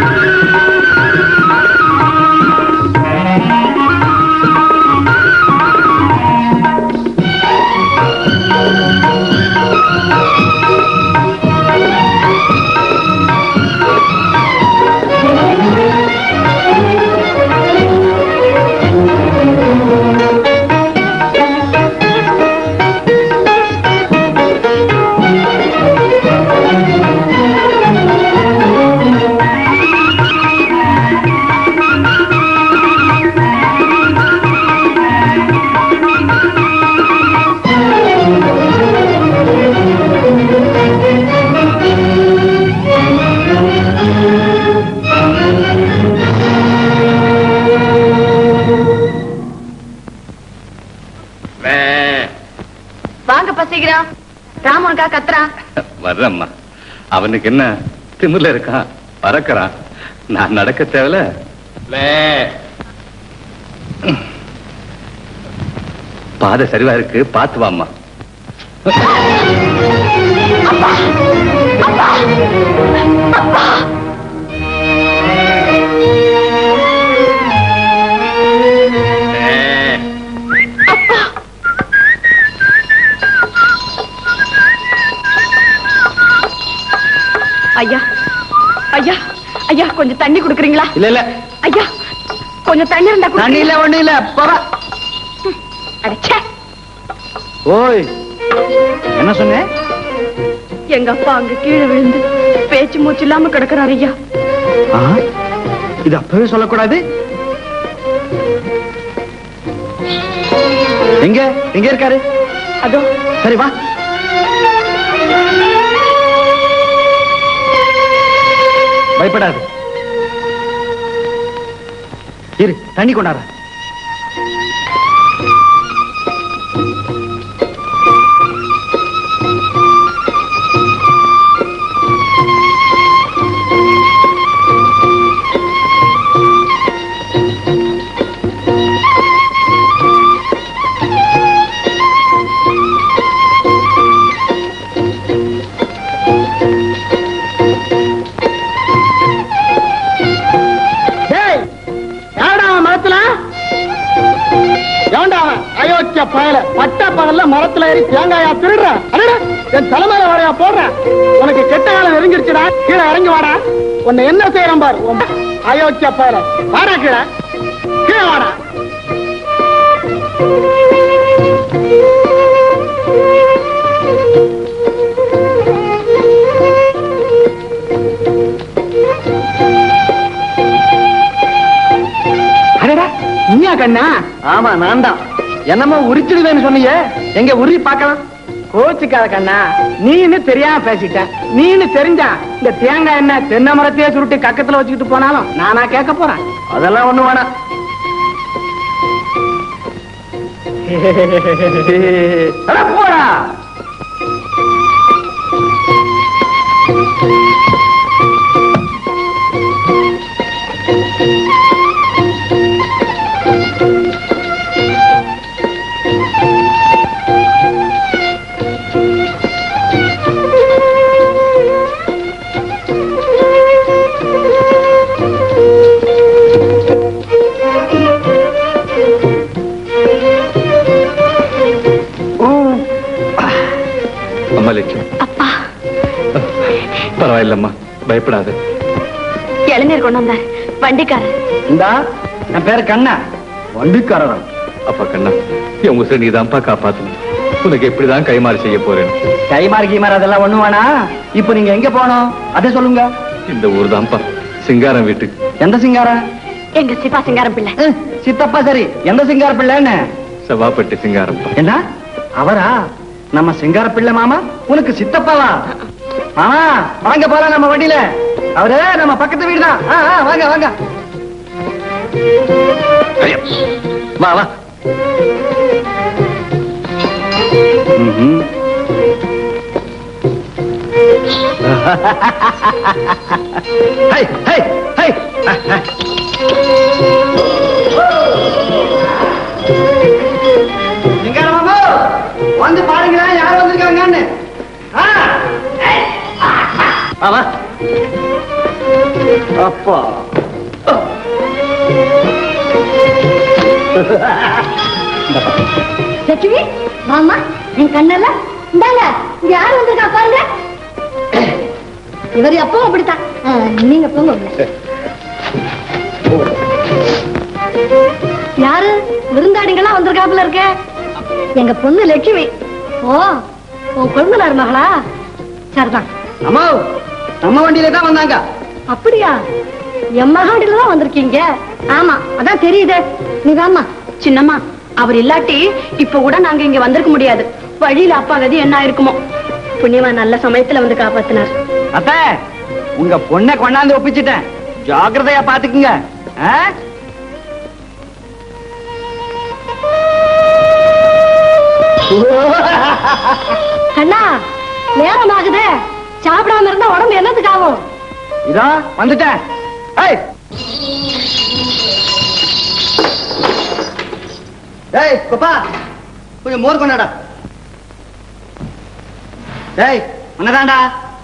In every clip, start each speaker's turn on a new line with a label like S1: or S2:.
S1: வாங்கப்பா சீக்கிரம் ராமனுக்கா கத்துறான்
S2: வர்றம்மா அவனுக்கு என்ன திமிர்ல இருக்கான் பறக்கறான் நான் நடக்க தேவையில்ல வே. பாதை சரிவா இருக்கு பாத்து வாம்மா வே.
S1: ஐயா ஐயா ஐயா கொஞ்சம் தண்ணி குடுக்குறீங்களா
S3: இல்ல இல்ல
S1: ஐயா கொஞ்சம் தண்ணி இருந்தா
S3: தண்ணி இல்ல ஒண்ணு இல்ல போவா
S1: அடச்சே
S3: ஓய் என்ன சொன்ன
S1: எங்க அப்பா அங்க கீழே விழுந்து பேச்சு மூச்சு இல்லாம கிடக்குறாரு ஐயா
S3: ஆ, இது அப்பவே சொல்லக்கூடாது எங்க எங்க இருக்காரு
S1: அதோ
S3: சரி வா பயப்படாது இரு தண்ணி கொண்டாட
S4: டேய் யாடா அவன் மரத்துல ஏன்டா அவன் அயோக்கிய பயல பட்ட பகல்ல மரத்துல ஏறி தேங்காயா திருடுற அடடா என் தலைமையில வாடையா போடுற உனக்கு கெட்ட காலம் நெருங்கிருச்சுடா கீழே இறங்கி வாடா உன்னை என்ன செய்யறேன் பாரு உன் அயோக்கிய பயல வாடா கீழே கீழே வாடா
S3: அடடா நீயா கண்ணா ஆமா நான் தான் என்னமோ உரிச்சிடுவேன்னு சொன்னீங்க எங்க உரி பார்க்கலாம்
S4: கோச்சுக்காத கண்ணா நீன்னு தெரியாம பேசிட்ட நீன்னு தெரிஞ்சா இந்த தேங்காய் என்ன தென்னை மரத்தையே சுருட்டி கக்கத்துல வச்சுக்கிட்டு போனாலும் நானா கேட்க போறேன்
S3: அதெல்லாம் ஒண்ணு வேணாம் அட போடா
S2: அம்மா லட்சுமி
S1: அப்பா
S2: பரவாயில்லம்மா பயப்படாத
S1: இளநீர் கொண்டு வந்தார் வண்டிக்காரர்
S3: இந்தா என் பேரு கண்ணா வண்டிக்காரன்
S2: அப்பா கண்ணா என் உசுரை நீதான்ப்பா காப்பாத்தணும் உனக்கு எப்படிதான் கைமாறு செய்ய போறேன்
S3: கைமாறு கீமாறு அதெல்லாம் ஒண்ணு வேணா இப்ப நீங்க எங்க போனோம் அதை சொல்லுங்க
S2: இந்த ஊர் தான்ப்பா சிங்காரம் வீட்டுக்கு
S3: எந்த சிங்காரம்
S1: எங்க சிவா சிங்காரம் பிள்ளை
S3: அஹ், சித்தப்பா சரி எந்த சிங்கார பிள்ளைன்னு
S2: செவ்வாப்பட்டி சிங்காரம்ப்பா
S3: என்ன அவரா நம்ம சிங்கார பிள்ளை மாமா உனக்கு சித்தப்பாவா மாமா வாங்க போலாம் நம்ம வண்டியில அவரு நம்ம பக்கத்து வீடு தான் வாங்க வாங்க
S2: ஐயா, வா வா ம்ஹும்.
S3: ஹை ஹை ஹை சிங்கார மாமா வந்து பாருங்க யார் வந்திருக்காங்கன்னு ஆ. வா, வா அப்பா
S5: லட்சுமி மாமா என் கண்ணல்ல இந்தாங்க இங்க யார் வந்திருக்கா பாருங்க இவர் எப்பவும் அப்படித்தான் ஆ, நீங்க போங்க உள்ள. யாரு விருந்தாடிங்கெல்லாம் வந்திருக்காப்புல இருக்க எங்க பொண்ணு லட்சுமி ஓ உன் கொழுந்தனார் மகளா சரிதான்
S3: அம்மா நம்ம வண்டியில தான் வந்தாங்க
S5: அப்படியா என் மகாண்டில தான் வந்திருக்கீங்க ஆமா அதான் தெரியுதே நீ வாம்மா
S1: சின்னம்மா அவர் இல்லாட்டி இப்ப கூட நாங்க இங்க வந்திருக்க முடியாது வழியில அப்பா கதி என்ன இருக்குமோ புண்ணியவா நல்ல சமயத்துல வந்து காப்பாத்தினார்
S3: அத்த உங்க பொண்ணை கொண்டாந்து ஒப்பிச்சிட்டேன் ஜாக்கிரதையா பாத்துக்குங்க ஆ?
S5: கண்ணா நேரம் ஆகுதே சாப்பிடாம இருந்தா உடம்பு என்னத்துக்கு ஆகும்
S3: இதோ வந்துட்டேன் ஏய் ஏய் கொப்பா கொஞ்சம் மோர் கொண்டாடா ஏய் உன்னதாண்டா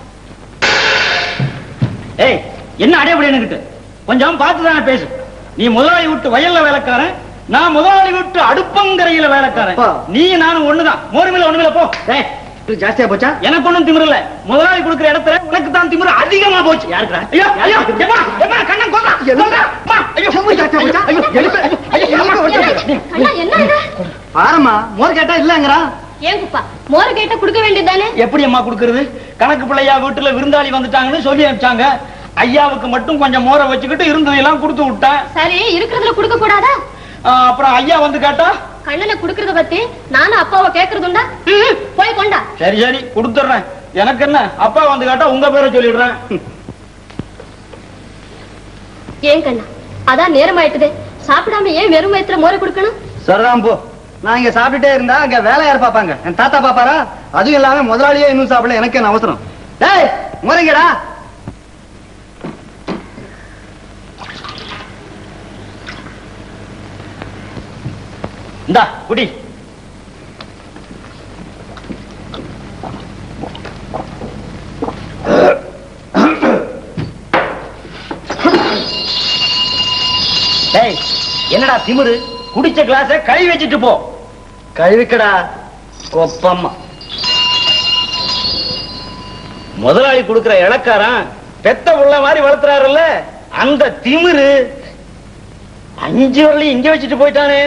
S6: ஏய் என்ன அடையப்படி எனக்கிட்ட கொஞ்சம் பார்த்து தானே பேசு நீ முதலாளி விட்டு வயல்ல வேலைக்காரன் நான் முதலாளி விட்டு அடுப்பங்கரையில வேலைக்காரன்
S3: அப்பா.
S6: நீ நானும் ஒண்ணுதான் மோருமில்ல ஒண்ணுமில்ல போ
S3: ஏய் இது ஜாஸ்தியா போச்சா
S6: எனக்கு ஒண்ணும் திமிரு இல்ல முதலாளி கொடுக்கிற இடத்துல உனக்கு தான் திமிரு அதிகமா போச்சு
S3: யாருக்குடா?
S6: ஐயோ ஐயோ எம்மா எம்மா கண்ணன் கொல்றா கொல்றா அம்மா, ஐயோ
S3: செம்மு ஜாஸ்தியா போச்சா?
S6: ஐயோ எழுப்பு, ஐயோ, ஐயோ, அம்மா, ஐயோ, ஐயோ.
S5: கண்ணா என்ன இது?
S3: பாரம்மா மோர் கேட்டா இல்லங்கிறா
S5: ஏன் குப்பா மோர கேட்ட குடுக்க வேண்டியதானே
S6: எப்படி அம்மா கொடுக்கறது கணக்கு பிள்ளையா வீட்டுல விருந்தாளி வந்துட்டாங்கன்னு சொல்லி அனுப்பிச்சாங்க ஐயாவுக்கு மட்டும் கொஞ்சம் மோரை வச்சுக்கிட்டு இருந்ததெல்லாம் கொடுத்து விட்டேன்
S5: சரி இருக்கிறதுல குடுக்க கூடாதா
S6: ஆ, அப்புறம் ஐயா வந்து கேட்டா
S5: கண்ணனை குடுக்கறத பத்தி நானும் அப்பாவை கேக்குறதுண்டா ம், போய் கொண்டா
S6: சரி சரி கொடுத்துட்றேன் எனக்கு என்ன அப்பா வந்து கேட்டா உங்க பேரை சொல்லிடுறேன்
S5: ஏன் கண்ணா அதான் நேரம் ஆயிட்டுதே சாப்பிடாம ஏன் வெறும் வயித்துல மோர குடுக்கணும்
S3: சரிதான் போ நான் இங்க சாப்பிட்டுட்டே இருந்தா அங்க வேலை யார் பாப்பாங்க என் தாத்தா பாப்பாரா அதுவும் இல்லாம முதலாளியே இன்னும் சாப்பிடல எனக்கு என்ன அவசரம் டேய் முறைங்கடா
S6: இந்தா குடி டேய் என்னடா திமிரு குடிச்ச கிளாஸ கை வச்சுட்டு போ
S3: கழுவிக்கடா கொப்பம்மா
S6: முதலாளி கொடுக்கிற இளக்காரன் பெத்த உள்ள மாதிரி வளர்த்துறாருல்ல அந்த திமிரு அஞ்சு வரலையும் இங்க வச்சுட்டு போயிட்டானே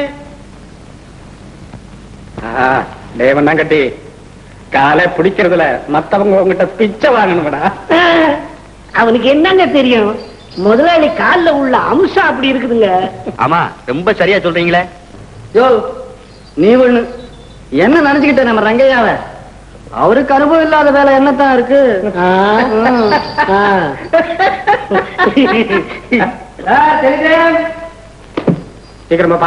S2: தேவன் கட்டி காலை பிடிக்கிறதுல மத்தவங்க உங்ககிட்ட பிச்சை வாங்கணும்டா
S4: அவனுக்கு என்னங்க தெரியும் முதலாளி கால்ல உள்ள அம்சம் அப்படி இருக்குதுங்க
S6: ஆமா ரொம்ப சரியா சொல்றீங்களே
S3: யோ நீ ஒண்ணு என்ன நினைச்சுக்கிட்ட நம்ம ரங்கையாவ அவருக்கு அனுபவம் இல்லாத வேலை என்னத்தான் இருக்கு
S4: ஆ, ஆ.
S3: ஆ, தெரியுதே.
S2: சீக்கிரமாப்பா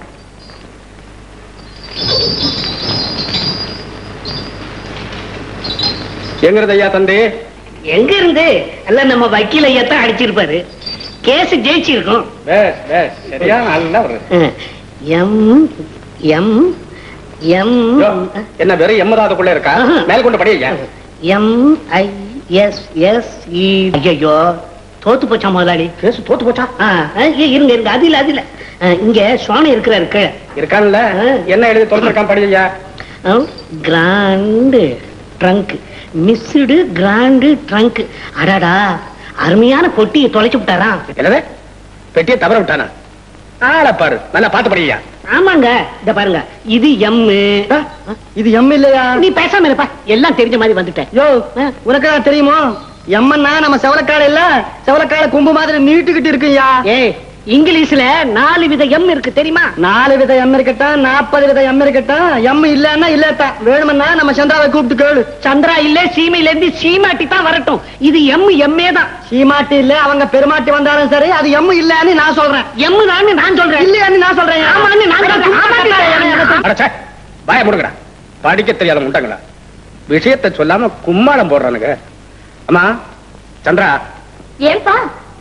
S2: எங்கிறது ஐயா தந்தி
S4: எங்க இருந்து எல்லாம் நம்ம வக்கீல் ஐயா தான் அடிச்சிருப்பாரு கேஸ் ஜெயிச்சிருக்கோம்
S2: பேஸ் பேஸ் சரியா நல்லா ஒரு
S4: எம் எம் எம்
S2: யோ, என்ன வெறும் எம்மதாதுக்குள்ள இருக்கா
S4: ஆஹா.
S2: மேல் கொண்டு படி ஐயா
S4: M I S S E ஐயோ தோத்து போச்சா முதலாளி
S2: கேஸ் தோத்து போச்சா
S4: ஆ, ஆ, இ- இருங்க இருங்க அது இல்ல அது இல்ல ஆ, இங்க சுவாமி இருக்கிறாரு கீழே
S2: இருக்கான்ல
S4: ஆ.
S2: என்ன எழுதி தொலைச்சிருக்கான் படி ஐயா
S4: grand trunk missed grand trunk அடாடா அருமையான பொட்டியை தொலைச்சு விட்டாராம்
S2: என்னது பெட்டியை தவற விட்டானா ஆளை பாரு நல்லா பாத்து படி ஐயா
S4: ஆமாங்க இத பாருங்க இது எம்மு
S3: ஆ, இது எம் இல்லையா
S4: நீ பேசாம இருப்பா எல்லாம் தெரிஞ்ச மாதிரி வந்துட்டேன்
S3: யோ உனக்கு தெரியுமோ எம்மன்னா நம்ம செவலக்காடு இல்ல செவலக்காடு கொம்பு மாதிரி நீட்டுக்கிட்டு இருக்குயா
S4: ஏய் இங்கிலீஷ்ல நாலு வித எம் இருக்கு தெரியுமா
S3: நாலு வித எம் இருக்கட்டும் நாற்பது வித எம் இருக்கட்டும் எம் இல்லன்னா இல்லத்தான் வேணுமன்னா நம்ம சந்திராவை கூப்பிட்டு கேளு
S4: சந்திரா இல்ல சீமையில இருந்து சீமாட்டி தான் வரட்டும் இது எம் எம்மே தான்
S3: சீமாட்டி இல்ல அவங்க பெருமாட்டி வந்தாலும் சரி அது எம் இல்லன்னு நான் சொல்றேன்
S4: எம் தான் நான் சொல்றேன்
S3: இல்லையான்னு நான் சொல்றேன்
S4: ஆமான்னு நான் சொல்றேன். ஆமான்னு
S2: அடச்சே வாய முடுங்கடா படிக்க தெரியாத முட்டங்களா விஷயத்தை சொல்லாம கும்மாளம் போடுறானுங்க அம்மா சந்திரா
S5: ஏன்பா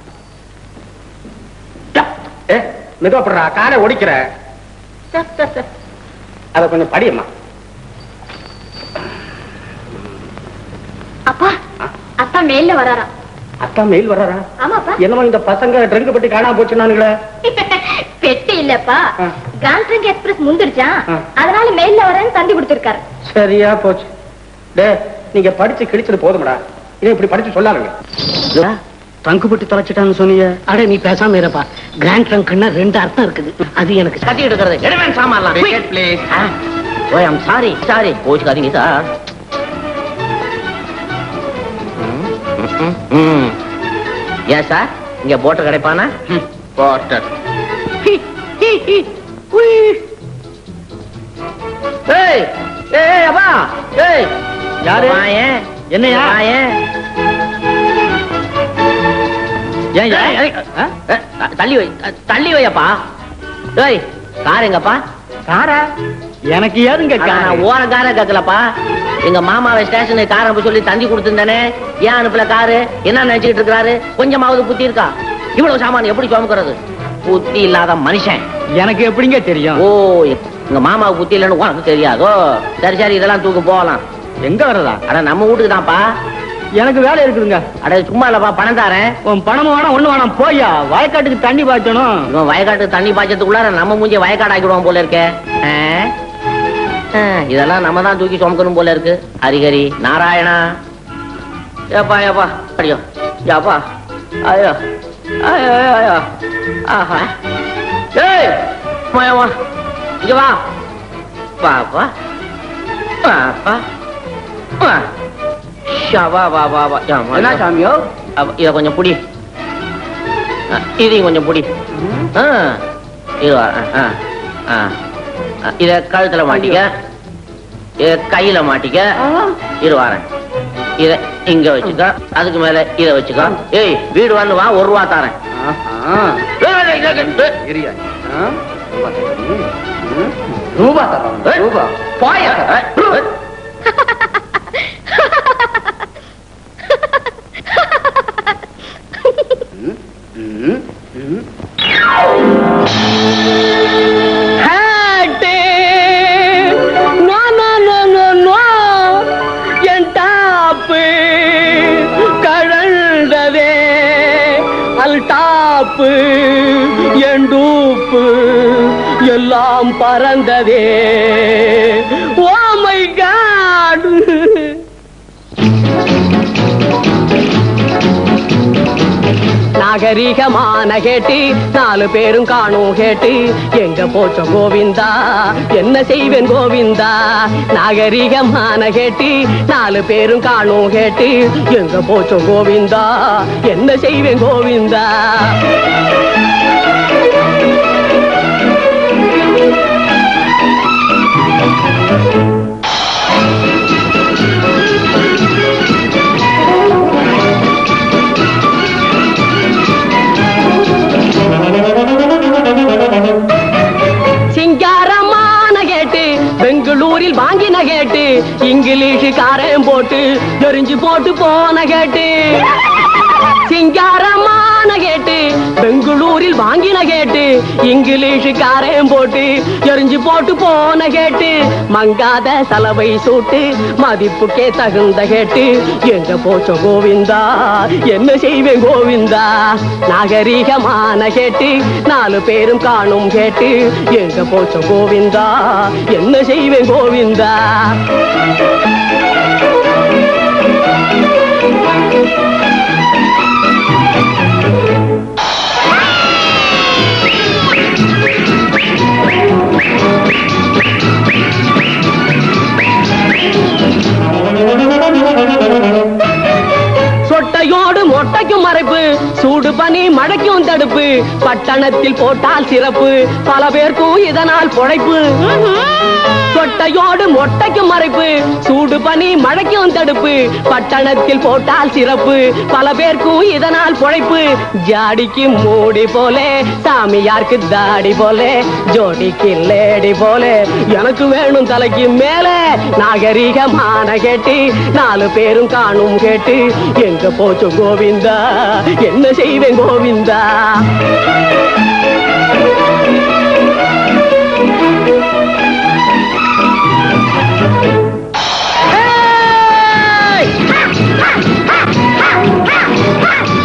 S2: ஏ மெதுவாப்படுறா காரை ஒடிக்கிற அத கொஞ்சம் படியம்மா
S5: அப்பா அப்பா மேல வராரா
S2: அக்கா மெயில் வர்றாரா
S5: ஆமாப்பா
S2: என்னமோ இந்த பசங்க ட்ரங்க் பட்டி காணாம போச்சுனானுங்களே
S5: பெட்டி இல்லப்பா
S2: ஆ.
S5: கிராண்ட் ட்ரங்க் எக்ஸ்பிரஸ் முந்திருச்சான்
S2: ஆ.
S5: அதனால மெயில்ல வரேன்னு தந்தி கொடுத்திருக்காரு
S2: சரியா போச்சு டே நீங்க படிச்சு கிழிச்சது போதும்டா இதை இப்படி படிச்சு சொல்லாருங்க
S3: தங்கு பட்டி தொலைச்சிட்டான்னு சொன்னீங்க
S4: அட நீ பேசாம இருப்பா கிராண்ட் ட்ரங்க்னா ரெண்டு அர்த்தம் இருக்குது அது எனக்கு
S6: கத்திட்டு இருக்கிறது எடுவேன் சாமான்லாம்
S2: ப்ளீஸ்
S6: ஓய் ஐம் சாரி சாரி கோச்சுக்காதீங்க சார் ஏன் சார் இங்க போட்டு கிடைப்பானா
S2: வாட்டர்
S6: ஏய் ஏய் அப்பா ஏய்
S3: யாரு?
S6: வாயேன்
S3: என்னய்யா?
S6: வாயேன் ஏன் ஏய், ஏய், ஆ? ஏ, தள்ளி வை தள்ளி வையப்பா ஏய் கார் எங்கப்பா
S3: காரா எனக்கு ஏதுங்க
S6: அட, நான் ஓர கார கேட்கலப்பா எங்க மாமாவை ஸ்டேஷனுக்கு கார் அனுப்ப சொல்லி தந்தி கொடுத்திருந்தானே ஏன் அனுப்பல காரு என்ன நினைச்சுக்கிட்டு இருக்காரு கொஞ்சமாவது புத்தி இருக்கா இவ்வளவு சாமான் எப்படி சுமக்கிறது புத்தி இல்லாத மனுஷன்
S3: எனக்கு எப்படிங்க தெரியும்
S6: ஓ எங்க மாமாவுக்கு புத்தி இல்லைன்னு உனக்கு தெரியாதோ சரி சரி இதெல்லாம் தூக்கு போகலாம்
S3: எங்க வர்றதா
S6: அட நம்ம வீட்டுக்கு தான்ப்பா
S3: எனக்கு வேலை இருக்குதுங்க
S6: அட சும்மா இல்லப்பா பணம் தரேன்
S3: உன் பணமும் வேணாம் ஒண்ணு வேணாம் போயா வயக்காட்டுக்கு தண்ணி பாய்ச்சணும்
S6: இவன் வயக்காட்டு தண்ணி பாய்ச்சதுக்குள்ளார நம்ம மூஞ்சி வயக்காடு ஆக்கிடுவான் போல இருக்கே ஆ? ஆ, இதெல்லாம் நம்ம தான் தூக்கி சுமக்கணும் போல இருக்கு ஹரிஹரி நாராயணா ஏப்பா ஏப்பா அடியோ ஏப்பா ஐயோ ஐயோ ஐயோ, ஐயோ ஆஹா ஏய் வா இங்க வா பாப்பா பாப்பா வா ஷா, வா வா வா வா ஏம்மா,
S3: என்ன சாமியோ
S6: அப்ப இத கொஞ்சம் புடி ஆ, இதையும் கொஞ்சம் புடி ஆ, இது வா, ஆ, ஆ, ஆ, இத கழுத்துல மாட்டிக்க இத கையில மாட்டிக்க இரு வரேன் இத இங்க வச்சுக்க அதுக்கு மேல இத வச்சுக்க ஏய் வீடு வந்து வா ஒரு ரூபா தரேன் ஏய், ஏய், ஏய், ஏய்,
S2: இரியா ரூபா தரோம்
S6: ஏய்,
S2: ரூபா
S6: போயா ஏய், ஏய்.
S2: ம், ம்.
S4: No no no no no என் டாப்பு கழண்டதே அல் டாப்பு என் டூப்பு எல்லாம் பறந்ததே ஓ மை காட் நாகரிகமான கேட்டு நாலு பேரும் காணும் கேட்டு எங்க போச்ச கோவிந்தா என்ன செய்வேன் கோவிந்தா நாகரிகமான கேட்டு நாலு பேரும் காணும் கேட்டு எங்க போச்ச கோவிந்தா என்ன செய்வேன் கோவிந்தா சிங்காரமான கேட்டு பெங்களூரில் வாங்கின கேட்டு இங்கிலீஷுக்காரன் போட்டு எரிஞ்சு போட்டு போன கேட்டு சிங்காரமான கேட்டு பெங்களூரில் வாங்கின கேட்டு இங்கிலீஷுக்காரன் போட்டு எரிஞ்சு போட்டு போன கேட்டு மங்காத சலவை சூட்டு மதிப்புக்கே தகுந்த கேட்டு எங்க போச்சோ கோவிந்தா என்ன செய்வேன் கோவிந்தா நாகரீகமான கேட்டு நாலு பேரும் காணும் கேட்டு எங்க போச்சோ கோவிந்தா என்ன செய்வேன் கோவிந்தா சொட்டையோடு மொட்டைக்கும் மறைப்பு சூடு பனி மழைக்கும் தடுப்பு பட்டணத்தில் போட்டால் சிறப்பு பல பேர்க்கும் இதனால் பொழைப்பு சொட்டையோடு மொட்டைக்கும் மறைப்பு சூடு பனி மழைக்கும் தடுப்பு பட்டணத்தில் போட்டால் சிறப்பு பல பேர்க்கும் இதனால் பொழைப்பு ஜாடிக்கு மூடி போலே சாமியார்க்கு தாடி போலே ஜோடிக்கு லேடி போலே எனக்கு வேணும் தலைக்கு மேலே நாகரிகமான கேட்டு நாலு பேரும் காணும் கேட்டு எங்க போச்சு கோவிந்தா என்ன செய்வேன் கோவிந்தா ஏய்!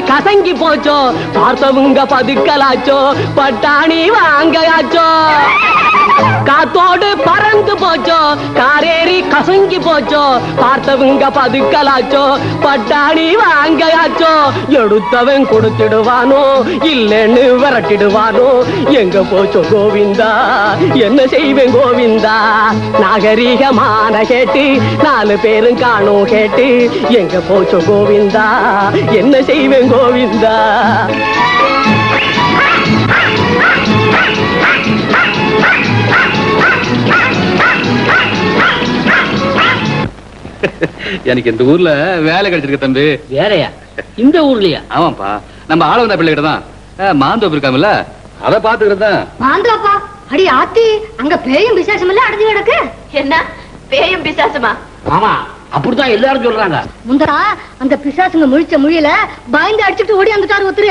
S7: கசங்கி போச்சோ பார்த்தவங்க பதுக்கலாச்சோ பட்டாணி வாங்கயாச்சோ காத்தோடு பறந்து போச்சோ காரேறி கசங்கி போச்சோ பார்த்தவங்க பதுக்கலாச்சோ பட்டாணி வாங்கயாச்சோ எடுத்தவன் கொடுத்துடுவானோ இல்லைன்னு விரட்டிடுவானோ எங்க போச்சோ கோவிந்தா என்ன செய்வேன் கோவிந்தா நாகரீகமான கேட்டு நாலு பேரும் காணும் கேட்டு எங்க போச்சோ கோவிந்தா என்ன செய்வேன் கோவிந்தா
S8: எனக்கு இந்த ஊர்ல வேலை கிடைச்சிருக்கு தம்பி
S6: வேறையா இந்த ஊர்லயா
S8: ஆமாப்பா நம்ம ஆளவந்தா பிள்ளை கிட்ட தான் மாந்தோப்பு இருக்காங்கல்ல அதை பாத்துக்கிறது தான்
S5: மாந்தாப்பா அடி ஆத்தி அங்க பேயும் விசேஷம் எல்லாம் அடைஞ்சு கிடக்கு
S1: என்ன பேயும் பிசாசுமா
S6: ஆமா அப்படித்தான் எல்லாரும் சொல்றாங்க
S5: முந்தரா அந்த பிசாசுங்க முழிச்ச முழியல பயந்து அடிச்சுட்டு ஓடி வந்துட்டாரு ஒருத்தரு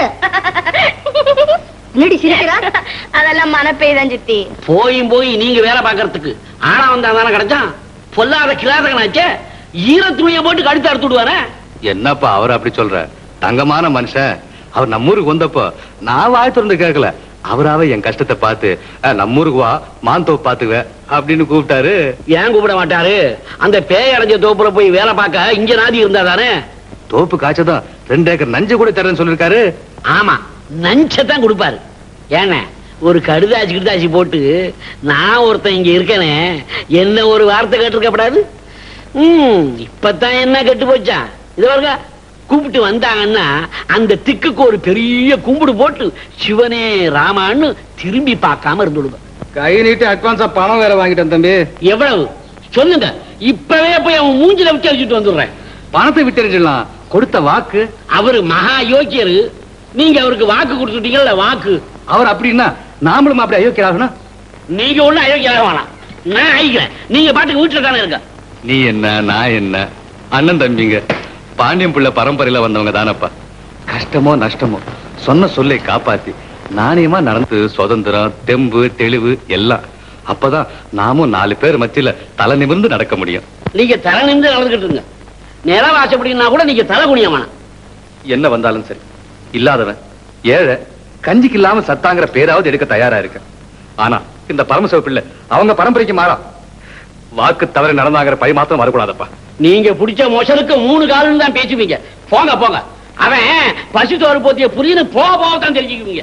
S5: என்னடி சிரிக்கிறா
S1: அதெல்லாம் மனப்பேய் தான் சித்தி
S6: போயும் போய் நீங்க வேலை பாக்குறதுக்கு ஆனா வந்தா தானே கிடைச்சான் பொல்லாத கிராதகனாச்சே ஈர துணியை போட்டு கடித்து அறுத்து விடுவானே
S8: என்னப்பா அவர் அப்படி சொல்ற தங்கமான மனுஷன் அவர் நம்ம ஊருக்கு வந்தப்போ நான் வாய் திறந்து கேட்கல அவராவே என் கஷ்டத்தை பார்த்து "அஹ், நம்ம ஊருக்கு வா மாந்தோப்பு பாத்துக்க அப்படின்னு கூப்பிட்டாரு
S6: ஏன் கூப்பிட மாட்டாரு அந்த பேய் அடைஞ்ச தோப்புல போய் வேலை பார்க்க இங்க நாதி இருந்தா தானே
S8: தோப்பு காய்ச்சதான் ரெண்டு ஏக்கர் நஞ்சு கூட தரேன்னு சொல்லிருக்காரு
S6: ஆமா நஞ்சத்தான் கொடுப்பாரு ஏன்னா ஒரு கடுதாசி கிடுதாசி போட்டு நான் ஒருத்தன் இங்க இருக்கேனே என்ன ஒரு வார்த்தை கேட்டிருக்கப்படாது ம் இப்பதான் என்ன கெட்டு போச்சா இது பாருங்க கூப்பிட்டு வந்தாங்கன்னா அந்த திக்குக்கு ஒரு பெரிய கும்பிடு போட்டு சிவனே ராமான்னு திரும்பி பார்க்காம இருந்துடுவேன்
S2: கை நீட்டி அட்வான்ஸா பணம் வேற வாங்கிட்டேன் தம்பி
S6: எவ்வளவு சொல்லுங்க இப்பவே போய் அவன் மூஞ்சில விட்டு அடிச்சுட்டு வந்துடுறேன்
S8: பணத்தை விட்டுறிஞ்சிடலாம் கொடுத்த வாக்கு
S6: அவரு மகா யோக்கியரு நீங்க அவருக்கு வாக்கு கொடுத்துட்டீங்கல்ல வாக்கு
S8: அவர் அப்படின்னா நாமளும் அப்படி அயோக்கியராகணும்
S6: நீங்க ஒண்ணு அயோக்கியாக வேணாம் நான் ஆயிக்கிறேன் நீங்க பாட்டுக்கு வீட்டுல தானே இருக்க
S8: நீ என்ன நான் என்ன அண்ணன் தம்பிங்க பாண்டியம் பிள்ளை பரம்பரையில வந்தவங்க தானப்பா கஷ்டமோ நஷ்டமோ சொன்ன சொல்லை காப்பாத்தி நாணயமா நடந்து சுதந்திரம் தெம்பு தெளிவு எல்லாம் அப்பதான் நாமும் நாலு பேர் மத்தியில தலை நிமிர்ந்து நடக்க முடியும்
S6: நீங்க தலை நிமிந்து நடந்துகிட்டு இருங்க நிலம் ஆசைப்பட்டீங்கன்னா கூட நீங்க தலை குனிய வேணாம்
S8: என்ன வந்தாலும் சரி இல்லாதவன் ஏழை கஞ்சிக்கு இல்லாம சத்தாங்கிற பேராவது எடுக்க தயாரா இருக்க ஆனா இந்த பரமசிவ பிள்ளை அவங்க பரம்பரைக்கு மாறா வாக்கு தவறு நடந்தாங்கிற பழி மாத்திரம் வரக்கூடாதப்பா
S6: நீங்க பிடிச்ச மோசனுக்கு மூணு காலம் தான் பேசுவீங்க போங்க போங்க அவன் பசு தோறு போத்திய புரியுது போக போக தான் தெரிஞ்சுக்குவீங்க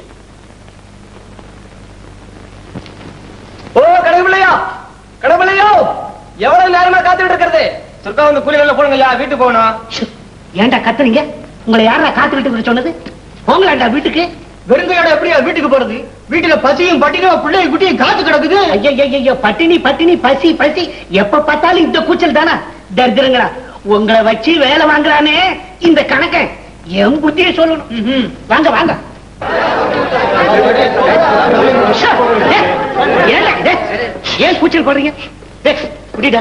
S3: ஓ கடவுளையா கடவுளையோ எவ்வளவு நேரமா காத்துட்டு இருக்கிறது சொர்க்கா வந்து கூலிகளில் போடுங்கய்யா வீட்டுக்கு போகணும்
S7: ஏன்டா கத்துறீங்க உங்களை யாரா காத்துக்கிட்டு இருக்க சொன்னது போங்களாண்டா வீட்டுக்கு
S3: வெறுங்கையோட எப்படியா வீட்டுக்கு போறது வீட்டுல பசியும் பட்டினியும் பிள்ளையும் குட்டியும் காத்து கிடக்குது
S7: ஐயோ ஐயோ பட்டினி பட்டினி பசி பசி எப்ப பார்த்தாலும் இந்த கூச்சல் தானா தரித்திரங்களா உங்களை வச்சு வேலை வாங்குறானே இந்த கணக்க என் புத்திய சொல்லணும் ம்ஹும். வாங்க வாங்க ஷா, ஏ, ஏன்டா இது? ஏன் கூச்சல் போடுறீங்க ஏ, குடிடா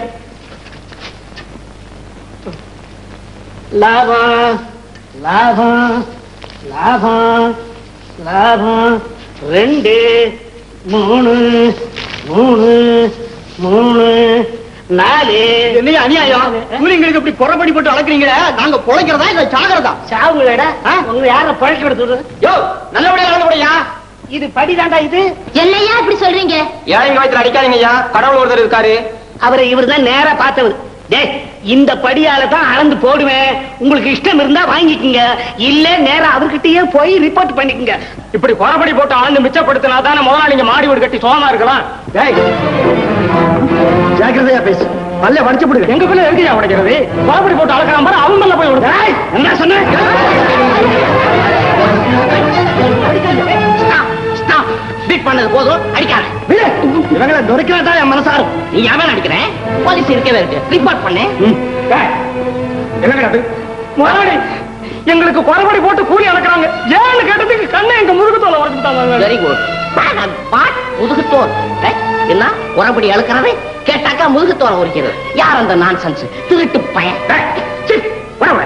S7: லாபம் லாபம் லாபம் லாபம் ரெண்டு மூணு மூணு மூணு நாலு
S3: என்னையா அநியாயம் கூலிங்களுக்கு இப்படி புறப்படி போட்டு அளக்குறீங்களே நாங்க பொழைக்கிறதா இல்ல சாகிறதா
S7: சாவுலடா உங்களை யார பழக்க விடுறது
S3: யோ நல்லபடியா நடந்துபடியா
S7: இது படிதாண்டா இது
S5: என்னையா இப்படி சொல்றீங்க
S3: ஏழைங்க வயிற்றுல அடிக்காதீங்கய்யா கடவுள் ஒருத்தர் இருக்காரு
S7: அவரை இவர் தான் நேரா பார்த்தவர் டேய் இந்த படியால தான் அளந்து போடுவேன் உங்களுக்கு இஷ்டம் இருந்தா வாங்கிக்கங்க இல்ல நேரா அவர்கிட்டயே போய் ரிப்போர்ட் பண்ணிக்கங்க
S3: இப்படி புறப்படி போட்டு அளந்து மிச்சப்படுத்தினா தானே முதலாளிங்க மாடி வீடு கட்டி சோமா இருக்கலாம் டேய் ஜாக்கிரதையா பேசு பல்ல வடிச்சு விடுங்க எங்க பிள்ளை எங்கயா உடைக்கிறது புறப்படி போட்டு அளக்கலாம் பாரு அவன் மேல போய் விடுங்க டேய், என்ன சொன்ன
S6: பீட் பண்ணது போதும் அடிக்காத
S3: விடு. இவங்களை நொறுக்கிறதா என் மனசாரும்
S6: நீ எவன் அடிக்கிறேன் போலீஸ் இருக்கவே இருக்கு ரிப்போர்ட் பண்ணு
S3: என்ன முதலாளி எங்களுக்கு குறபடி போட்டு கூலி அளக்குறாங்க ஏன்னு கேட்டதுக்கு கண்ணை எங்க முருகத்தோல உடச்சுட்டாங்க
S6: வெரி குட் பாட் முதுகுத்தோர் ஏய், என்ன உரப்படி அழுக்கிறது கேட்டாக்கா முதுகுத்தோரை உரிக்கிறது யார் அந்த நான்சென்ஸ் திருட்டு பையன் ஏய், சீ, வர, வர.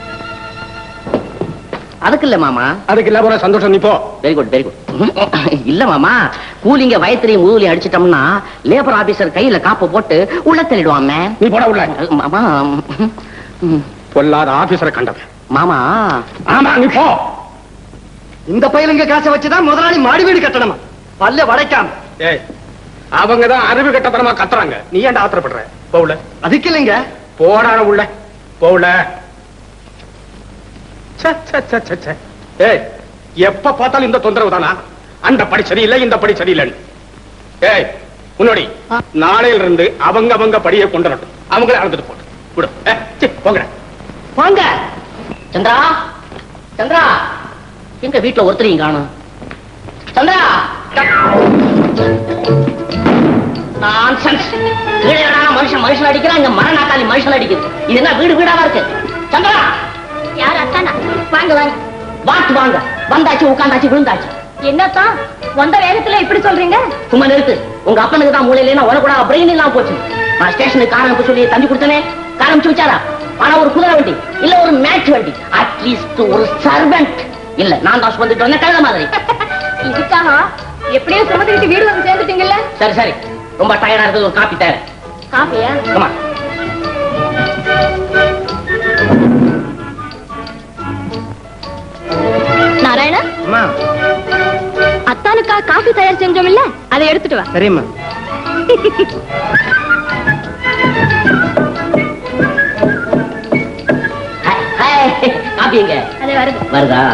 S6: அதுக்கு இல்ல மாமா
S2: அதுக்கு இல்ல போற சந்தோஷம் நீ போ
S6: வெரி குட் வெரி குட் இல்ல மாமா கூலிங்க வயத்திலையும் முதுகுலையும் அடிச்சிட்டோம்னா லேபர் ஆபீசர் கையில காப்பு போட்டு உள்ள தள்ளிடுவான் man.
S2: நீ போட உள்ள
S6: மாமா ம்,
S2: பொல்லாத ஆபீசரை கண்டவன்
S6: மாமா
S2: ஆமா நீ போ
S3: இந்த பயிலுங்க காசை வச்சுதான் முதலாளி மாடி வீடு கட்டணுமா பல்ல வளைக்காம
S2: ஏய் அவங்க தான் அறிவு கட்டத்தனமா கத்துறாங்க நீ ஏன்டா ஆத்திரப்படுற போவுல
S3: அதுக்கு இல்லைங்க
S2: போடான உள்ள போவுல ச்சே, ச்சே, ச்சே, ச்சே, ச்சே. ஏய் எப்ப பார்த்தாலும் இந்த தொந்தரவு தானா அந்த படி சரியில்லை இந்த படி சரியில்லைன்னு ஏய் முன்னாடி நாளையில இருந்து அவங்க அவங்க படியை கொண்டு வரட்டும் அவங்களே அளந்துட்டு போட்டு விடு ஏ, சீ, போங்கடா
S6: வாங்க சந்திரா சந்திரா எங்க வீட்டுல ஒருத்தரையும் காணும் சந்திரா நான்சென்ஸ் கீழே இறங்குனா மனுஷன் மனுஷன் அடிக்கிறான் இங்க மர நாக்காளி மனுஷன் அடிக்குது இது என்ன வீடு வீடாவா இருக்கு சந்திரா
S5: யார் அத்தானா வாங்க வாங்க
S6: வாட்டு வாங்க வந்தாச்சு உட்காந்தாச்சு விழுந்தாச்சு
S5: என்னத்தான் வந்த வேகத்துல இப்படி சொல்றீங்க
S6: சும்மா நிறுத்து உங்க அப்பனுக்கு தான் மூலையில உனக்கு கூட பிரெயின் இல்லாம போச்சு நான் ஸ்டேஷனுக்கு கார் அனுப்ப சொல்லி தந்தி கொடுத்தனே கார் அனுப்பிச்சு வச்சாரா ஆனா ஒரு குதிரை வண்டி இல்ல ஒரு மேட்ச் வண்டி அட்லீஸ்ட் ஒரு சர்வெண்ட் இல்ல நான் தான் வந்துட்டு வந்தேன் கழுத மாதிரி
S5: இதுக்காக எப்படியும் சுமந்துக்கிட்டு வீடு வந்து சேர்ந்துட்டீங்கல்ல
S6: சரி சரி ரொம்ப டயர்டா இருக்குது ஒரு காப்பி தேவை
S5: காஃபியா
S6: ஆமா
S5: நாராயணா
S3: அம்மா
S5: அத்தானுக்கா காஃபி தயார் செஞ்சோம் இல்ல அதை எடுத்துட்டு வா
S3: சரிம்மா
S6: காப்பி எங்க
S5: அது வருது
S6: வருதா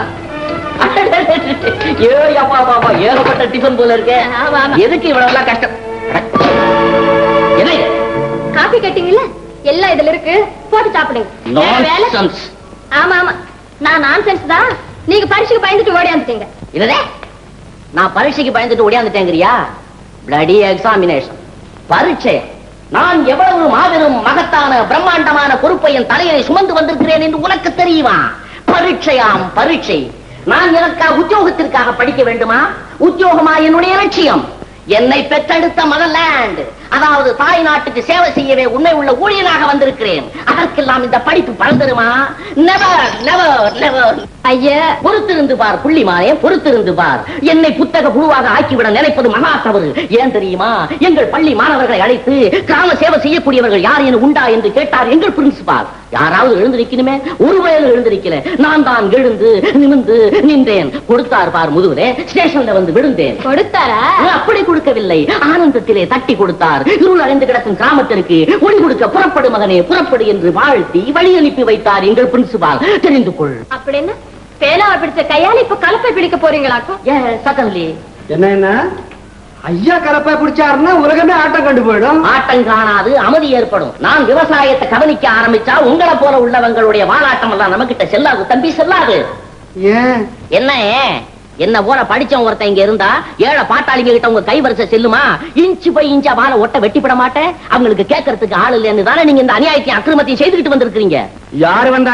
S6: ஏ அப்பா அப்பா, அப்பா ஏகப்பட்ட டிஃபன் போல இருக்கே
S5: ஆமா, ஆமா.
S6: எதுக்கு இவ்வளவு எல்லாம் கஷ்டம் என்ன இது?
S5: காஃபி கேட்டீங்கல்ல எல்லாம் இதுல இருக்கு போட்டு சாப்பிடுங்க வேற வேலை
S6: Nonsense.
S5: ஆமா ஆமா நான் நான்சென்ஸ் தான் நீங்க பரிசுக்கு பயந்துட்டு ஓடியாந்துட்டீங்க
S6: என்னதே நான் பரீட்சைக்கு பயந்துட்டு ஓடியாந்துட்டேங்கிறியா பிளடி எக்ஸாமினேஷன் பரீட்சை நான் எவ்வளவு மாபெரும் மகத்தான பிரம்மாண்டமான பொறுப்பை என் தலையிலே சுமந்து வந்திருக்கிறேன் என்று உனக்கு தெரியுமா பரீட்சையாம் பரீட்சை நான் எனக்காக உத்தியோகத்திற்காக படிக்க வேண்டுமா உத்தியோகமா என்னுடைய லட்சியம் என்னை பெற்றெடுத்த மதர்லேண்ட் அதாவது தாய் நாட்டுக்கு சேவை செய்யவே உண்மை உள்ள ஊழியனாக வந்திருக்கிறேன் அதற்கெல்லாம் இந்த படிப்பு பறந்துருமா நெவர் நெவர் நெவர்
S5: ஐயா
S6: பொறுத்திருந்து பார் புள்ளிமானே பொறுத்திருந்து பார் என்னை புத்தக புழுவாக ஆக்கிவிட நினைப்பது மகா தவறு ஏன் தெரியுமா எங்கள் பள்ளி மாணவர்களை அழைத்து கிராம சேவை செய்யக்கூடியவர்கள் யார் என உண்டா என்று கேட்டார் எங்கள் பிரின்சிபால் யாராவது எழுந்து நிக்கணுமே ஒரு வயது எழுந்து நிக்கல நான் தான் எழுந்து நிமிந்து நின்றேன் கொடுத்தார் பார் முதுகுலே ஸ்டேஷன்ல வந்து விழுந்தேன்
S5: கொடுத்தாரா
S6: அப்படி கொடுக்கவில்லை ஆனந்தத்திலே தட்டி கொடுத்தார் இருள் அடைந்து கிடக்கும் கிராமத்திற்கு ஒளி கொடுக்க புறப்படு மகனே புறப்படு என்று வாழ்த்தி வழி அனுப்பி வைத்தார் எங்கள் பிரின்சிபால் தெரிந்து கொள்
S5: அப்படின்னு பேனாவை பிடிச்ச கையால இப்ப கலப்பை பிடிக்க போறீங்களாக்கும்
S6: ஏ சகன்லி
S3: என்ன என்ன ஐயா கலப்பை பிடிச்சாருன்னா உலகமே ஆட்டம் கண்டு போயிடும்
S6: ஆட்டம் காணாது அமைதி ஏற்படும் நான் விவசாயத்தை கவனிக்க ஆரம்பிச்சா உங்களை போல உள்ளவங்களுடைய வாலாட்டம் எல்லாம் நமக்கிட்ட செல்லாது தம்பி செல்லாது
S3: ஏன்
S6: என்ன என்ன போல படிச்சவன் ஒருத்தன் இங்க இருந்தா ஏழை பாட்டாளிங்க கிட்ட உங்க கை வரிசை செல்லுமா இன்ச்சு பை இன்ச்சா வாழ ஒட்ட வெட்டிப்பட மாட்டேன் அவங்களுக்கு கேட்கறதுக்கு ஆள் இல்லைன்னு தானே நீங்க இந்த அநியாயத்தையும் அக்கிரமத்தையும் செய்துக்கிட்டு வந்திருக்கீங்க
S3: யாரு வந்தா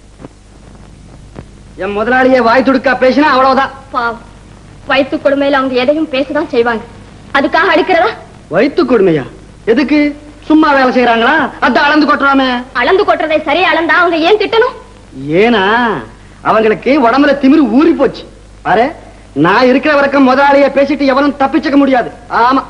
S3: என் முதலாளியே வாய் துடுக்கா பேசினா அவ்வளவுதான்
S5: பாவம் வயிற்று கொடுமையில அவங்க எதையும் பேசதான் செய்வாங்க அதுக்காக அடிக்கிறதா
S3: வயிற்று கொடுமையா எதுக்கு சும்மா வேலை செய்யறாங்களா அதான் அளந்து கொட்டுறாமே
S5: அளந்து கொட்டுறதை சரியா அளந்தா அவங்க ஏன் திட்டணும்
S3: ஏனா அவங்களுக்கு உடம்புல திமிரு ஊறி போச்சு பாரு நான் இருக்கிற வரைக்கும் முதலாளிய பேசிட்டு எவனும் தப்பிச்சுக்க முடியாது ஆமா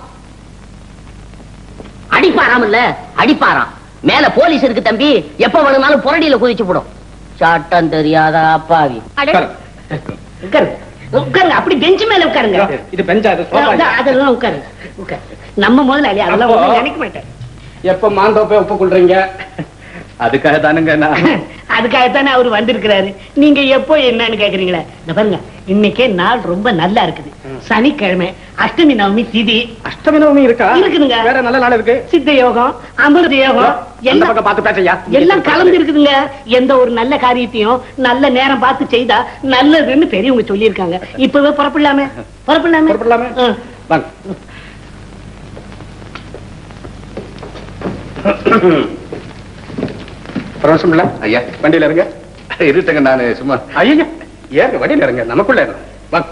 S6: அடிப்பாராம் இல்ல அடிப்பாராம் மேல போலீஸ் இருக்கு தம்பி எப்ப வேணும்னாலும் புரடியில குதிச்சு போடும் சட்டம் தெரியாத அப்பாவி
S5: அட
S7: உட்காருங்க உட்காருங்க அப்படி பெஞ்சு மேல உட்காருங்க
S2: இது பெஞ்சா இது சோஃபா
S7: அதான், அதெல்லாம் உட்காருங்க உட்காரு நம்ம முதலாளி அதெல்லாம்
S2: அப்போ-
S7: ஒண்ணும் நினைக்க மாட்டேன்
S2: எப்ப மாந்தோப்பை ஒப்புக்கொள்றீங்க
S8: அதுக்காக தானுங்க நான்
S7: அதுக்காகத்தானே அவர் வந்திருக்கிறாரு நீங்க எப்போ என்னன்னு கேக்குறீங்களே இந்த பாருங்க இன்னைக்கே நாள் ரொம்ப நல்லா இருக்குது சனிக்கிழமை அஷ்டமி நவமி திதி
S2: அஷ்டமி நவமி இருக்கா
S7: இருக்குதுங்க.
S2: வேற நல்ல நாள் இருக்கு
S7: சித்த யோகம் அமிர்த யோகம்
S2: அந்த
S7: எல்லாம்
S2: பக்கம் பார்த்து பேசையா
S7: எல்லாம் கலந்து இருக்குதுங்க எந்த ஒரு நல்ல காரியத்தையும் நல்ல நேரம் பார்த்து செய்தா நல்லதுன்னு பெரியவங்க சொல்லியிருக்காங்க இப்பவே புறப்படலாமே புறப்படலாமே
S2: புறப்படலாமே?
S7: ஆ.
S2: வாங்க பிரவேசம் இல்ல
S8: ஐயா
S2: வண்டியில இருங்க
S8: இருட்டங்க நானு சும்மா
S2: ஐயா ஏறுங்க வண்டியில இருங்க நமக்குள்ள இருங்க வாங்க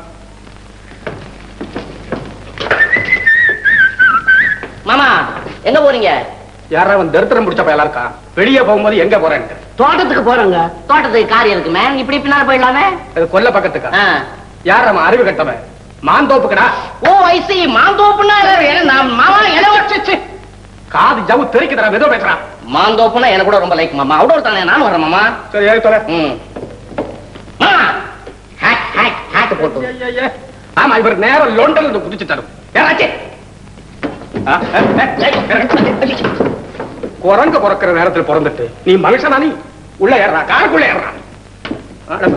S6: மாமா எங்க போறீங்க
S2: யாரா அவன் தரித்திரம் பிடிச்ச பயலா இருக்கான் வெளியே போகும்போது எங்க போறேன்ட்டு
S7: தோட்டத்துக்கு போறோங்க
S6: தோட்டத்துக்கு காரியம் இருக்குமே இப்படி பின்னால போயிடலாமே
S2: அது கொல்ல பக்கத்துக்கா
S6: ஆ.
S2: யார் அவன் அறிவு கட்டவன் மாந்தோப்புக்கடா
S6: ஓ ஐசி மாந்தோப்புனா என்ன- நான் மாமா என்ன வச்சு
S2: காது ஜவு தெரிக்குதுடா ஏதோ பேசுறான்
S6: மாந்தோப்புனா எனக்கு கூட ரொம்ப லைக் மாமா அவுடோர் தானே நானும் வரேன் மாமா
S2: சரி ஏறி தொலை
S6: ம் மாமா ஹேக் ஹேக் ஹேக் போட்டு
S2: ஐயையையே. ஆமா இவர் நேரம் லொண்டன்ல இருந்து குதிச்சுட்டாரு யாராச்சே ஆ, ஆ, ஆ, ஏய், இறங்கு. குரங்கு பிறக்கிற நேரத்தில் பிறந்துட்டு நீ மனுஷனா நீ உள்ள ஏறா காருக்குள்ள ஏறா ஆடப்பா.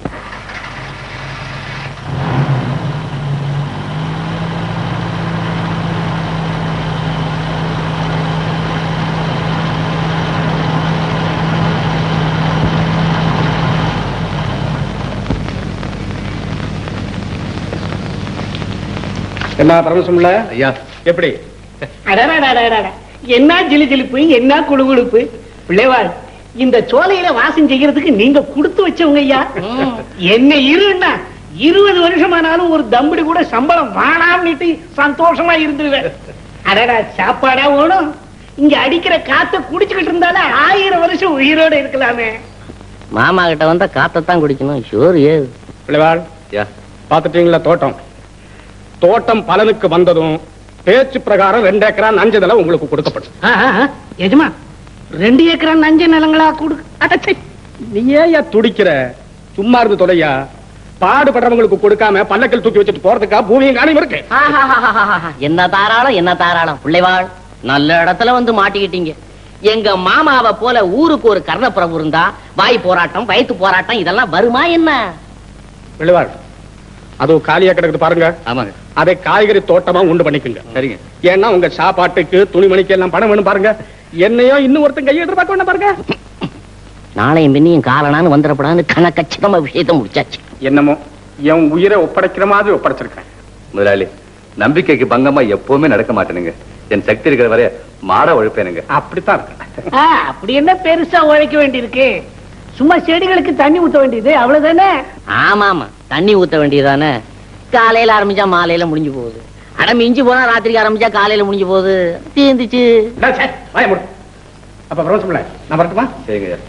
S2: என்ன பரமசம்ல
S8: ஐயா
S2: எப்படி
S7: அடடடடடட. என்ன ஜிலி ஜிலிப்பு என்ன குழுகுழுப்பு பிள்ளைவாள் இந்த சோலையில வாசம் செய்யறதுக்கு நீங்க கொடுத்து வச்சவங்க ஐயா என்ன இருன்னா இருபது வருஷமானாலும் ஒரு தம்படி கூட சம்பளம் வானாம்னுட்டு சந்தோஷமா இருந்துருவேன் அடடா சாப்பாடா வேணும் இங்க அடிக்கிற காத்த குடிச்சுக்கிட்டு இருந்தாலே ஆயிரம் வருஷம் உயிரோட இருக்கலாமே
S6: மாமா கிட்ட வந்தா காத்தத்தான் குடிக்கணும் ஷோர் ஏது
S2: பிள்ளைவாள்
S8: ஐயா
S2: பாத்துட்டீங்களா தோட்டம் தோட்டம் பலனுக்கு வந்ததும் பேச்சு பிரகாரம் ரெண்டு ஏக்கரா நஞ்சதெல்லாம் உங்களுக்கு கொடுக்கப்படும்
S7: ஆ, ஆ, ஆ. எஜமா ரெண்டு ஏக்கரா நஞ்ச நிலங்களா கொடு அடச்சே
S2: நீ ஏன் துடிக்கிற சும்மா இருந்து தொலையா பாடுபடுறவங்களுக்கு கொடுக்காம பல்லக்கில் தூக்கி வச்சுட்டு போறதுக்கா பூமியும் காணியும் இருக்கு
S6: ஆஹாஹாஹாஹா. என்ன தாராளம் என்ன தாராளம் பிள்ளைவாள் நல்ல இடத்துல வந்து மாட்டிக்கிட்டீங்க எங்க மாமாவை போல ஊருக்கு ஒரு கர்ணப்புறம் இருந்தா வாய் போராட்டம் வயிற்று போராட்டம் இதெல்லாம் வருமா என்ன
S2: பிள்ளைவாள் அதுவும் காலியா கிடக்குது பாருங்க
S8: ஆமாங்க
S2: அதை காய்கறி தோட்டமா உண்டு பண்ணிக்குங்க
S8: சரிங்க
S2: ஏன்னா உங்க சாப்பாட்டுக்கு துணிமணிக்கு எல்லாம் பணம் வேணும் பாருங்க என்னையோ இன்னும் ஒருத்தன் கையை எதிர்பார்க்க வேண்டாம் பாருங்க
S6: நாளையும் பின்னையும் காலனான்னு வந்துடப்படான்னு கணக்கச்சிதமா விஷயத்த முடிச்சாச்சு
S2: என்னமோ என் உயிரை ஒப்படைக்கிற மாதிரி ஒப்படைச்சிருக்கேன்
S8: முதலாளி நம்பிக்கைக்கு பங்கமா எப்பவுமே நடக்க மாட்டேனுங்க என் சக்தி இருக்கிற வரைய மாட உழைப்பேனுங்க
S2: அப்படித்தான் இருக்கு
S7: ஆ, அப்படி என்ன பெருசா உழைக்க வேண்டியிருக்கு சும்மா செடிகளுக்கு தண்ணி ஊத்த வேண்டியது அவ்வளவுதானே
S6: ஆமா ஆமா தண்ணி ஊத்த வேண்டியதானே காலையில ஆரம்பிச்சா மாலையில முடிஞ்சு போகுது அட மிஞ்சி போனா ராத்திரிக்கு ஆரம்பிச்சா காலையில முடிஞ்சு போகுது தீந்துச்சு
S2: டேய், சே, வாயை மூடு. அப்ப பிரபஞ்சம்ல நான் வரட்டுமா
S8: சரிங்க ஐயா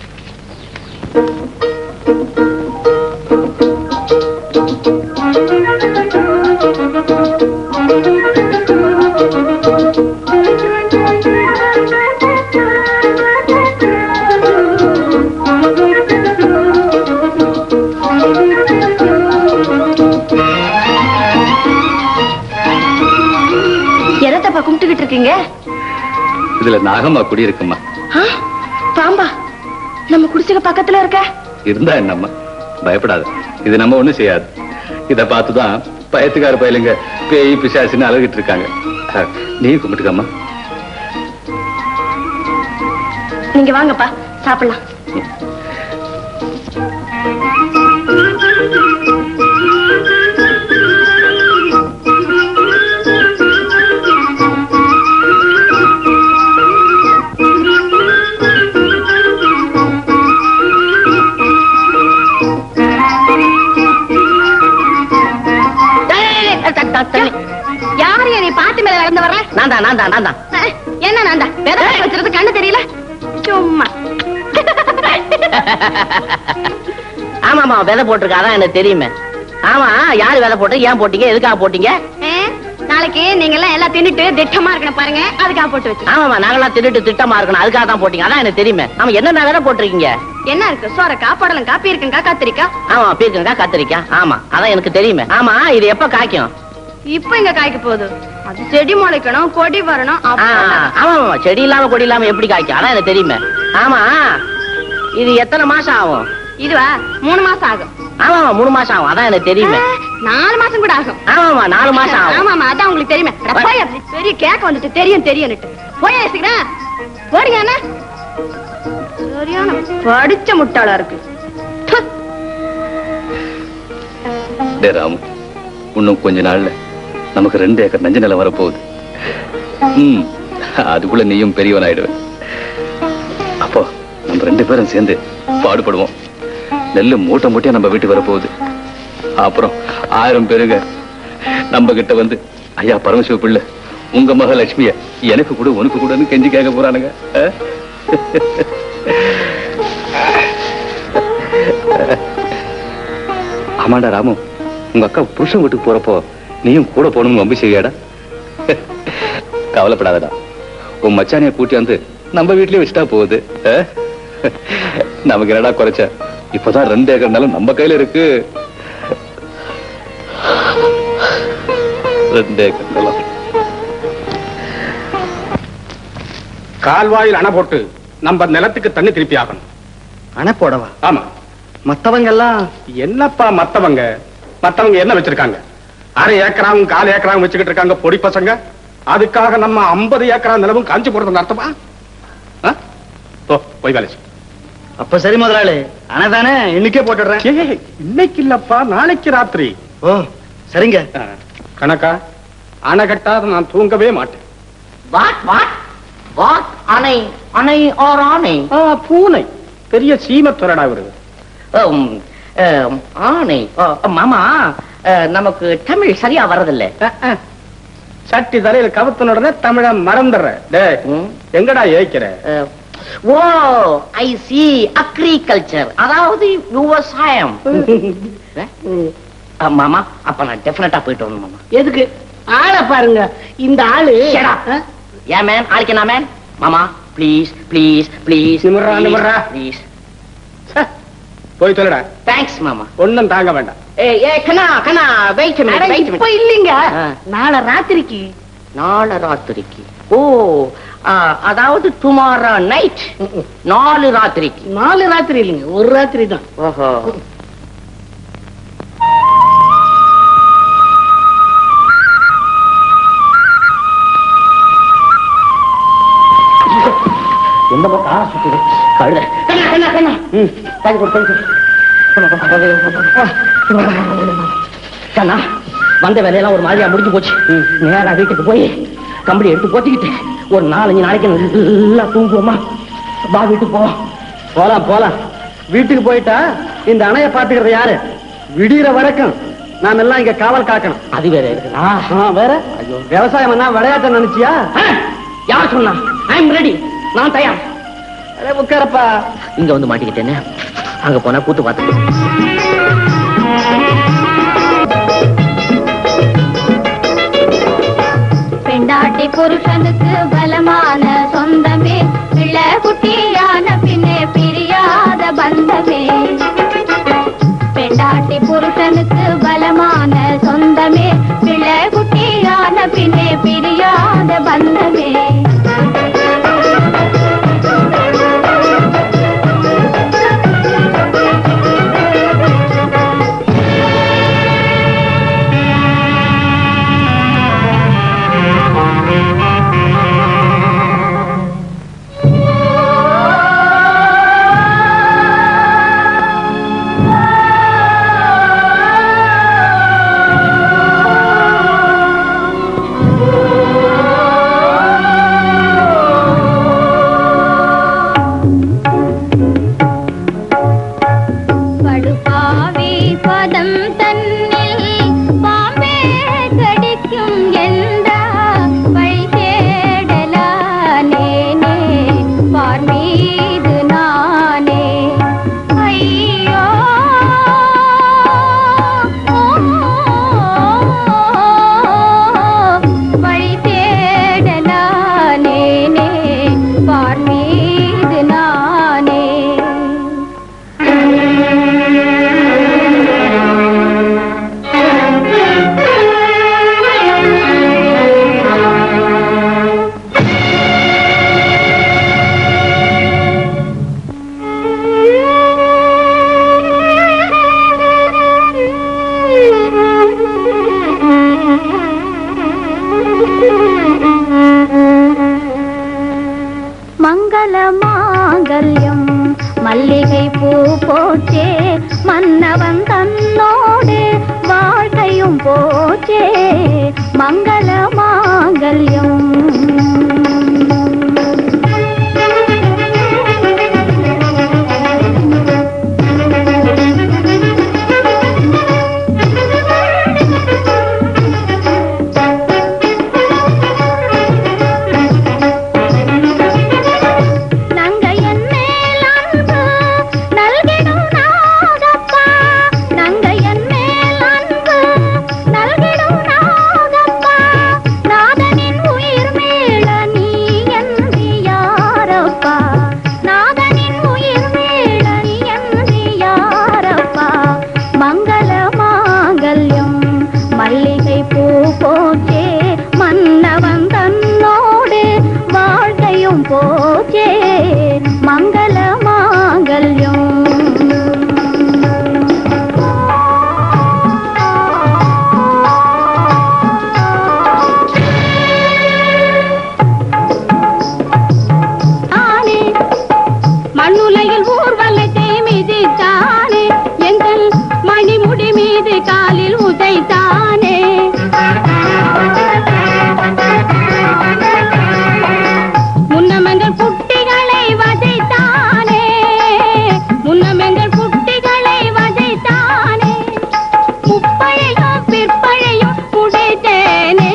S1: எதத்தப்பா கும்பிட்டுக்கிட்டு இருக்கீங்க
S8: இதுல நாகம்மா குடியிருக்குமா
S1: ஆ, பாம்பா நம்ம குடிசைக்கு பக்கத்துல இருக்க
S8: இருந்தா என்னம்மா பயப்படாத இது நம்ம ஒண்ணும் செய்யாது இத பார்த்துதான் பயத்துக்கார பயலுங்க பேய் பிசாசுன்னு அழகிட்டு இருக்காங்க அஹ், நீ கும்பிட்டுக்கம்மா
S1: நீங்க வாங்கப்பா சாப்பிடலாம் யாரு நீ பாத்து மேல நடந்து வர்ற
S6: நான் தான் நான் தான் நான் தான்
S1: அஹ், என்ன நான்டா விதை வச்சிருது கண்ணு தெரியல சும்மா
S6: ஆமாமா விதை போட்டிருக்கா அதான் எனக்கு தெரியுமே ஆமா யாரு விதை போட்டு ஏன் போட்டீங்க எதுக்காக போட்டீங்க
S1: அஹ், நாளைக்கு நீங்க எல்லாம் எல்லாம் தின்னுட்டு திட்டமா இருக்கணும் பாருங்க அதுக்காக போட்டு வச்சு
S6: ஆமாமா நாங்களாம் தின்னுட்டு திட்டமா இருக்கணும் அதுக்காக தான் போட்டீங்க அதான் எனக்கு தெரியுமே ஆமா என்னென்ன விதை போட்டிருக்கீங்க
S1: என்ன இருக்கு சோரக்கா புடலங்கா பீர்க்கங்கா கத்திரிக்காய்
S6: ஆமா பீர்க்கங்கா கத்திரிக்காய் ஆமா அதான் எனக்கு தெரியுமே ஆமா இது எப்ப காய்க்கும்
S1: இப்ப இங்க காய்க்க போகுது அது செடி முளைக்கணும் கொடி வரணும்
S6: ஆ,
S1: அப்பதான்.
S6: ஆமா ஆமா செடி இல்லாம கொடி இல்லாம எப்படி காய்க்கும் அதான் எனக்கு தெரியுமே ஆமா இது எத்தனை மாசம் ஆகும்
S1: இதுவா மூணு மாசம் ஆகும்
S6: ஆமா ஆமா மூணு மாசம் ஆகும் அதான் எனக்கு தெரியுமே
S1: அஹ், நாலு மாசம் கூட ஆகும்
S6: ஆமாமா நாலு மாசம் ஆகும்
S1: ஆமாமா அதான் உங்களுக்கு தெரியுமே அட போய் அப்படி பெரிய கேக்க வந்துட்டு தெரியும் தெரியும்னுட்டு போய் பேசுகிறேன் போடுங்க அண்ணா சரியான படிச்ச முட்டாளா இருக்கு ப்பு.
S8: டே ராமு இன்னும் கொஞ்ச நாள்ல நமக்கு ரெண்டு ஏக்கர் நஞ்ச நிலம் வரப்போகுது ம் அதுக்குள்ள நீயும் பெரியவனாயிடுவ அப்போ நம்ம ரெண்டு பேரும் சேர்ந்து பாடுபடுவோம் நெல்லு மூட்டை மூட்டையா நம்ம வீட்டுக்கு வரப்போகுது அப்புறம் ஆயிரம் பேருங்க நம்ம கிட்ட வந்து ஐயா பரமசிவ பிள்ளை உங்க மக லட்சுமிய எனக்கு கூட உனக்கு கூடன்னு கெஞ்சி கேட்க போறானுங்க ஆ? ஆமாண்டா ராமு உங்க அக்கா புருஷன் வீட்டுக்கு போறப்போ நீயும் கூட போகணும்னு வம்பி செய்யாடா கவலைப்படாதடா உன் மச்சானிய கூட்டி வந்து நம்ம வீட்லயே வச்சுட்டா போகுது ஆ? நமக்கு என்னடா குறைச்ச இப்பதான் ரெண்டு ஏக்கர் நிலம் நம்ம கையில இருக்கு ரெண்டே கட்டலாம்
S2: கால்வாயில் அணை போட்டு நம்ம நிலத்துக்கு தண்ணி திருப்பி ஆகணும்
S3: அணை போடவா
S2: ஆமா
S3: மத்தவங்க எல்லாம்
S2: என்னப்பா மத்தவங்க மத்தவங்க என்ன வச்சிருக்காங்க அரை ஏக்கராவும் கால் ஏக்கராவும் வச்சுக்கிட்டு இருக்காங்க பொடி பசங்க அதுக்காக நம்ம 50 ஏக்கரா நிலவும் காஞ்சி போடுறது அர்த்தமா ஆ? போ போய் வேலை செய்.
S3: அப்ப சரி முதலாளி அணை தானே இன்னைக்கே போட்டுடுறேன்
S2: ஏய், இன்னைக்கு இல்லப்பா நாளைக்கு ராத்திரி
S3: ஓ சரிங்க
S2: ஆ, கணக்கா அணை கட்டாத நான் தூங்கவே மாட்டேன்
S6: வாட் வாட் வாட் அணை அணை ஆர் ஆணை
S2: ஆ, பூனை பெரிய சீமத்துறடா இவரு
S6: உம், அஹ், ஆணை அஹ், மாமா அஹ், நமக்கு தமிழ் சரியா வர்றதில்ல
S2: அஹ், அஹ். சட்டி தலையில கவுத்தின உடனே தமிழ மறந்துடுற டேய்
S6: ம்.
S2: எங்கடா ஏய்க்கிற
S6: அஹ், ஓ ஐ சி அக்ரிகல்ச்சர் அதாவது விவசாயம் அஹ், மாமா அப்ப நான் டெஃபினட்டா போயிட்டு வரணும் மாமா
S7: எதுக்கு ஆளை பாருங்க இந்த ஆளு
S6: Shut up.
S7: ஆ?
S6: ஏன் மேன் ஆளுக்கு என்ன மேன் மாமா ப்ளீஸ் ப்ளீஸ் ப்ளீஸ்
S2: நிமிர்றா, நிமிர்றா.
S6: ப்ளீஸ்
S2: ச்சே, போய் சொல்லடா
S6: தேங்க்ஸ் மாமா
S2: ஒண்ணும் தாங்க வேண்டாம்
S6: ஏ ஏ கண்ணா கண்ணா வெயிட்
S7: அட,
S6: மினிட் வெயிட்
S7: இப்ப
S6: மினிட்
S7: இல்லைங்க
S6: ஆ.
S7: நாளை ராத்திரிக்கு
S6: நாளை ராத்திரிக்கு ஓ ஆ, அதாவது டுமாரோ நைட் நாலு ராத்திரிக்கு
S7: நாலு ராத்திரி இல்லைங்க ஒரு ராத்திரி தான்
S6: ஓஹோ எந்த பக்கம் ஆ, சுத்துது கழுத கண்ணா கண்ணா கண்ணா ம் தள்ளி கொடு தள்ளி கொடு கண்ணா வந்த வேலையெல்லாம் ஒரு மாதிரியா முடிஞ்சு போச்சு நேரா வீட்டுக்கு போய் கம்பளி எடுத்து போத்திக்கிட்டு ஒரு நாலஞ்சு நாளைக்கு நல்லா தூங்குவோமா வா வீட்டுக்கு போவோம்
S3: போலாம் போலாம் வீட்டுக்கு போயிட்டா இந்த அணைய பாத்துக்கிறது யாரு விடிகிற வரைக்கும் நாம எல்லாம் இங்க காவல் காக்கணும்
S6: அது வேற இருக்குதா
S3: ஆ, வேற விவசாயம் என்ன விளையாட்ட நினைச்சியா
S6: ஆ, யார் சொன்னா ஐ எம் ரெடி நான் தயார்
S3: அட, உட்காரப்பா
S6: இங்க வந்து மாட்டிக்கிட்டேனே அங்க போனா கூத்து பார்த்து
S5: பெண்டாட்டி புருஷனுக்கு பலமான சொந்தமே பிள்ளை குட்டியான பின்னே பிரியாத பந்தமே பெண்டாட்டி புருஷனுக்கு பலமான சொந்தமே பிள்ளை குட்டியான பின்னே பிரியாத பந்தமே படுபாவி பதம் தன்னில் பாம்பே கடிக்கும் என்ற வழி தேடலானேனே பார் மீது நானே ஐயோ வழி தேடலானேனே பார் மீது நானே மங்கள மாங்கல்யம் மல்லிகை பூ போச்சே மன்னவன் தன்னோடு வாழ்க்கையும் போச்சே மங்கள மாங்கல்யம் நங்கையன் மேல் அன்பு நல்கிடும் நாகப்பா நங்கையன் மேல் அன்பு நல்கிடும் நாகப்பா நாதனின் உயிர் மேல் போச்சே மங்கள மாங்கல்யம் தானே மண்ணுலையில் ஊர்வலத்தை மிதித்தானே எங்கள் மணிமுடி மீது காலில் உதைத்தானே முன்னமெங்கள் குட்டிகளை வதைத்தானே முன்னமெங்கள் குட்டிகளை வதைத்தானே முப்பழையும் பிற்பழையும் உடைத்தேனே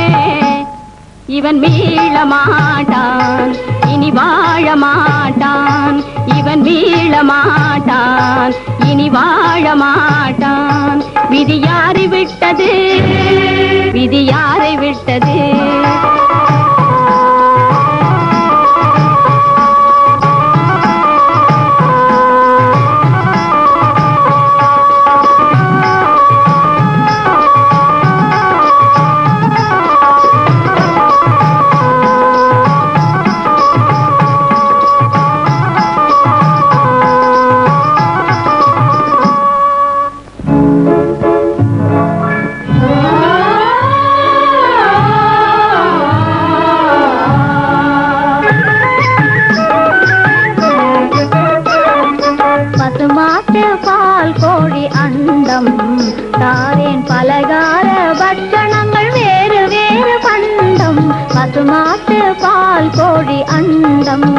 S5: இவன் மீள மாட்டான் இனி வாழ மாட்டான் இவன் மீள மாட்டான் இனி வாழ மாட்டான் விதி யாரை விட்டது விதி யாரை விட்டது பசுமாட்டு பால் கோழி அண்டம் தாரேன் பலகார பட்சணங்கள் வேறு வேறு பண்டம் பசுமாட்டு பால் கோழி அண்டம்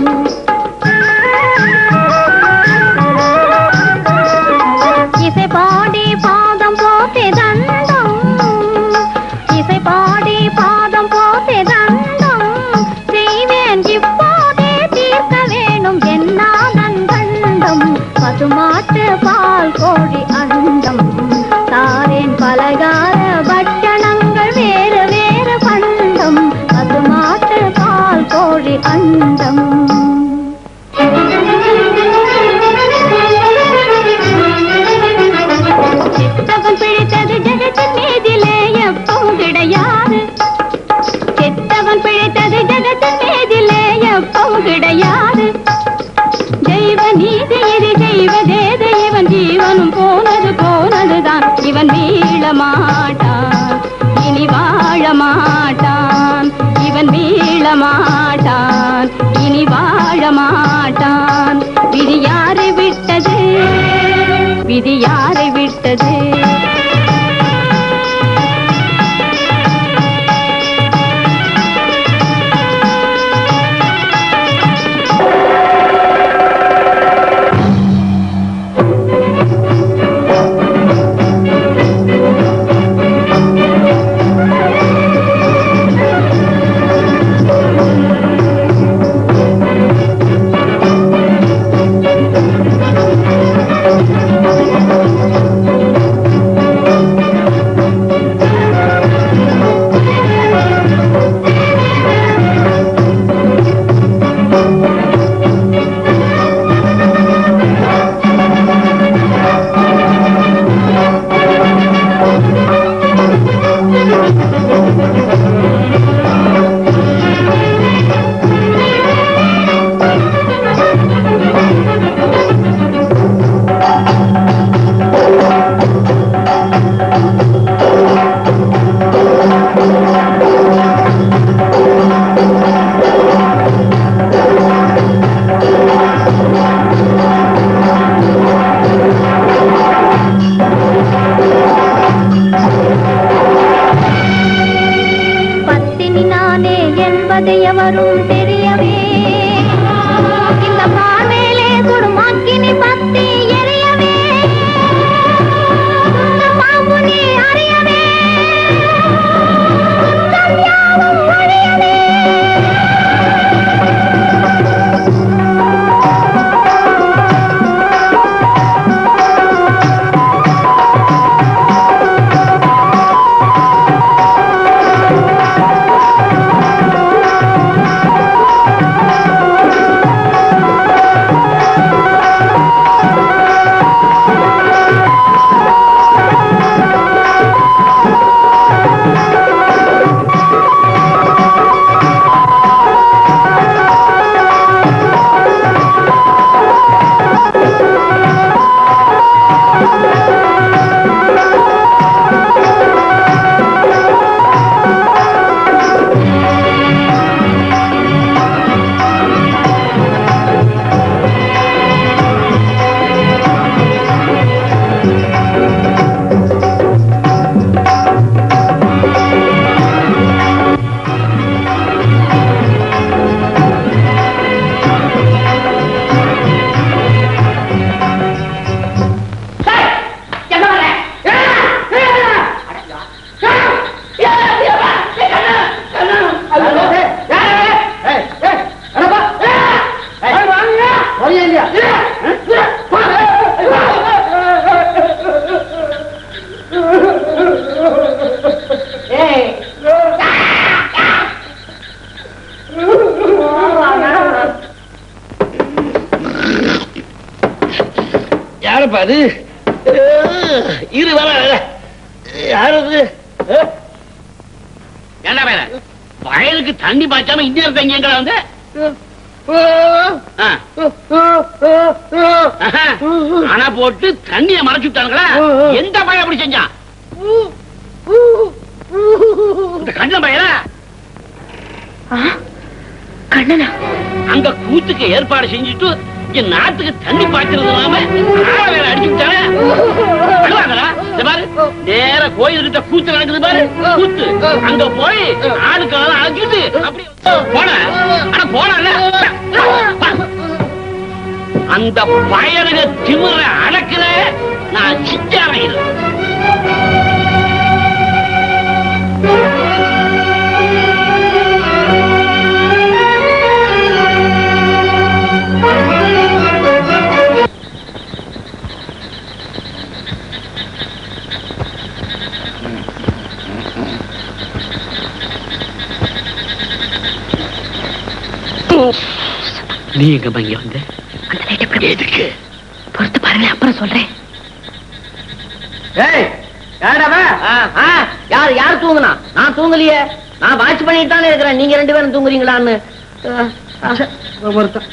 S5: இசை பாடி பாதம் போத்தே தண்டம் இசை பாடி பாதம் போத்தே தண்டம் செய்வேன் இப்போதே தீர்க்க வேணும் என்னாதன் கண்டம் பசுமாட்டு பால் கோழி அண்டம் தாரேன் பலகார பட்சணங்கள் வேறு வேறு பண்டம் பசுமாட்டு பால் கோழி அண்டம் சித்தவன் பிழைத்தது ஜெகத்தின் மீதிலே எப்பவும் கிடையாது சித்தவன் பிழைத்தது ஜெகத்தின் மீதிலே எப்பவும் கிடையாது தெய்வ நீதி இது செய்வதேது இவன் ஜீவனும் போனது போனதுதான் இவன் மீள மாட்டான் இனி வாழ மாட்டான் இவன் மீள மாட்டான் இனி வாழ மாட்டான் விதி யாரை விட்டது விதி யாரை விட்டது
S4: வரியா இல்லையா
S7: யாருப்பா அது இரு வர வர. யாரு அது ஏண்டா வேற வயலுக்கு தண்ணி பாய்ச்சாம இந்தியா தங்கி எங்கடா வந்து ஆ. ஆஹா. அணை போட்டு தண்ணிய மறைச்சு விட்டானுங்களா எந்த பையன் அப்படி செஞ்சான் இந்த கண்ணன் பையனா
S1: கண்ணனா
S7: அங்க கூத்துக்கு ஏற்பாடு செஞ்சுட்டு இங்க நாட்டுக்கு தண்ணி பாய்ச்சறது இல்லாம ஆள வேற அடிச்சு விட்டானே அழுவாங்களா இந்த பாரு நேர கோயில்கிட்ட கூத்து நடக்குது பாரு கூத்து அங்க போய் ஆளுக்கெல்லாம் அழைச்சிட்டு அப்படி போன ஆனா போன அந்த பயலுக திமுற அடக்குல நான் சிச்சாவையில் நீ எங்க இங்க வந்த
S1: அந்த லைட் எப்படி
S7: எதுக்கு
S1: பொறுத்து பாருங்க அப்புறம் சொல்றேன்
S3: ஏய் யாரவ
S6: ஆ, ஆ, யார் யார் தூங்குனா நான் தூங்கலையே நான் வாட்ச் பண்ணிட்டு தானே இருக்கிறேன் நீங்க ரெண்டு பேரும் தூங்குறீங்களான்னு ஆ, ஆ.
S3: ஒருத்தன்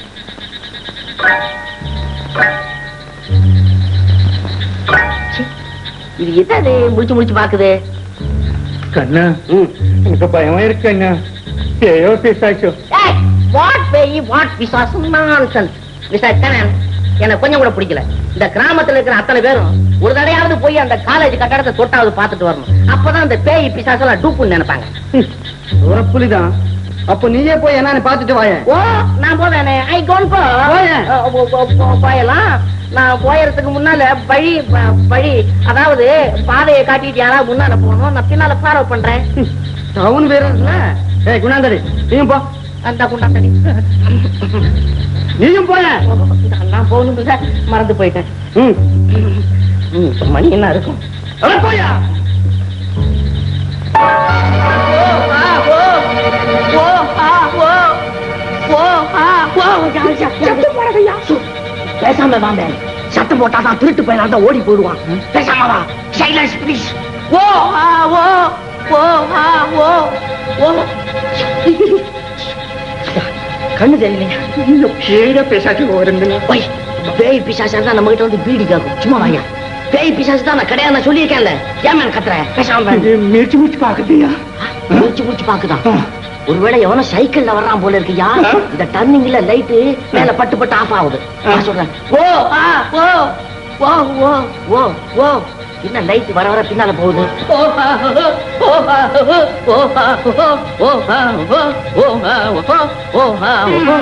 S6: இது என்னது முடிச்சு முடிச்சு பாக்குது
S4: கண்ணா எனக்கு பயமா இருக்கு அண்ணா ஏயோ பிசாச்சோ
S6: வாட் பேய் வாட் விசாசம் நான்சன் மிஸ்டர் கண்ணன் எனக்கு கொஞ்சம் கூட பிடிக்கல இந்த கிராமத்துல இருக்கிற அத்தனை பேரும் ஒரு தடையாவது போய் அந்த காலேஜ் கட்டடத்தை தொட்டாவது பார்த்துட்டு வரணும் அப்பதான் அந்த பேய் பிசாசெல்லாம் டூப்புன்னு நினைப்பாங்க
S3: ஒரு புலிதான் அப்ப நீயே போய் என்னன்னு பாத்துட்டு வாயேன்
S6: ஓ நான் போவேனே ஐ கோன் போ
S3: போயேன்.
S6: அஹ், போ- போ- போ- போயலாம் நான் போயறதுக்கு முன்னால வழி வ- வழி அதாவது பாதையை காட்டிட்டு யாராவது முன்னால போகணும் நான் பின்னால ஃபாலோ பண்றேன்
S3: டவுன் வேற இருக்குல்ல ஏய் குணாந்தரி நீயும் போ
S6: அந்த குண்டாத்தடி
S3: நீயும் போய
S6: நான் போகணும் மறந்து போயிட்டேன்
S3: ம்
S6: ம், மணி என்ன இருக்கும்
S3: அட போயா
S6: பேசாம வாங்க சத்தம் போட்டாதான் திருட்டு பையனா தான் ஓடி போயிடுவான் பேசாம வா சைலன்ஸ் ப்ளீஸ் ஓ ஆ ஓ ஓ ஆ ஓ ஓ கண்ணு தெரியலையா
S4: ஏழ பிசாச்சு வருங்க
S6: ஒய் பேய் பிசாசா தான் நம்ம கிட்ட வந்து பீடி கேட்கும் சும்மா வாங்க பேய் பிசாசு தான் நான் கிடையாது நான் சொல்லியிருக்கேன்ல ஏன் மேல கத்துற பேசாம வா.
S4: மிர்ச்சி மிர்ச்சி பாக்குதியா
S6: முடிச்சு முடிச்சு பாக்குதான் ஒருவேளை எவனோ சைக்கிள்ல வர்றான் போல இருக்குயா இந்த டர்னிங்ல லைட்டு மேல பட்டு பட்டு ஆஃப் ஆகுது நான் சொல்றேன் ஓ ஆ ஓ ஓ ஓ ஓ ஓ என்ன லைட் வர வர பின்னால போகுது ஓ ஆ, ஓ ஆ, ஓ ஆ, ஓ ஆ, ஓ ஆ, ஓ ஆ, ஓ.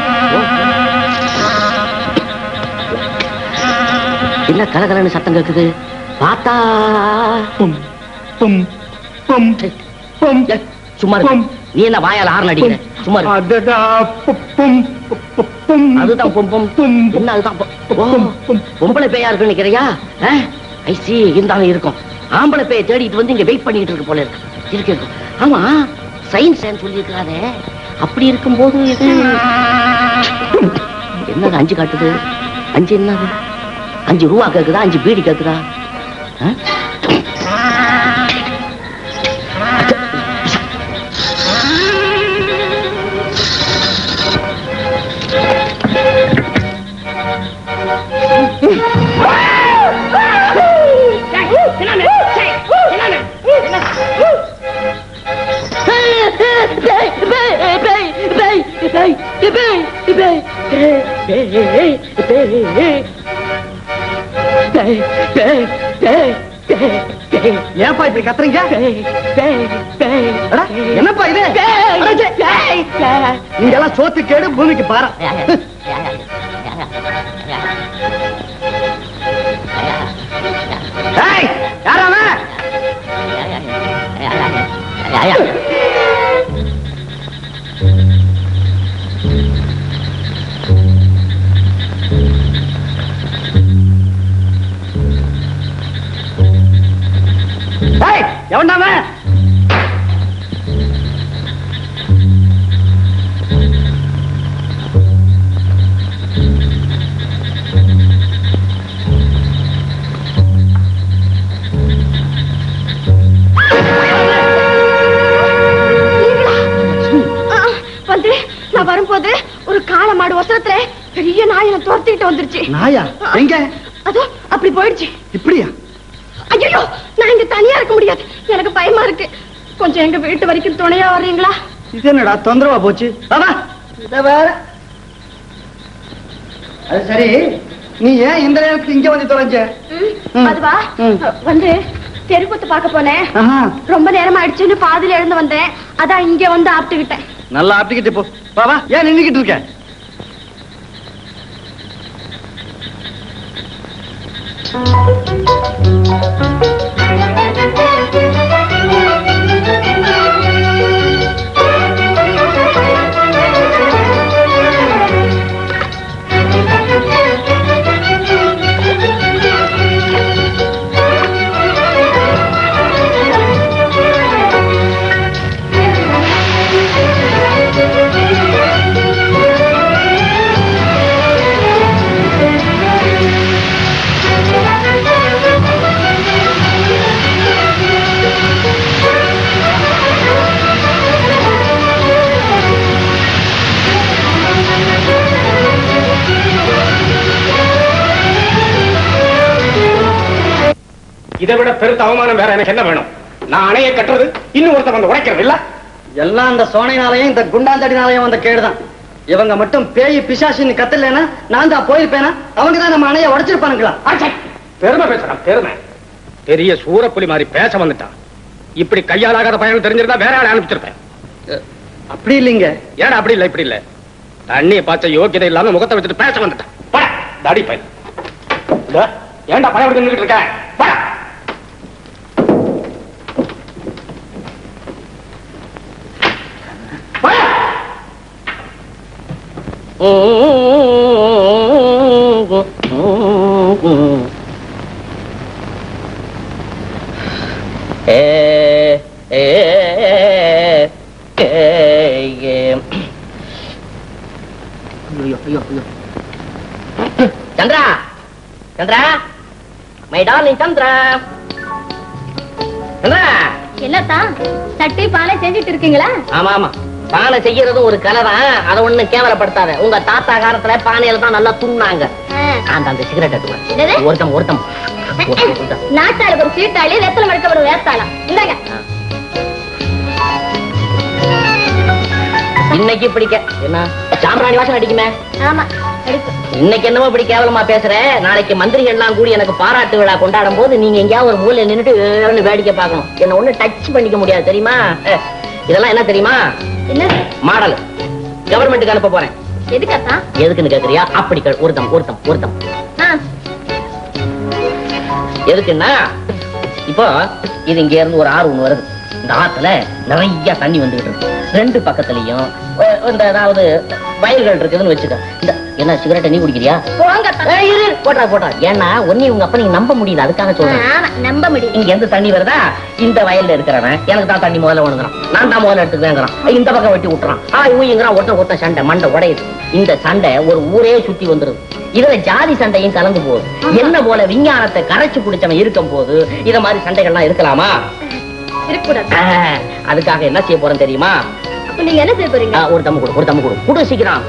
S6: என்ன கலகலன்னு சத்தம் கேக்குது பார்த்தா
S4: பும் பும் பும் பும்
S6: ஏய், சும்மா இரு.
S4: பும்.
S6: நீ என்ன வாயால ஆரன் அடிக்கிற சும்மா இரு.
S4: அதடா பு- பும் பு- பு- பும்
S6: அதுதான் பொம் பொம்
S4: பும்
S6: என்ன அதுதான் பொ- ஓ,
S4: பும் பும்
S6: பொம்பளை பேயா இருக்கு நிக்கிறியா ஐசி இருந்தாலும் இருக்கும் ஆம்பளை பேயை தேடிட்டு வந்து இங்க வெயிட் பண்ணிட்டு இருக்கு போல இருக்கு இருக்கு இருக்கு ஆமா சயின்ஸ் சொல்லி இருக்காதே அப்படி இருக்கும்போது இது என்னது அஞ்சு காட்டுது அஞ்சு என்னது அஞ்சு ரூபா கேக்குதா அஞ்சு பீடி கேக்குதா ஆ?
S3: ஏன்பா இப்படி கத்துறீங்க அட, என்னப்பா இது அட, சே. நீங்க எல்லாம் சோத்து கேடு பூமிக்கு பாரம் ஏய், யாரா அவன்? எவன்டாம
S1: ஆ, வந்து நான் வரும்போது ஒரு காளை மாடு ஒசரத்துல பெரிய நாய் என்ன துரத்திட்டு வந்துருச்சு
S3: நாயா எங்க
S1: அதோ அப்படி போயிடுச்சு
S3: இப்படியா
S1: ஐயோ நான் இங்க தனியா இருக்க முடியாது எனக்கு பயமா இருக்கு கொஞ்சம் எங்க வீட்டு வரைக்கும் துணையா வர்றீங்களா
S3: இது என்னடா தொந்தரவா போச்சு பாபா இத வேற அது சரி நீ ஏன் இந்த நேரத்துக்கு இங்க வந்து தொலைஞ்ச ம்.
S1: அதுவா
S3: ம்.
S1: வந்து தெருக்கூத்து பார்க்க போனேன்
S3: ஆஹா,
S1: ரொம்ப நேரம் ஆயிடுச்சுன்னு பாதியில எழுந்து வந்தேன் அதான் இங்க வந்து ஆப்ட்டுக்கிட்டேன்
S3: நல்லா ஆப்பிக்கிட்டு போ பாபா ஏன் நின்னுக்கிட்டு இருக்க
S2: இதை விட பெருத்த அவமானம் வேற எனக்கு என்ன வேணும் நான் அணையை கட்டுறது இன்னும் ஒருத்தன் வந்து உடைக்கிறது இல்ல
S3: எல்லாம் அந்த சோனைனாலையும் இந்த குண்டாந்தடினாலையும் வந்த கேடுதான் இவங்க மட்டும் பேய் பிசாசின்னு கத்தலைன்னா நான் தான் போயிருப்பேனா அவங்க தான் நம்ம அணைய உடைச்சிருப்பானுங்களா
S2: ஆச்சே, பெருமை பேசுறான் பெருமை பெரிய சூரப்புலி மாதிரி பேச வந்துட்டான் இப்படி கையாலாகாத பையன் தெரிஞ்சிருந்தா வேற ஆளை அனுப்பிச்சிருப்பேன்
S3: அப்படி இல்லைங்க
S2: ஏன்னா அப்படி இல்ல இப்படி இல்ல தண்ணியை பார்த்த யோக்கியதை இல்லாம முகத்தை வச்சுட்டு பேச வந்துட்டான் போடா, தாடி பையன் இதோ, ஏன்டா பயம் எடுத்து நின்னுட்டு இருக்க போடா. போடா.
S6: ஏ ஏ ஏ ஏ ஐயோ ஐயோ ஐயோ சந்திரா சந்திரா மை டார்லிங் சந்திரா சந்திரா
S5: என்னத்தான் சட்டி பானை செஞ்சுட்டு இருக்கீங்களா
S6: ஆமா ஆமா பானை செய்யறதும் ஒரு கலை தான் அதை ஒண்ணு கேவலப்படுத்தாத உங்க தாத்தா காலத்துல பானையில தான் நல்லா துண்ணாங்க அந்த அந்த சிகரெட்
S5: என்னது?
S6: எடுத்து ஒருத்தம் ஒருத்தம் ஒருத்தம், ஒருத்தம்.
S5: நாட்டாளுக்கு ஒரு சீட்டாளி வெத்தலை மடுக்க ஒரு வேத்தாளம் இந்தாங்க
S6: இன்னைக்கு பிடிக்க என்ன சாம்பிராணி வாசம் அடிக்குமே
S5: ஆமா எடுத்து
S6: இன்னைக்கு என்னமோ இப்படி கேவலமா பேசுற நாளைக்கு மந்திரிகள் எல்லாம் கூடி எனக்கு பாராட்டு விழா கொண்டாடும் போது நீங்க எங்கேயாவது ஒரு மூலையில நின்னுட்டு ஏன்னு வேடிக்கை பார்க்கணும் என்ன ஒண்ணு டச் பண்ணிக்க முடியாது தெரியுமா அஹ், இதெல்லாம் என்ன தெரியுமா
S5: என்னது
S6: மாடல் கவர்மெண்ட்டுக்கு அனுப்ப போறேன்
S5: எதுக்காத்தான்
S6: எதுக்குன்னு கேக்குறியா அப்படி கேள். ஒருத்தம் ஒருத்தம் ஒருத்தம்
S5: ஆ,
S6: எதுக்குன்னா இப்போ இது இங்க இருந்து ஒரு ஆறு ஒண்ணு வருது இந்த ஆத்துல நிறைய தண்ணி வந்துகிட்டு இருக்கு ரெண்டு பக்கத்துலயும் அஹ், இந்த அதாவது வயல்கள் இருக்குதுன்னு வச்சுக்க இந்த என்ன சிகரெட்டை நீ குடிக்கிறியா
S5: போங்க அத்தான்.
S6: ஏய், இரு, இரு, போட்டா போட்டா ஏன்னா ஒன்னே உங்க அப்பா நீங்க நம்ப முடியல அதுக்காக சொல்றேன்
S5: ஆமா நம்ப முடியும்
S6: இங்க எந்த தண்ணி வருதா இந்த வயல்ல இருக்கிறவன் எனக்கு தான் தண்ணி முதல்ல ஒண்ணுங்கிறான் நான் தான் முதல்ல எடுத்துக்கிறேங்கிறான் இந்த பக்கம் வெட்டி விட்டுறான் ஆ இவங்கிறான் ஒருத்தன் ஒருத்தன் சண்டை மண்டை உடையுது இந்த சண்டை ஒரு ஊரே சுத்தி வந்துருது இதுல ஜாதி சண்டையும் கலந்து போகுது என்ன போல விஞ்ஞானத்தை கரைச்சு குடிச்சவன் இருக்கும் போது இத மாதிரி சண்டைகள்லாம் இருக்கலாமா
S5: இருக்கக்கூடாது
S6: ஆ, அதுக்காக என்ன செய்ய போறேன் தெரியுமா
S5: அப்ப நீங்க என்ன செய்ய போறீங்க
S6: ஆ, ஒரு தம்மு கொடு ஒரு தம்மு கொடு கொடு சீக்கிரம்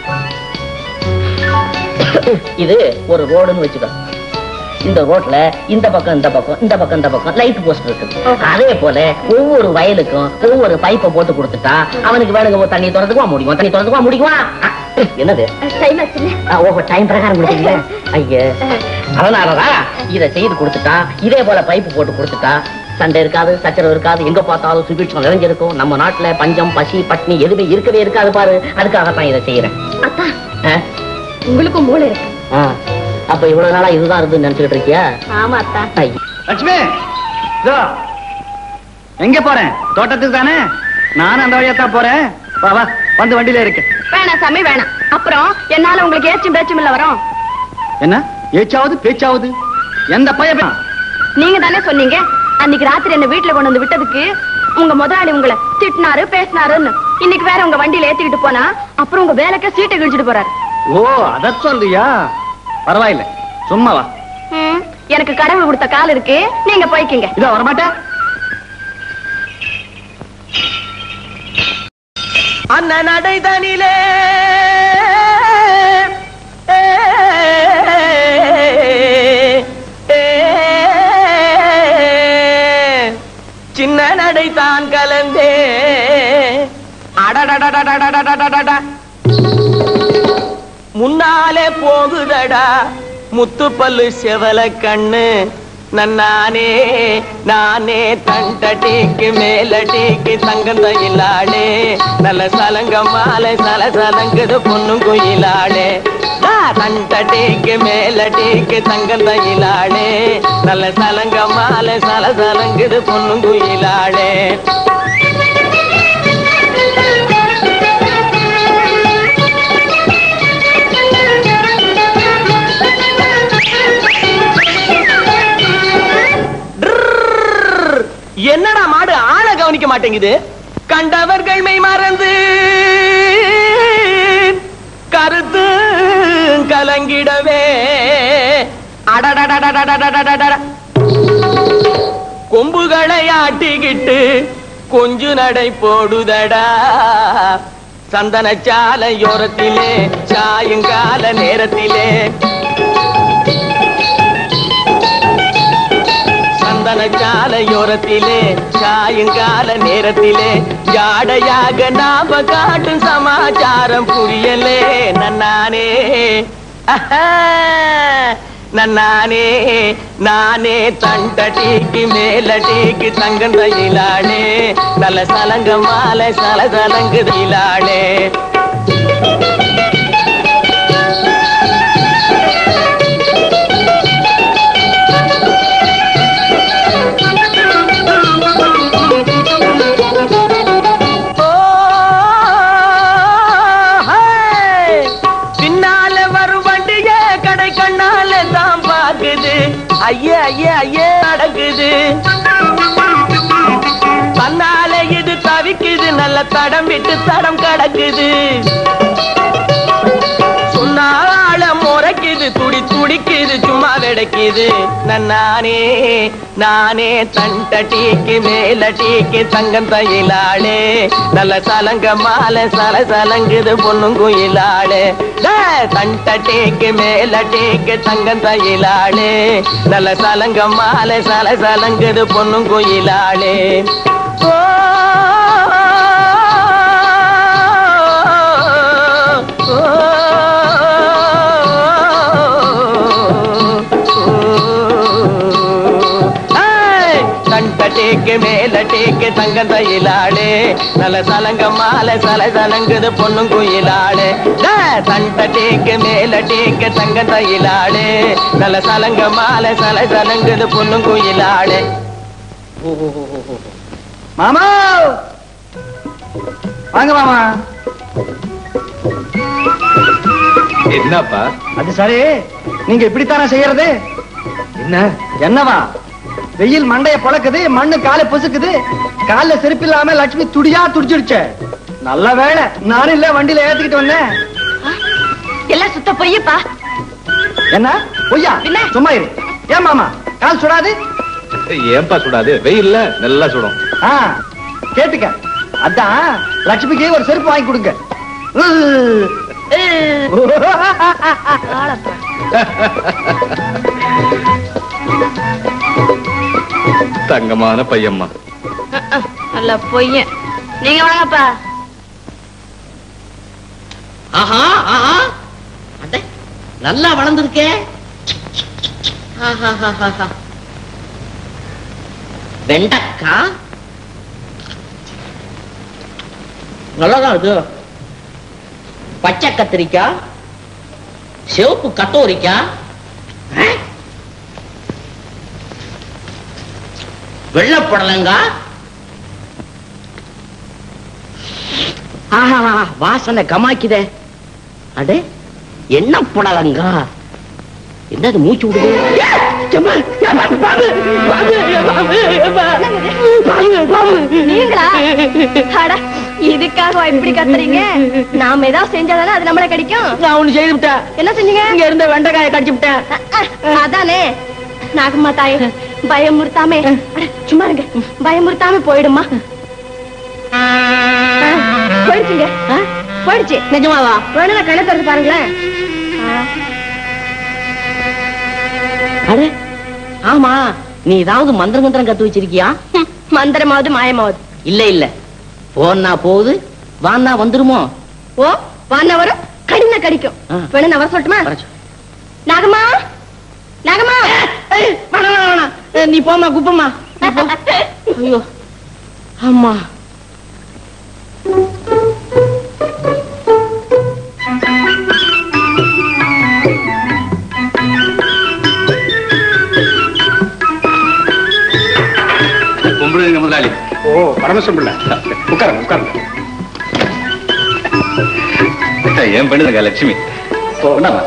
S6: இது ஒரு ரோடுன்னு வச்சுக்கோ இந்த ரோட்ல இந்த பக்கம் இந்த பக்கம் இந்த பக்கம் இந்த பக்கம் லைட் போஸ்ட் இருக்கு அதே போல ஒவ்வொரு வயலுக்கும் ஒவ்வொரு பைப்பை போட்டு கொடுத்துட்டா அவனுக்கு வேணுங்க ஒரு தண்ணி திறந்துக்குவா முடியும் தண்ணி திறந்துக்குவா முடிக்குமா ஆ, என்னது
S5: டைம் ஆச்சுல்ல
S6: ஆ, ஓஹோ டைம் பிரகாரம் கொடுத்தீங்க ஐயா அதனாலதான் இதை செய்து கொடுத்துட்டா இதே போல பைப்பு போட்டு கொடுத்துட்டா சண்டை இருக்காது சச்சரவு இருக்காது எங்க பார்த்தாலும் சுபிட்சம் நிறைஞ்சிருக்கும் நம்ம நாட்டுல பஞ்சம் பசி பட்னி எதுவுமே இருக்கவே இருக்காது பாரு அதுக்காகத்தான் இதை செய்யறேன்
S5: அத்தா
S6: ஆ?
S5: உங்களுக்கும் மூளை இருக்கு
S6: ஆ. அப்ப இவ்வளவு நாளா இதுதான் இருந்து நினைச்சுக்கிட்டு இருக்கியா
S5: ஆமா அத்தா
S6: ஐ.
S3: லட்சுமி இதோ எங்க போறேன் தோட்டத்துக்கு தானே நானும் அந்த வழியா தான் போறேன் வா வா வந்து வண்டியில இருக்கு
S1: வேணாம் சாமி வேணாம் அப்புறம் என்னால உங்களுக்கு ஏச்சும் பேச்சும் இல்ல வரும்
S3: என்ன ஏச்சாவது பேச்சாவது எந்த பையன்
S1: நீங்க தானே சொன்னீங்க அன்னைக்கு ராத்திரி என்ன வீட்டுல கொண்டு வந்து விட்டதுக்கு உங்க முதலாளி உங்களை திட்டினாரு பேசினாருன்னு இன்னைக்கு வேற உங்க வண்டியில ஏத்திக்கிட்டு போனா அப்புறம் உங்க வேலைக்க சீட்டை கிழிச்சிட்டு போறாரு
S3: ஓ அத சொல்றியா பரவாயில்ல சும்மா வா
S1: ம், எனக்கு கடவுள் கொடுத்த கால் இருக்கு நீங்க போய்க்கிங்க
S3: இதோ வரமாட்டேன்
S6: அண்ண நடைதனிலே சின்ன நடை தான் கலந்தே அடடடடடடடடடட முன்னாலே போகுதடா முத்து பல்லு செவல கண்ணு நன்னானே நானே தண்டடிக்கு மேலடிக்கு தங்கந்த இல்லாளே நல்ல சலங்க மாலை சல சலங்குது பொண்ணும் குயிலாளே தண்டடிக்கு மேலடிக்கு தங்கந்த இல்லாளே நல்ல சலங்க மாலை சல சலங்குது பொண்ணும் குயிலாளே ட்ரர். என்னடா மாடு ஆளை கவனிக்க மாட்டேங்குது கண்டவர்கள் மெய் மறந்து கருத்து கலங்கிடவே அடடடடடடடடடட. கொம்புகளை ஆட்டிக்கிட்டு கொஞ்சு நடை போடுதடா சந்தன சாலையோரத்திலே சாயங்கால நேரத்திலே சந்தன சாலையோரத்திலே சாயங்கால நேரத்திலே ஜாடையாக நாம காட்டும் சமாச்சாரம் புரியலே நன்னானே அஹா, நன்னானே நானே தண்டடிக்கு மேலடிக்கு தங்கந்தையிலாளே நல்ல சலங்க மாலை சல சலங்குதிலாளே ஓ, ஹே. பின்னால வரும் வண்டிய கடை கண்ணால தான் பாக்குது ஐயே ஐயே ஐயே நடக்குது தன்னால இது தவிக்குது நல்ல தடம் விட்டு தடம் கடக்குது சொன்னால முறைக்குது துடி துடிக்குது சும்மா வெடைக்குது நன்னானே நானே தண்டடிக்கு மேலடிக்கு தங்கம் தையிலாளே நல்ல சலங்க மாலை சல சலங்குது பொண்ணும் குயிலாளே தண்டடிக்கு மேலடிக்கு தங்கம் தையிலாளே நல்ல சலங்க மாலை சல சலங்குது பொண்ணும் குயிலாளே ஓ தண்டடேக்கு மேலடேக்கு தங்கம் தையிலாளே நல்ல சலங்க மாலை சல சலங்குது பொண்ணும் குயிலாளே தண்டடேக்கு மேலடேக்கு தங்கம் தையிலாளே நல்ல சலங்க மாலை சல சலங்குது பொண்ணும் குயிலாளே
S3: மாமா வாங்க மாமா
S8: என்னப்பா
S3: அது சரி நீங்க இப்படித்தானே செய்யறது
S8: என்ன
S3: என்னவா வெயில் மண்டைய பொளக்குது மண்ணு காலை பொசுக்குது கால்ல செருப்பு இல்லாம லட்சுமி துடியா துடிச்சிருச்சே நல்ல வேளை நானும் இல்ல வண்டியில ஏத்திக்கிட்டு வந்தேன்
S1: எல்லாம் சுத்த பொய்யப்பா
S3: என்ன பொய்யா
S1: என்ன?
S3: சும்மா இரு ஏன் மாமா கால் சுடாது
S8: ஏன்பா சுடாது வெயில்ல நல்லா சுடும்
S3: ஆ கேட்டுக்க அதான் லட்சுமிக்கு ஒரு செருப்பு வாங்கி கொடுங்க
S8: தங்கமான பையம்மா
S1: நல்ல பொய்யன் நீங்க வாங்கப்பா
S6: ஆஹா ஆஹா அட நல்லா வளர்ந்துருக்கே ஆஹாஹாஹாஹா. வெண்டைக்கா நல்லாதான் இருக்கு பச்சை கத்திரிக்காய் சிவப்பு கத்தோரிக்காய் ஆ? வெள்ளைப்படலங்காய் ஆஹா வாசனை கமாக்குதே அடே என்ன புடலங்கா என்னது மூச்சு விடுது
S1: நீங்களா அட, இதுக்காகவா இப்படி கத்துறீங்க நாம ஏதாவது செஞ்சாதானே அது நம்மள கிடைக்கும்
S6: நான் ஒண்ணு செய்து விட்டேன்
S1: என்ன செஞ்சீங்க
S6: இங்க இருந்த வெண்டைக்காயை கடிச்சு விட்டேன்
S1: அஹ், அஹ், அதானே நாகம்மா தாயே பயமுறுத்தாமே அட, சும்மா இருங்க பயமுறுத்தாம போயிடுமா அஹ், போயிடுச்சுங்க அஹ், போயிடுச்சு
S6: நிஜமாவா
S1: வேணும்னா கண்ணை திறந்து பாருங்களேன் அஹ்,
S6: அடே ஆமா நீ ஏதாவது மந்திர மந்திரம் கத்து வச்சிருக்கியா
S1: ஹம், மந்திரமாவது மாயமாவது
S6: இல்ல இல்ல போனா போகுது வான்னா வந்துருமோ
S1: ஓ வான வரும் கடின கடிக்கும்
S6: ஆ.
S1: வேணும் நான் வர சொல்லட்டுமா
S6: வர சொல்லு.
S1: நாகம்மா நாகம்மா
S6: ஏய், வேணாம், வேணாம், வேணாம். ஏய், நீ போமா குப்பம்மா நீ போ. ஐயோ அம்மா
S8: கும்பிடுங்க முதலாளி
S2: ஓ பரமசம் பிள்ளை உட்காருங்க உட்காருங்க
S8: என் பெண்ணுங்க லட்சுமி
S2: ஓ
S8: என்னம்மா?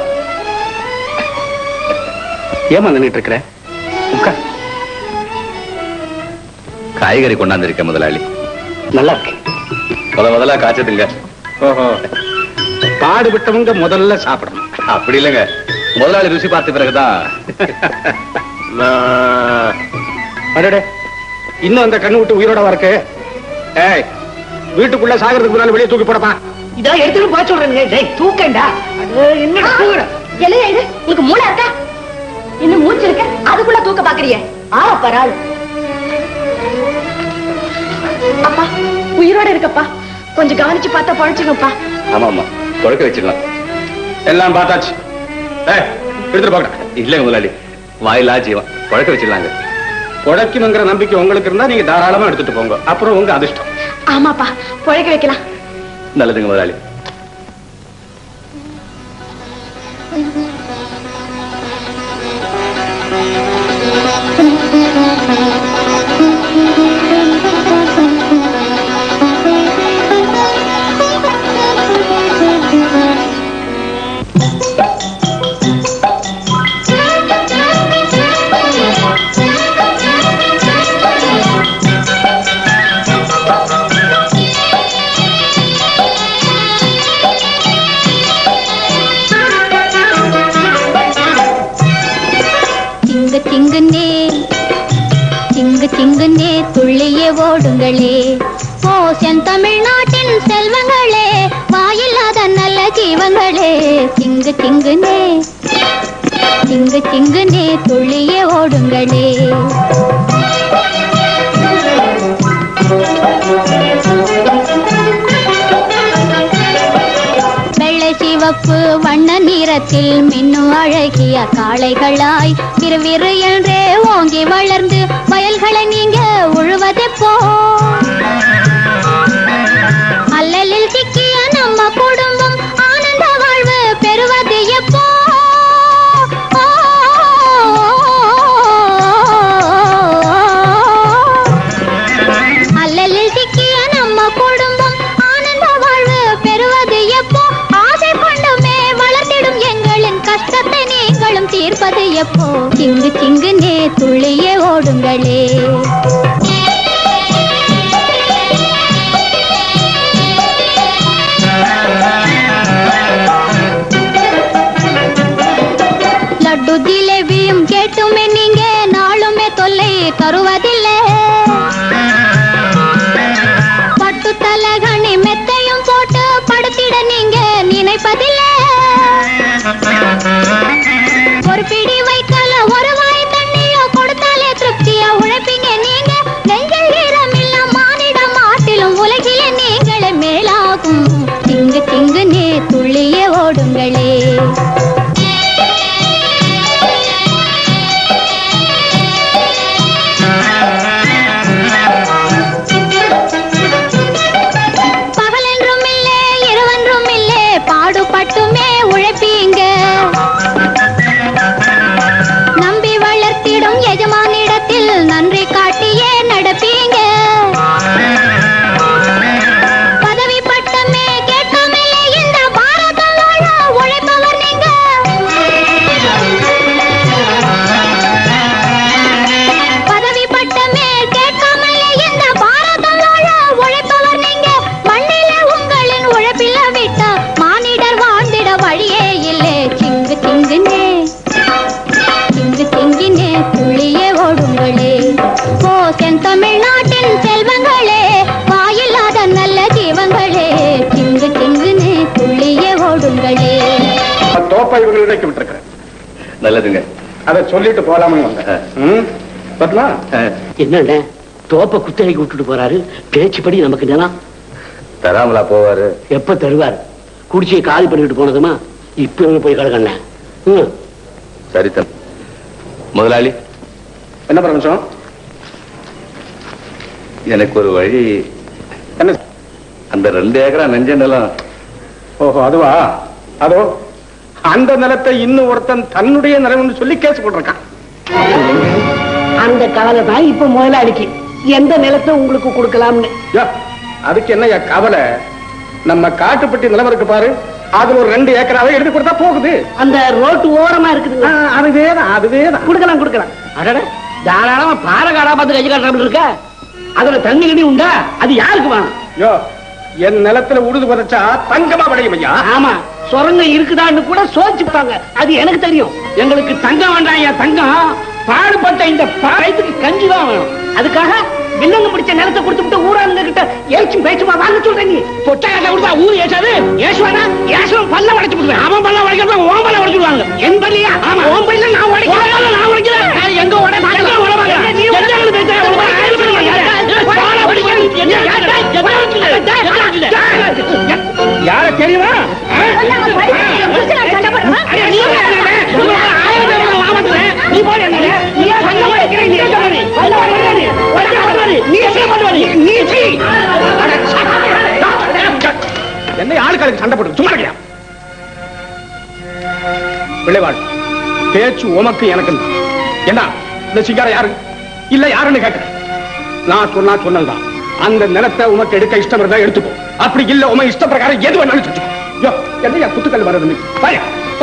S2: ஏமா நின்றுட்டு இருக்கிற உட்கார்
S8: காய்கறி கொண்டாந்துருக்கேன் முதலாளி
S2: நல்லா இருக்கு
S8: முத முதலா காய்ச்சதுங்க
S2: ஓஹோ பாடுபட்டவங்க முதல்ல சாப்பிடணும்
S8: அப்படி இல்லைங்க முதலாளி ருசி பார்த்த பிறகுதான்
S2: அடடே இன்னும் அந்த கண்ணு விட்டு உயிரோட இருக்கு ஏய் வீட்டுக்குள்ள சாகிறதுக்கு முன்னால வெளியே தூக்கி போடப்பா
S7: இதெல்லாம் எடுத்துட்டு போக சொல்றேங்க டேய் தூக்கண்டா அது என்ன தூக்குற
S1: என்னையா இது உங்களுக்கு மூளை இருக்கா இன்னும் மூச்சு இருக்க அதுக்குள்ள தூக்க பாக்குறிய ஆ பராள் அப்பா உயிரோட இருக்கப்பா கொஞ்சம் கவனிச்சு பார்த்தா பழச்சுங்கப்பா
S8: ஆமா ஆமா குழக்க வச்சிடலாம்
S2: எல்லாம் பார்த்தாச்சு ஏய் எடுத்துட்டு போகடா
S8: இல்லைங்க முதலாளி வாயிலா ஜீவன் குழக்க வச்சிடலாங்க
S2: உழைக்கணுங்கிற நம்பிக்கை உங்களுக்கு இருந்தா நீங்க தாராளமா எடுத்துட்டு போங்க அப்புறம் உங்க அதிர்ஷ்டம்
S1: ஆமாப்பா புழைக்க வைக்கலாம்
S8: நல்லதுங்க முதலாளி
S9: திங்கு திங்குன்னே திங்கு திங்குன்னே துள்ளியே ஓடுங்களே ஓ செந்தமிழ்நாட்டின் செல்வங்களே வாயில்லாத நல்ல ஜீவங்களே திங்கு திங்குன்னே திங்கு திங்குன்னே துள்ளியே ஓடுங்களே வெள்ளை சிவப்பு வண்ண நிறத்தில் மின்னும் அழகிய காளைகளாய் விறுவிறு என்றே ஓங்கி வளர்ந்து வயல்களை நீங்க உழுவதெப்போ அல்லலில் சிக்கிய நம்ம குடும்பம் ஆனந்த வாழ்வு பெறுவது எப்போ அல்லலில் சிக்கிய நம்ம குடும்பம் ஆனந்த வாழ்வு பெறுவது எப்போ ஆசை கொண்டுமே வளர்த்திடும் எங்களின் கஷ்டத்தை நீங்களும் தீர்ப்பது எப்போ திங்கு திங்குனே துள்ளியே ஓடுங்களே லட்டு ஜிலேபியும் கேட்டுமே நீங்க நாளுமே தொல்லை தருவதில்லை பட்டு தலகணி மெத்தையும் போட்டு படுத்திட நீங்க நினைப்பதில்லை ஒரு பிடி வைக்கல ஒரு வாய் தண்ணியோ கொடுத்தாலே திருப்தியா உழைப்பீங்க நீங்க நெஞ்சில் ஈரமில்ல மானிட மாட்டிலும் உலகிலே நீங்களே மேலாகும் திங்கு திங்கு நே துள்ளியே ஓடுங்களே பகலென்றும் இல்லே இரவென்றும் இல்லே பாடுபட்டுமே உழைப்பீங்க நம்பி வளர்த்திடும் எஜமானிடத்தில் நன்றி காட்டியே நடப்பீங்க பதவி பட்டமே கேட்கமில்லை இந்த பாரதம் வாழ உழைப்ப
S2: தோப்பை இவங்களுக்கு விட்டுருக்கிறேன்
S8: நல்லதுங்க
S2: அதை சொல்லிட்டு போலாம்னு வந்தேன் ம்? வரலாம்
S7: என்னண்ணே தோப்ப குத்தகைக்கு விட்டுட்டு போறாரு பேச்சுப்படி நமக்கு நிலம்
S8: தராமலா போவாரு
S7: எப்ப தருவார் குடிச்சியை காலி பண்ணிட்டு போனதுமா இப்ப இவங்க போய் கிடக்கண்ணே ம்
S8: சரி தம்பி முதலாளி
S2: என்ன பிரபஞ்சம்
S8: எனக்கு ஒரு வழி
S2: என்ன
S8: அந்த ரெண்டு ஏக்கரா நெஞ்ச நிலம்
S2: ஓஹோ அதுவா அதோ அந்த நிலத்தை இன்னும் ஒருத்தன் தன்னுடைய நிலம்னு சொல்லி கேஸ் போட்டிருக்கான்
S7: அந்த கவலை தான் இப்ப முதலாளிக்கு எந்த நிலத்தை உங்களுக்கு கொடுக்கலாம்னு
S2: யா, அதுக்கு என்னய்யா கவலை நம்ம காட்டுப்பட்டி நிலம் இருக்கு பாரு அதுல ஒரு ரெண்டு ஏக்கராவே எடுத்து கொடுத்தா போகுது
S7: அந்த ரோட்டு ஓரமா இருக்குது
S2: ஆ, அதுவேதான் அதுவேதான்
S7: கொடுக்கலாம் கொடுக்கலாம் அடட தாராளமா பாறை காடா பார்த்து கை காட்டுறாமல் இருக்க அதுல தண்ணி கண்ணி உண்டா அது யாருக்கு வேணும்
S2: யோ என் நிலத்துல உழுது புதைச்சா தங்கமா விளையும் ஐயா
S7: ஆமா சுரங்கம் இருக்குதான்னு கூட சோதிச்சுப்பாங்க அது எனக்கு தெரியும் எங்களுக்கு தங்கம் வேண்டாம் என் தங்கம் பாடுபட்ட இந்த பாயத்துக்கு கஞ்சி தான் வேணும் அதுக்காக வில்லங்க பிடிச்ச நிலத்தை கொடுத்துட்டு ஊராங்க கிட்ட ஏச்சும் பேச்சுமா வாங்க சொல்றேன் நீ பொட்டை காட்ட கொடுத்தா ஊர் ஏசாது ஏசுவானா ஏசுவன் பல்ல உடைச்சு விடுவேன் அவன் பல்ல உடைக்கிறத ஓம் பல்ல உடைச்சுடுவாங்க என் பல்லியா ஆமா ஓம் பல்ல நான் உடைக்கிறேன் நான் உடைக்கிறேன் நான் எங்க உடை எங்க உடைவாங்க எந்த ஆளு பேசுறா உடை ஆளு பேசுறாங்க யார தெரியுமா நீ போய் நீ
S2: என்ன ஆளுக்காளுக்கு சண்டை போட்டு சும்மா இருக்கியா பிள்ளைவாள் பேச்சு உமக்கு எனக்கு என்ன இந்த சிங்கார யாரு இல்ல யாருன்னு கேட்கிறேன் நான் சொன்னா சொன்னதுதான் அந்த நிலத்தை உமக்கு எடுக்க இஷ்டம் இருந்தா எடுத்துக்கோ அப்படி இல்ல உம இஷ்ட பிரகாரம் எது வேணாலும் செஞ்சுக்கோ யோ என்னையா குத்துக்கல் வர்றது நீ பாயா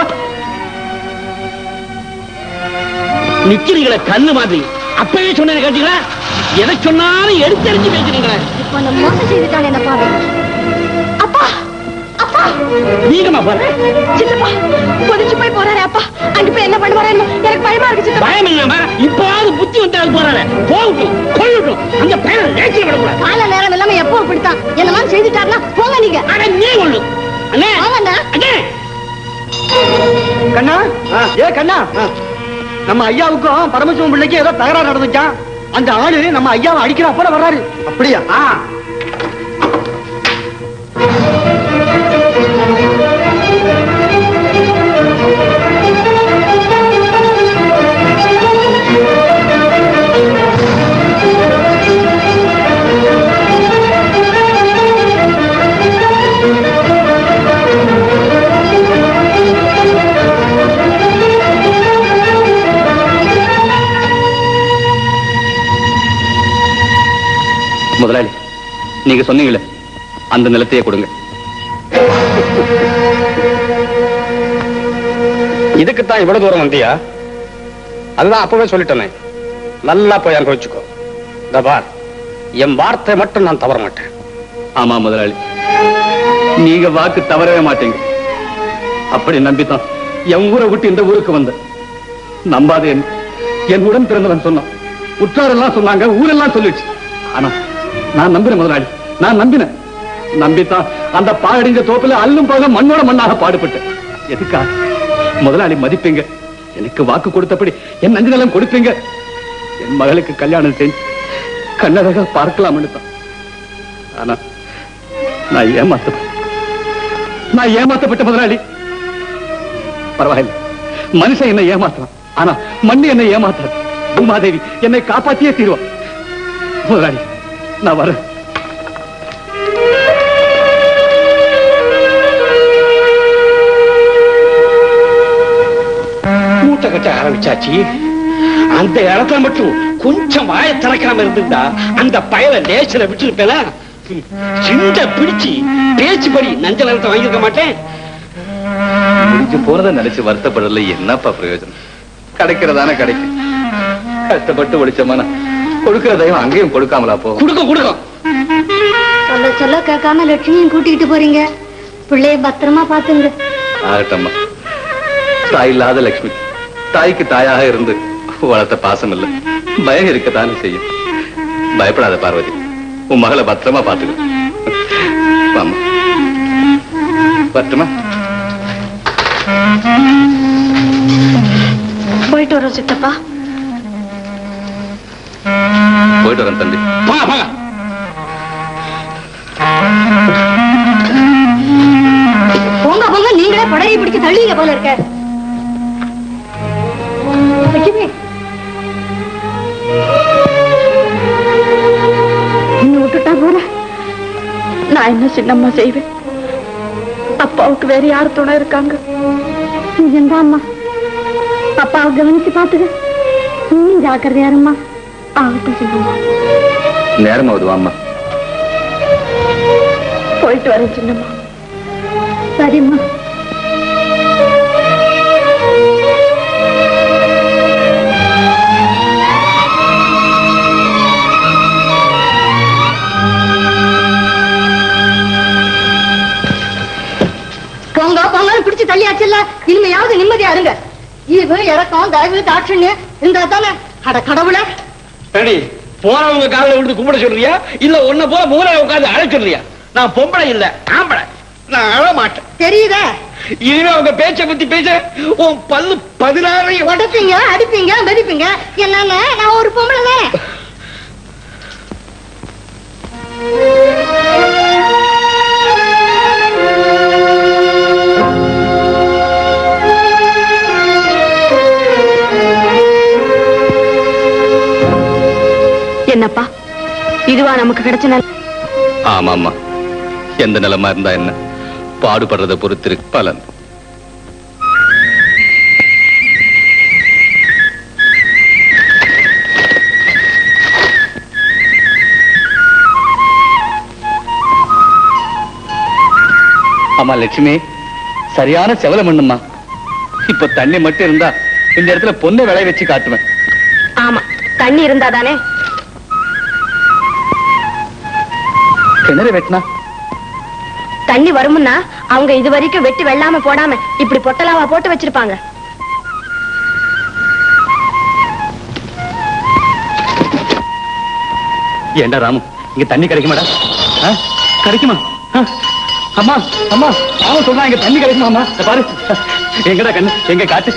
S7: நிக்கிறீங்களே கல்லு மாதிரி அப்பவே சொன்னதை கேட்டீங்களா எதை சொன்னாலும் எடுத்தறிஞ்சு பேசுறீங்களே
S5: இப்போ அந்த மோசம் செய்துட்டாங்க என்ன பாரு அப்பா அப்பா
S7: நீங்கம்மா பாரு
S5: சித்தப்பா கொதிச்சு போய் போறாரு அப்பா அங்க போய் என்ன பண்ணுவாரு எனக்கு பயமா இருக்கு சித்தப்பா
S7: பயம் இல்லாம இப்பவாவது புத்தி வந்தாது போறாரு போகட்டும் கொள்ளட்டும் அந்த பையனை நேச்சில் விடக்கூடாது
S5: கால நேரம் இல்லாம எப்போ இப்படித்தான் என்ன மாதிரி செய்துட்டாருன்னா போங்க நீங்க
S7: அட நீ கொள்ளு அண்ணே
S5: வாங்கண்ணா
S7: அண்ணே
S3: கண்ணா ஏ கண்ணா நம்ம ஐயாவுக்கும் பரமசிவம் பிள்ளைக்கு ஏதோ தகராறு நடந்துச்சான் அந்த ஆளு நம்ம ஐயாவை அடிக்கிறா போல வர்றாரு அப்படியா
S8: முதலாளி நீங்க சொன்னீங்களே அந்த நிலத்தையே கொடுங்க
S2: இதுக்குத்தான் இவ்வளவு தூரம் வந்தியா அதுதான் அப்பவே சொல்லிட்டேனே நல்லா போய் அனுபவிச்சுக்கோ இந்த பார் என் வார்த்தை மட்டும் நான் தவற மாட்டேன்
S8: ஆமா முதலாளி நீங்க வாக்கு தவறவே மாட்டீங்க அப்படி நம்பித்தான் என் ஊரை விட்டு இந்த ஊருக்கு வந்த நம்பாதே என்ன. என் உடன் பிறந்தவன் சொன்னான் உற்றாரெல்லாம் சொன்னாங்க ஊரெல்லாம் சொல்லிடுச்சு ஆனா நான் நம்பினேன் முதலாளி நான் நம்பினேன் நம்பித்தான் அந்த பாழடிஞ்ச தோப்புல அல்லும் போக மண்ணோட மண்ணாக பாடுபட்டேன் எதுக்கா முதலாளி மதிப்பீங்க எனக்கு வாக்கு கொடுத்தபடி என் நஞ்சு நிலம் கொடுப்பீங்க என் மகளுக்கு கல்யாணம் செஞ்சு கண்ணழகா பார்க்கலாம்னு தான் ஆனா நான் ஏமாத்தப்பட்டேன் நான் ஏமாத்தப்பட்ட முதலாளி பரவாயில்லை மனுஷன் என்னை ஏமாத்தலாம் ஆனா மண்ணு என்னை ஏமாத்தாது பூமாதேவி என்னை காப்பாத்தியே தீருவா முதலாளி நான் வரேன்
S7: மூட்டை கட்ட ஆரம்பிச்சாச்சு அந்த இடத்துல மட்டும் கொஞ்சம் வாய திறக்காம இருந்திருந்தா அந்த பயல லேசில விட்டுருப்பேனா சிண்ட பிடிச்சு பேச்சுப்படி நஞ்ச நிலத்தை வாங்கியிருக்க மாட்டேன்
S8: முடிஞ்சு போறதை நினைச்சு வருத்தப்படல என்னப்பா பிரயோஜனம் கிடைக்கிறதானே கிடைக்கும் கஷ்டப்பட்டு ஒழிச்சமான கொடுக்கிற தெய்வம் அங்கேயும் கொடுக்காமலா போ
S7: கொடுக்க கொடுக்கும்
S5: சொல்ல சொல்ல கேட்காம லட்சுமியும் கூட்டிட்டு போறீங்க பிள்ளைய பத்திரமா பாத்துங்க
S8: ஆகட்டம்மா தாய் இல்லாத லட்சுமி தாய்க்கு தாயாக இருந்து வளர்த்த பாசம் இல்ல பயம் இருக்கத்தானே செய்யும் பயப்படாத பார்வதி உன் மகளை பத்திரமா பாத்துக்க வாம்மா. வரட்டுமா
S1: போயிட்டு வரோம் சித்தப்பா
S8: போயிட்டு வரேன் தம்பி
S2: போங்க போங்க
S5: போங்க போங்க நீங்களே படகை பிடிச்சு தள்ளுவீங்க போல இருக்க லட்சுமி
S1: இன்னும் விட்டுட்டா போற நான் என்ன சின்னம்மா செய்வேன் அப்பாவுக்கு வேற யார் துணை இருக்காங்க
S5: எங்க அம்மா அப்பாவை கவனிச்சு பாத்துக்க நீ ஜாக்கிரதையா இரும்மா ஆகட்டும் சின்னம்மா
S8: நேரம் ஆகுது வாம்மா
S1: போயிட்டு வரேன் சின்னம்மா
S5: சரிம்மா போங்க போங்க பிடிச்சு தள்ளியாச்சுல்ல இனிமையாவது நிம்மதியா இருங்க ஈவு இறக்கம் தயவு தாட்சண்யம் இருந்தா தானே அட கடவுளே
S4: சரி போறவங்க காலில் விழுந்து கும்பிட சொல்றியா இல்ல உன்னை போல மூளை உட்காந்து அழ சொல்றியா நான் பொம்பளை இல்ல ஆம்பளை நான் அழ மாட்டேன்
S5: தெரியுதா
S4: இனிமே அவங்க பேச்ச பத்தி பேச உன் பல்லு பதினாறு
S5: உடப்பீங்க அடிப்பீங்க மெதிப்பீங்க என்னன்னு நான் ஒரு பொம்பளை தான்
S1: என்னப்பா இதுவா நமக்கு கிடைச்ச நல்ல
S8: ஆமா ஆமா எந்த நிலமா இருந்தா என்ன பாடுபடுறத பொறுத்திருக்கு பலன் ஆமா லட்சுமி சரியான செவல மண்ணுமா இப்ப தண்ணி மட்டும் இருந்தா இந்த இடத்துல பொண்ணை விளைய வச்சு காட்டுவேன்
S1: ஆமா தண்ணி இருந்தா தானே
S8: கிணறு வெட்டினா
S1: தண்ணி வருமுன்னா அவங்க இது வரைக்கும் வெட்டி வெள்ளாம போடாம இப்படி பொட்டலாவா போட்டு வச்சிருப்பாங்க
S8: ஏண்டா ராமு இங்க தண்ணி கிடைக்குமாடா ஆ? கிடைக்குமா ஆ? அம்மா அம்மா அவன் சொல்றான் இங்க தண்ணி கிடைக்குமா அம்மா இத பாரு எங்கடா கண்ணு எங்க காட்டு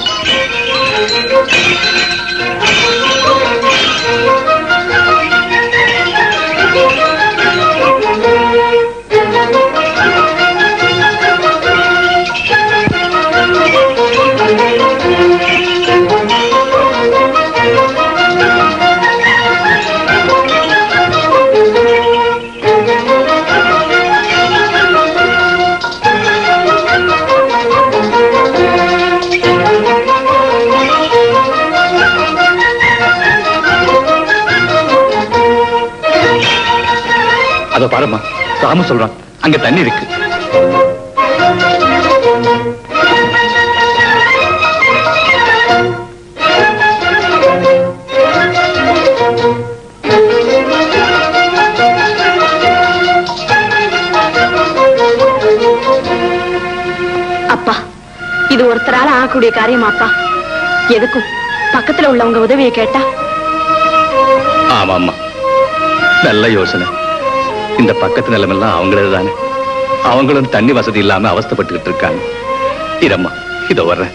S8: அத பாரும்மா ராமு சொல்றான் அங்க தண்ணி இருக்கு
S1: அப்பா இது ஒருத்தரால ஆகக்கூடிய காரியமாப்பா எதுக்கும் பக்கத்துல உள்ளவங்க உதவியை கேட்டா
S8: ஆமா ஆமா நல்ல யோசனை இந்த பக்கத்து நிலமெல்லாம் அவங்களது தானே அவங்களும் தண்ணி வசதி இல்லாம அவஸ்தைப்பட்டுக்கிட்டு இருக்காங்க இதம்மா இதோ வர்றேன்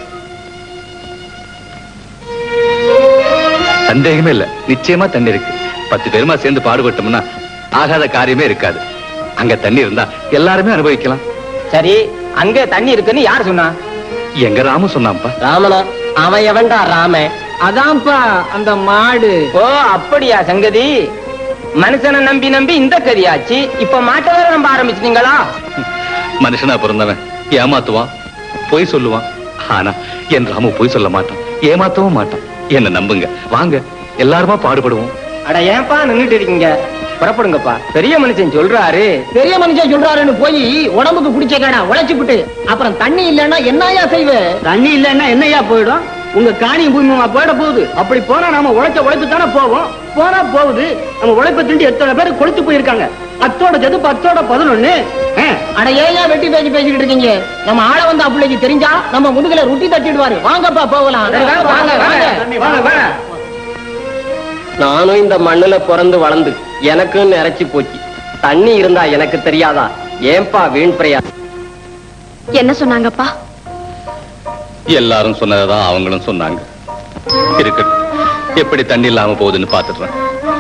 S8: சந்தேகமே இல்ல நிச்சயமா தண்ணி இருக்கு பத்து பேருமா சேர்ந்து பாடுபட்டோம்னா ஆகாத காரியமே இருக்காது அங்க தண்ணி இருந்தா எல்லாருமே அனுபவிக்கலாம்
S6: சரி அங்க தண்ணி இருக்குன்னு யார் சொன்னா
S8: எங்க ராமு சொன்னான்ப்பா
S6: ராமனா அவன் எவன்டா ராம
S7: அதான்ப்பா அந்த மாடு
S6: ஓ அப்படியா சங்கதி மனுஷனை நம்பி நம்பி இந்த கதியாச்சு இப்ப மாட்ட வேற நம்ப ஆரம்பிச்சிட்டீங்களா
S8: மனுஷனா பிறந்தவன் ஏமாத்துவான் பொய் சொல்லுவான் ஆனா என் ராமு பொய் சொல்ல மாட்டான் ஏமாத்தவும் மாட்டான் என்ன நம்புங்க வாங்க எல்லாருமா பாடுபடுவோம்
S6: அட ஏன்பா நின்னுட்டு இருக்கீங்க புறப்படுங்கப்பா பெரிய மனுஷன் சொல்றாரு
S7: பெரிய மனுஷன் சொல்றாருன்னு போய் உடம்புக்கு குடிச்ச கேடா உழைச்சு விட்டு அப்புறம் தண்ணி இல்லைன்னா என்னையா செய்வ
S4: தண்ணி இல்லைன்னா என்னையா போயிடும் உங்க காணியும் பூமியுமா போயிட போகுது அப்படி போனா நாம உழைச்ச உழைப்பு தானே போவோம் போனா போகுது நம்ம உழைப்பை திண்டி எத்தனை பேர் கொளுத்து போயிருக்காங்க அத்தோட ஜதுப்பு அத்தோட பதினொன்னு ஆ,
S7: அட ஏயா வெட்டி பேசி பேசிக்கிட்டு இருக்கீங்க நம்ம ஆள வந்து அப்படிக்கு தெரிஞ்சா நம்ம முதுகுல ரொட்டி தட்டிடுவாரு வாங்கப்பா போகலாம் வாங்க வாங்க
S4: வாங்க வாங்க
S6: நானும் இந்த மண்ணுல பிறந்து வளர்ந்து எனக்கும் நிறைச்சு போச்சு தண்ணி இருந்தா எனக்கு தெரியாதா ஏன்பா வீண் பிரயா
S1: என்ன சொன்னாங்கப்பா
S8: எல்லாரும் சொன்னதான் அவங்களும் சொன்னாங்க இருக்கட்டும் எப்படி தண்ணி இல்லாம போகுதுன்னு பாத்துடுறேன்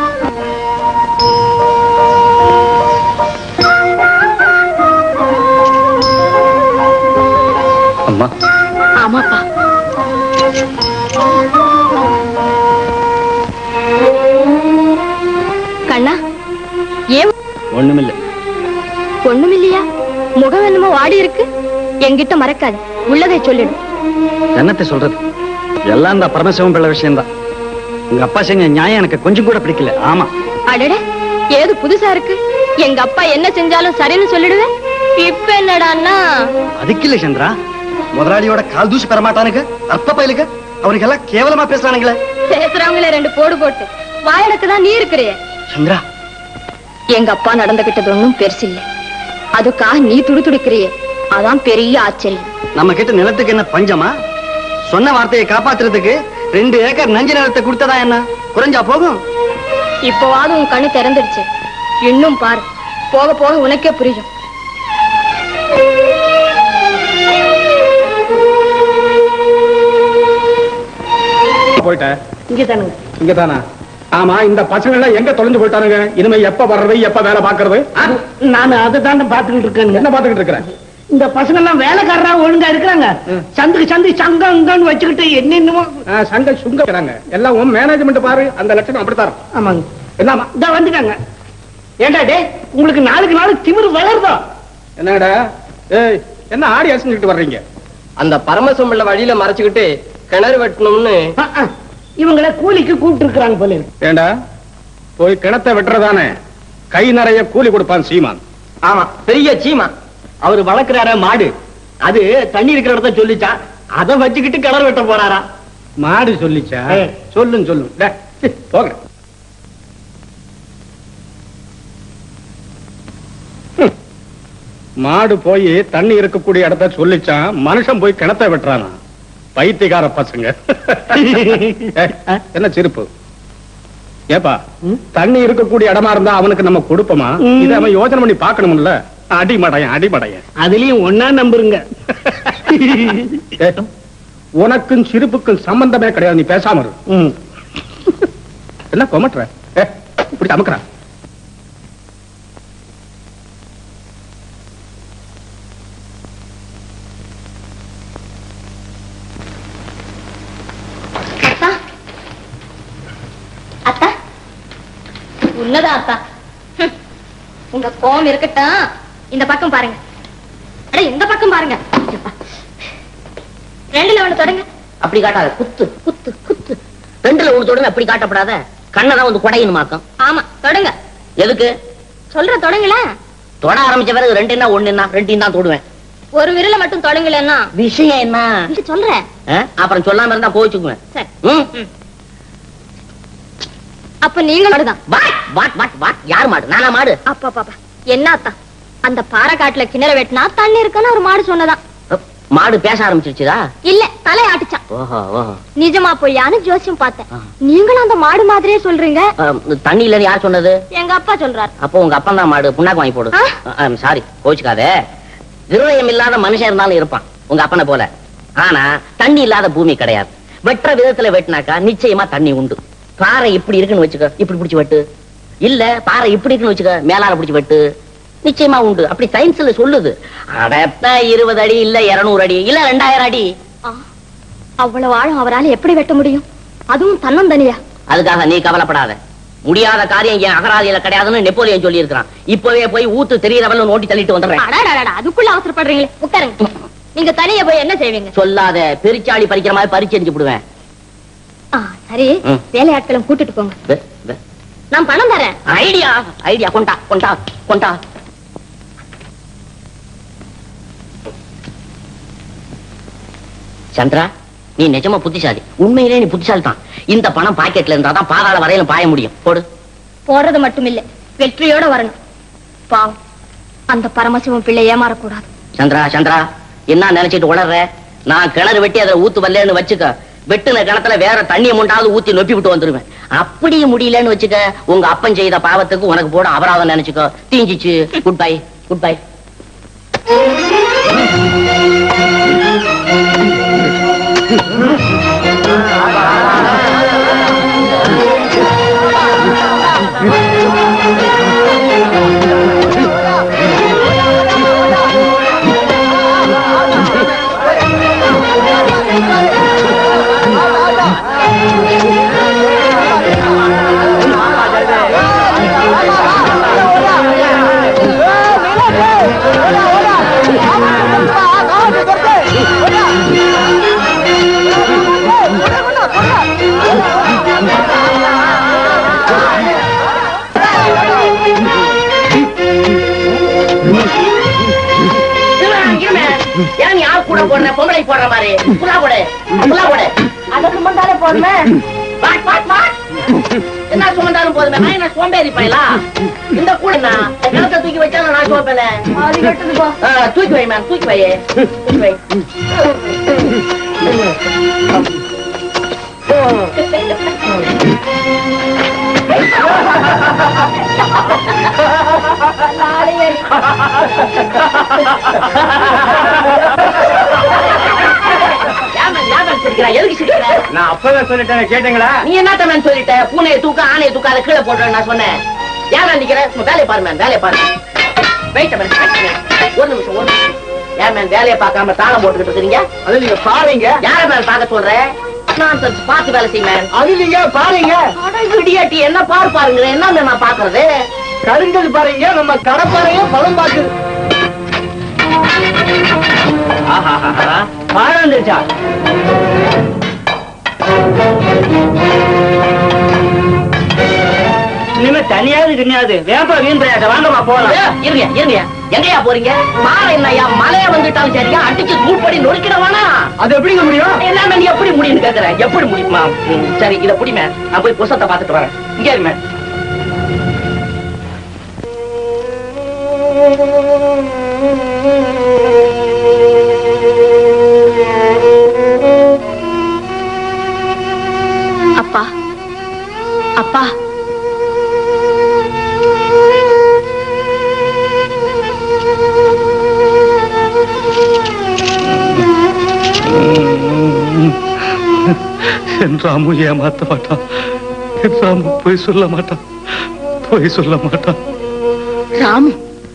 S8: அம்மா
S1: ஆமாப்பா கண்ணா ஏன்
S3: ஒண்ணுமில்ல
S1: ஒண்ணுமில்லையா முகம் என்னமோ வாடி இருக்கு என்கிட்ட மறக்காது உள்ளதை சொல்லிடு
S3: என்னத்தை சொல்றது எல்லாம் இந்த பரமசிவம் பிள்ளை விஷயம்தான் உங்க அப்பா செஞ்ச நியாயம் எனக்கு கொஞ்சம் கூட பிடிக்கல ஆமா
S1: அடடே ஏது புதுசா இருக்கு எங்க அப்பா என்ன செஞ்சாலும் சரின்னு சொல்லிடுவேன் இப்ப என்னடான்னா
S3: அதுக்கு இல்ல சந்திரா முதலாளியோட கால் தூசி பெறமாட்டானுங்க அற்ப பயலுக்கு அவனுக்கு எல்லாம் கேவலமா பேசுறானுங்களே
S1: பேசுறவங்களே ரெண்டு போடு போட்டு வாயனுக்கு தான் நீ இருக்கிறிய
S3: சந்திரா
S1: எங்க அப்பா நடந்துகிட்டது ஒண்ணும் பெருசில்ல அதுக்காக நீ துடிதுடிக்கிறியே அதான் பெரிய ஆச்சரியம்
S3: நம்ம கிட்ட நிலத்துக்கு என்ன பஞ்சமா சொன்ன வார்த்தையை காப்பாத்துறதுக்கு ரெண்டு ஏக்கர் நஞ்சு நிலத்தை கொடுத்ததா என்ன குறைஞ்சா போகும்
S1: இப்போவாது உன் கண்ணு திறந்துடுச்சு இன்னும் பாரு போக போக உனக்கே புரியும்
S2: போயிட்ட
S7: இங்க தானுங்க
S2: இங்க தானா ஆமா இந்த பசங்க எல்லாம் எங்க தொலைஞ்சு போயிட்டானுங்க இனிமே எப்ப வர்றது எப்ப வேலை பாக்குறது ஆ?
S7: நான் அதை தான் பாத்துக்கிட்டு இருக்கேங்க
S2: என்ன பாத்துக்கிட்டு இருக்கிறேன்
S7: இந்த பசங்க எல்லாம் வேலைக்காரரா ஒழுங்கா இருக்கிறாங்க சந்துக்கு சந்து சங்கம் அங்கன்னு வச்சுக்கிட்டு என்னென்னமோ
S2: ஆ, சண்டை சுங்கிறாங்க எல்லாம் உன் மேனேஜ்மெண்ட் பாரு அந்த லட்சணம் அப்படித்தான் இருக்கும்.
S7: ஆமாங்க
S2: என்னமா
S7: இதா வந்துட்டாங்க ஏண்டா டே உங்களுக்கு நாளுக்கு நாள் திமிரு வளருதோ
S2: என்னடா ஏய் என்ன ஆடி அசைஞ்சுக்கிட்டு வர்றீங்க
S10: அந்த பரமசம் உள்ள வழியில மறைச்சுக்கிட்டு கிணறு வெட்டணும்னு
S7: அஹ், அஹ். இவங்கள கூலிக்கு கூப்பிட்டு இருக்கிறாங்க போல இருக்கு.
S2: ஏண்டா போய் கிணத்தை வெட்டுறதானே கை நிறைய கூலி கொடுப்பான் சீமான்
S10: ஆமா பெரிய சீமா
S3: அவர் வளர்க்கிறார மாடு அது தண்ணி இருக்கிற இடத்த சொல்லிச்சான் அதை வச்சுக்கிட்டு கிணறு வெட்ட போறாரா
S2: மாடு சொல்லிச்சா
S3: ஏ.
S2: சொல்லுங்க சொல்லுங்க டே, சி, போங்க ஹம். மாடு போய் தண்ணி இருக்கக்கூடிய இடத்த சொல்லிச்சான் மனுஷன் போய் கிணத்தை வெட்டுறானா பைத்தியக்கார பசங்க ஏ, என்ன சிரிப்பு ஏப்பா தண்ணி இருக்கக்கூடிய இடமா இருந்தா அவனுக்கு நம்ம கொடுப்போமா
S7: ம்.
S2: இதை அவன் யோசனை பண்ணி பார்க்கணும்ல அடிமடையன் அடிமடையன்
S7: அதுலயும் ஒன்னா நம்புருங்க
S2: ஏ, உனக்கும் சிரிப்புக்கும் சம்பந்தமே கிடையாது நீ பேசாம இரு
S7: ம்.
S2: என்ன கொமட்டுற ஏ, இப்படி அமுக்குற
S1: அத்தா அத்தா உன்னதான் அத்தா ஹம். உங்க கோவம் இருக்கட்டும் இந்த பக்கம் பாருங்க அட இந்த பக்கம் பாருங்க ஐயப்பா. ரெண்டுல ஒண்ணு தொடங்க
S6: அப்படி காட்டாத குத்து குத்து குத்து ரெண்டுல ஒண்ணு தொடங்க அப்படி காட்டப்படாத கண்ணதான் வந்து குடையணுமாக்கம்
S1: ஆமா தொடங்க
S6: எதுக்கு
S1: சொல்ற தொடங்களேன்
S6: தொட ஆரம்பிச்ச பிறகு ரெண்டு என்ன ஒண்ணு என்ன ரெண்டையும் தான் தொடுவேன்
S1: ஒரு விரல மட்டும் தொடங்களேன்னா
S6: விஷயம் என்ன
S1: இது சொல்றேன்
S6: ஆ? அப்புறம் சொல்லாம இருந்தா கோவிச்சுக்குவேன்
S1: சரி
S6: ம்?
S1: அப்ப நீங்களும் தான்
S6: வாட் வாட் வாட் வாட் யார் மாடு நானா மாடு
S1: அப்பா பாப்பா என்ன அத்தா அந்த பாறை காட்டுல கிணற வெட்டினா தண்ணி இருக்குன்னு ஒரு மாடு சொன்னதான்
S6: அப், மாடு பேச ஆரம்பிச்சிருச்சுதா
S1: இல்ல தலை ஆட்டுச்சான்
S6: ஓஹோ ஓஹோ
S1: நிஜமா பொய்யான்னு ஜோசியம் பார்த்தேன்
S6: ஆ.
S1: நீங்களும் அந்த மாடு மாதிரியே சொல்றீங்க
S6: ஆம், தண்ணி இல்லைன்னு யார் சொன்னது
S1: எங்க அப்பா சொல்றாரு
S6: அப்போ உங்க அப்பா தான் மாடு புண்ணாக்கு வாங்கி போடு
S1: ஆ?
S6: சாரி கோச்சுக்காத விருதயம் இல்லாத மனுஷன் இருந்தாலும் இருப்பான் உங்க அப்பனை போல ஆனா தண்ணி இல்லாத பூமி கிடையாது வெட்டுற விதத்துல வெட்டினாக்கா நிச்சயமா தண்ணி உண்டு பாறை இப்படி இருக்குன்னு வச்சுக்க இப்படி பிடிச்சு வெட்டு இல்ல பாறை இப்படி இருக்குன்னு வச்சுக்க மேலால பிடிச்சு வெட்டு நிச்சயமா உண்டு அப்படி சயின்ஸ்ல சொல்லுது அடப்ப இருபது அடி இல்ல இருநூறு அடி இல்ல ரெண்டாயிரம் அடி
S1: ஆ, அவ்வளவு ஆழம் அவரால எப்படி வெட்ட முடியும் அதுவும் தன்னந்தனியா
S6: அதுக்காக நீ கவலைப்படாத முடியாத காரியம் என் அகராதியில கிடையாதுன்னு நெப்போலியன் சொல்லி இருக்கிறான் இப்பவே போய் ஊத்து தெரியறவள நோட்டி தள்ளிட்டு வந்துடுறேன்
S1: அடாடாடா அதுக்குள்ள அவசரப்படுறீங்களே உட்காருங்க நீங்க தனியா போய் என்ன செய்வீங்க
S6: சொல்லாத பெருச்சாளி பறிக்கிற மாதிரி பறிச்செறிஞ்சு விடுவேன்
S1: ஆ, சரி
S6: ம்.
S1: வேலையாட்களும் கூட்டிட்டு போங்க
S6: வெ- வெ-
S1: நான் பணம் தரேன்
S6: ஐடியா ஐடியா கொண்டா கொண்டா கொண்டா சந்திரா நீ நிஜமா புத்திசாலி உண்மையிலே நீ புத்திசாலி தான் இந்த பணம் பாக்கெட்ல இருந்தா தான் பாதாள வரையிலும் பாய முடியும் போடு
S1: போறது மட்டும் இல்ல வெற்றியோட வரணும் பாவம் அந்த பரமசிவம் பிள்ளை ஏமாறக்கூடாது
S6: சந்திரா சந்திரா என்ன நினைச்சிட்டு உளர்ற நான் கிணறு வெட்டி அதை ஊத்து வரலன்னு வச்சுக்க வெட்டுன கிணத்துல வேற தண்ணியை முண்டாவது ஊத்தி நொப்பி விட்டு வந்துருவேன் அப்படியே முடியலன்னு வச்சுக்க உங்க அப்பன் செய்த பாவத்துக்கு உனக்கு போட அபராதம் நினைச்சுக்கோ தீஞ்சிச்சு குட் பை குட் பை போடுற பொம்பளை போடுற மாதிரி புல்லா போடு புல்லா போடு
S5: அதை சுமந்தாலே போதுமே
S6: வாட் வாட் வாட் என்ன சுமந்தாலும் போதுமே நான் என்ன சோம்பேறி பையலா இந்த கூட நான் நிலத்தை தூக்கி வச்சாலும் நான் சோம்பேல
S5: அது கட்டுது போ
S6: தூக்கி வை மேம் தூக்கி வை தூக்கி வை ஏன் மேம், ஏன் மேம் சிரிக்கிறா? எதுக்கு சிரிக்கிற?
S3: நான் அப்பவே சொல்லிட்டேன் கேட்டீங்களா
S6: நீ என்ன மேம் சொல்லிட்ட பூனையை தூக்க ஆணையை தூக்க அதை கீழே போட்டு நான் சொன்னேன் ஏன் மேம் நிக்கிற உங்க வேலையை பாரு மேம் வேலையை பாரு வெயிட் மேம் ஒரு நிமிஷம் ஒரு நிமிஷம் ஏன் மேம் வேலையை பார்க்காம தாளம் போட்டுக்கிட்டு இருக்கீங்க
S3: அது நீங்க பாருங்க
S6: யார மேம் பார்க்க சொல்றேன் நான் பார்த்து வேலை செய்ய மேம்
S3: அது நீங்க பாருங்க
S6: இடியாட்டி என்ன பார் பாருங்க என்ன மேம் நான் பாக்குறது
S3: கருங்கல் பாருங்க நம்ம கடப்பாறையும் பழம் பாக்குது பாடம் வந்துருச்சா இனிமே தனியாவது கிடையாது வேப்ப வீண் பிரயாசம் வாங்கம்மா போலாம்
S6: இருங்க இருங்க எங்கயா போறீங்க மாலை என்னையா மலைய வந்துட்டாலும் சரியா அடிச்சு தூப்படி நொறுக்கிடவானா
S3: அது எப்படிங்க முடியும்
S6: எல்லாமே நீ எப்படி முடியும்னு கேக்குறேன் எப்படி முடியுமா ம், சரி இத புடிமே நான் போய் புசத்தை பார்த்துட்டு வரேன் இங்கே இருமே
S1: அப்பா அப்பா
S8: என் ராமு ஏமாத்த மாட்டான் என் ராமு பொய் சொல்ல மாட்டான் பொய் சொல்ல மாட்டான்
S1: ராமு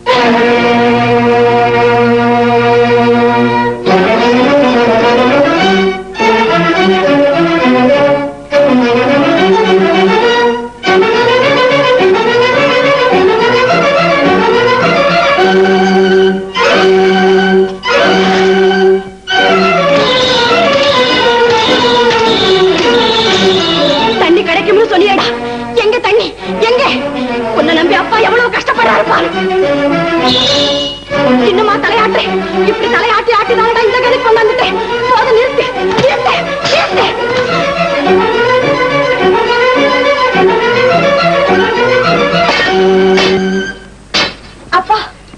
S1: தண்ணி கிடைக்கும்னு சொல்லியடா எங்க தண்ணி எங்க உன்னை நம்பி அப்பா எவ்வளவு கஷ்டப்படுறாரு பாரு இன்னுமா தலையாட்டு இப்படி தலையாட்டி ஆட்டி தானடா இந்த கதைக்கு கொண்டு வந்துட்டேன் போதும் நிறுத்து நிறுத்து நிறுத்து அப்பா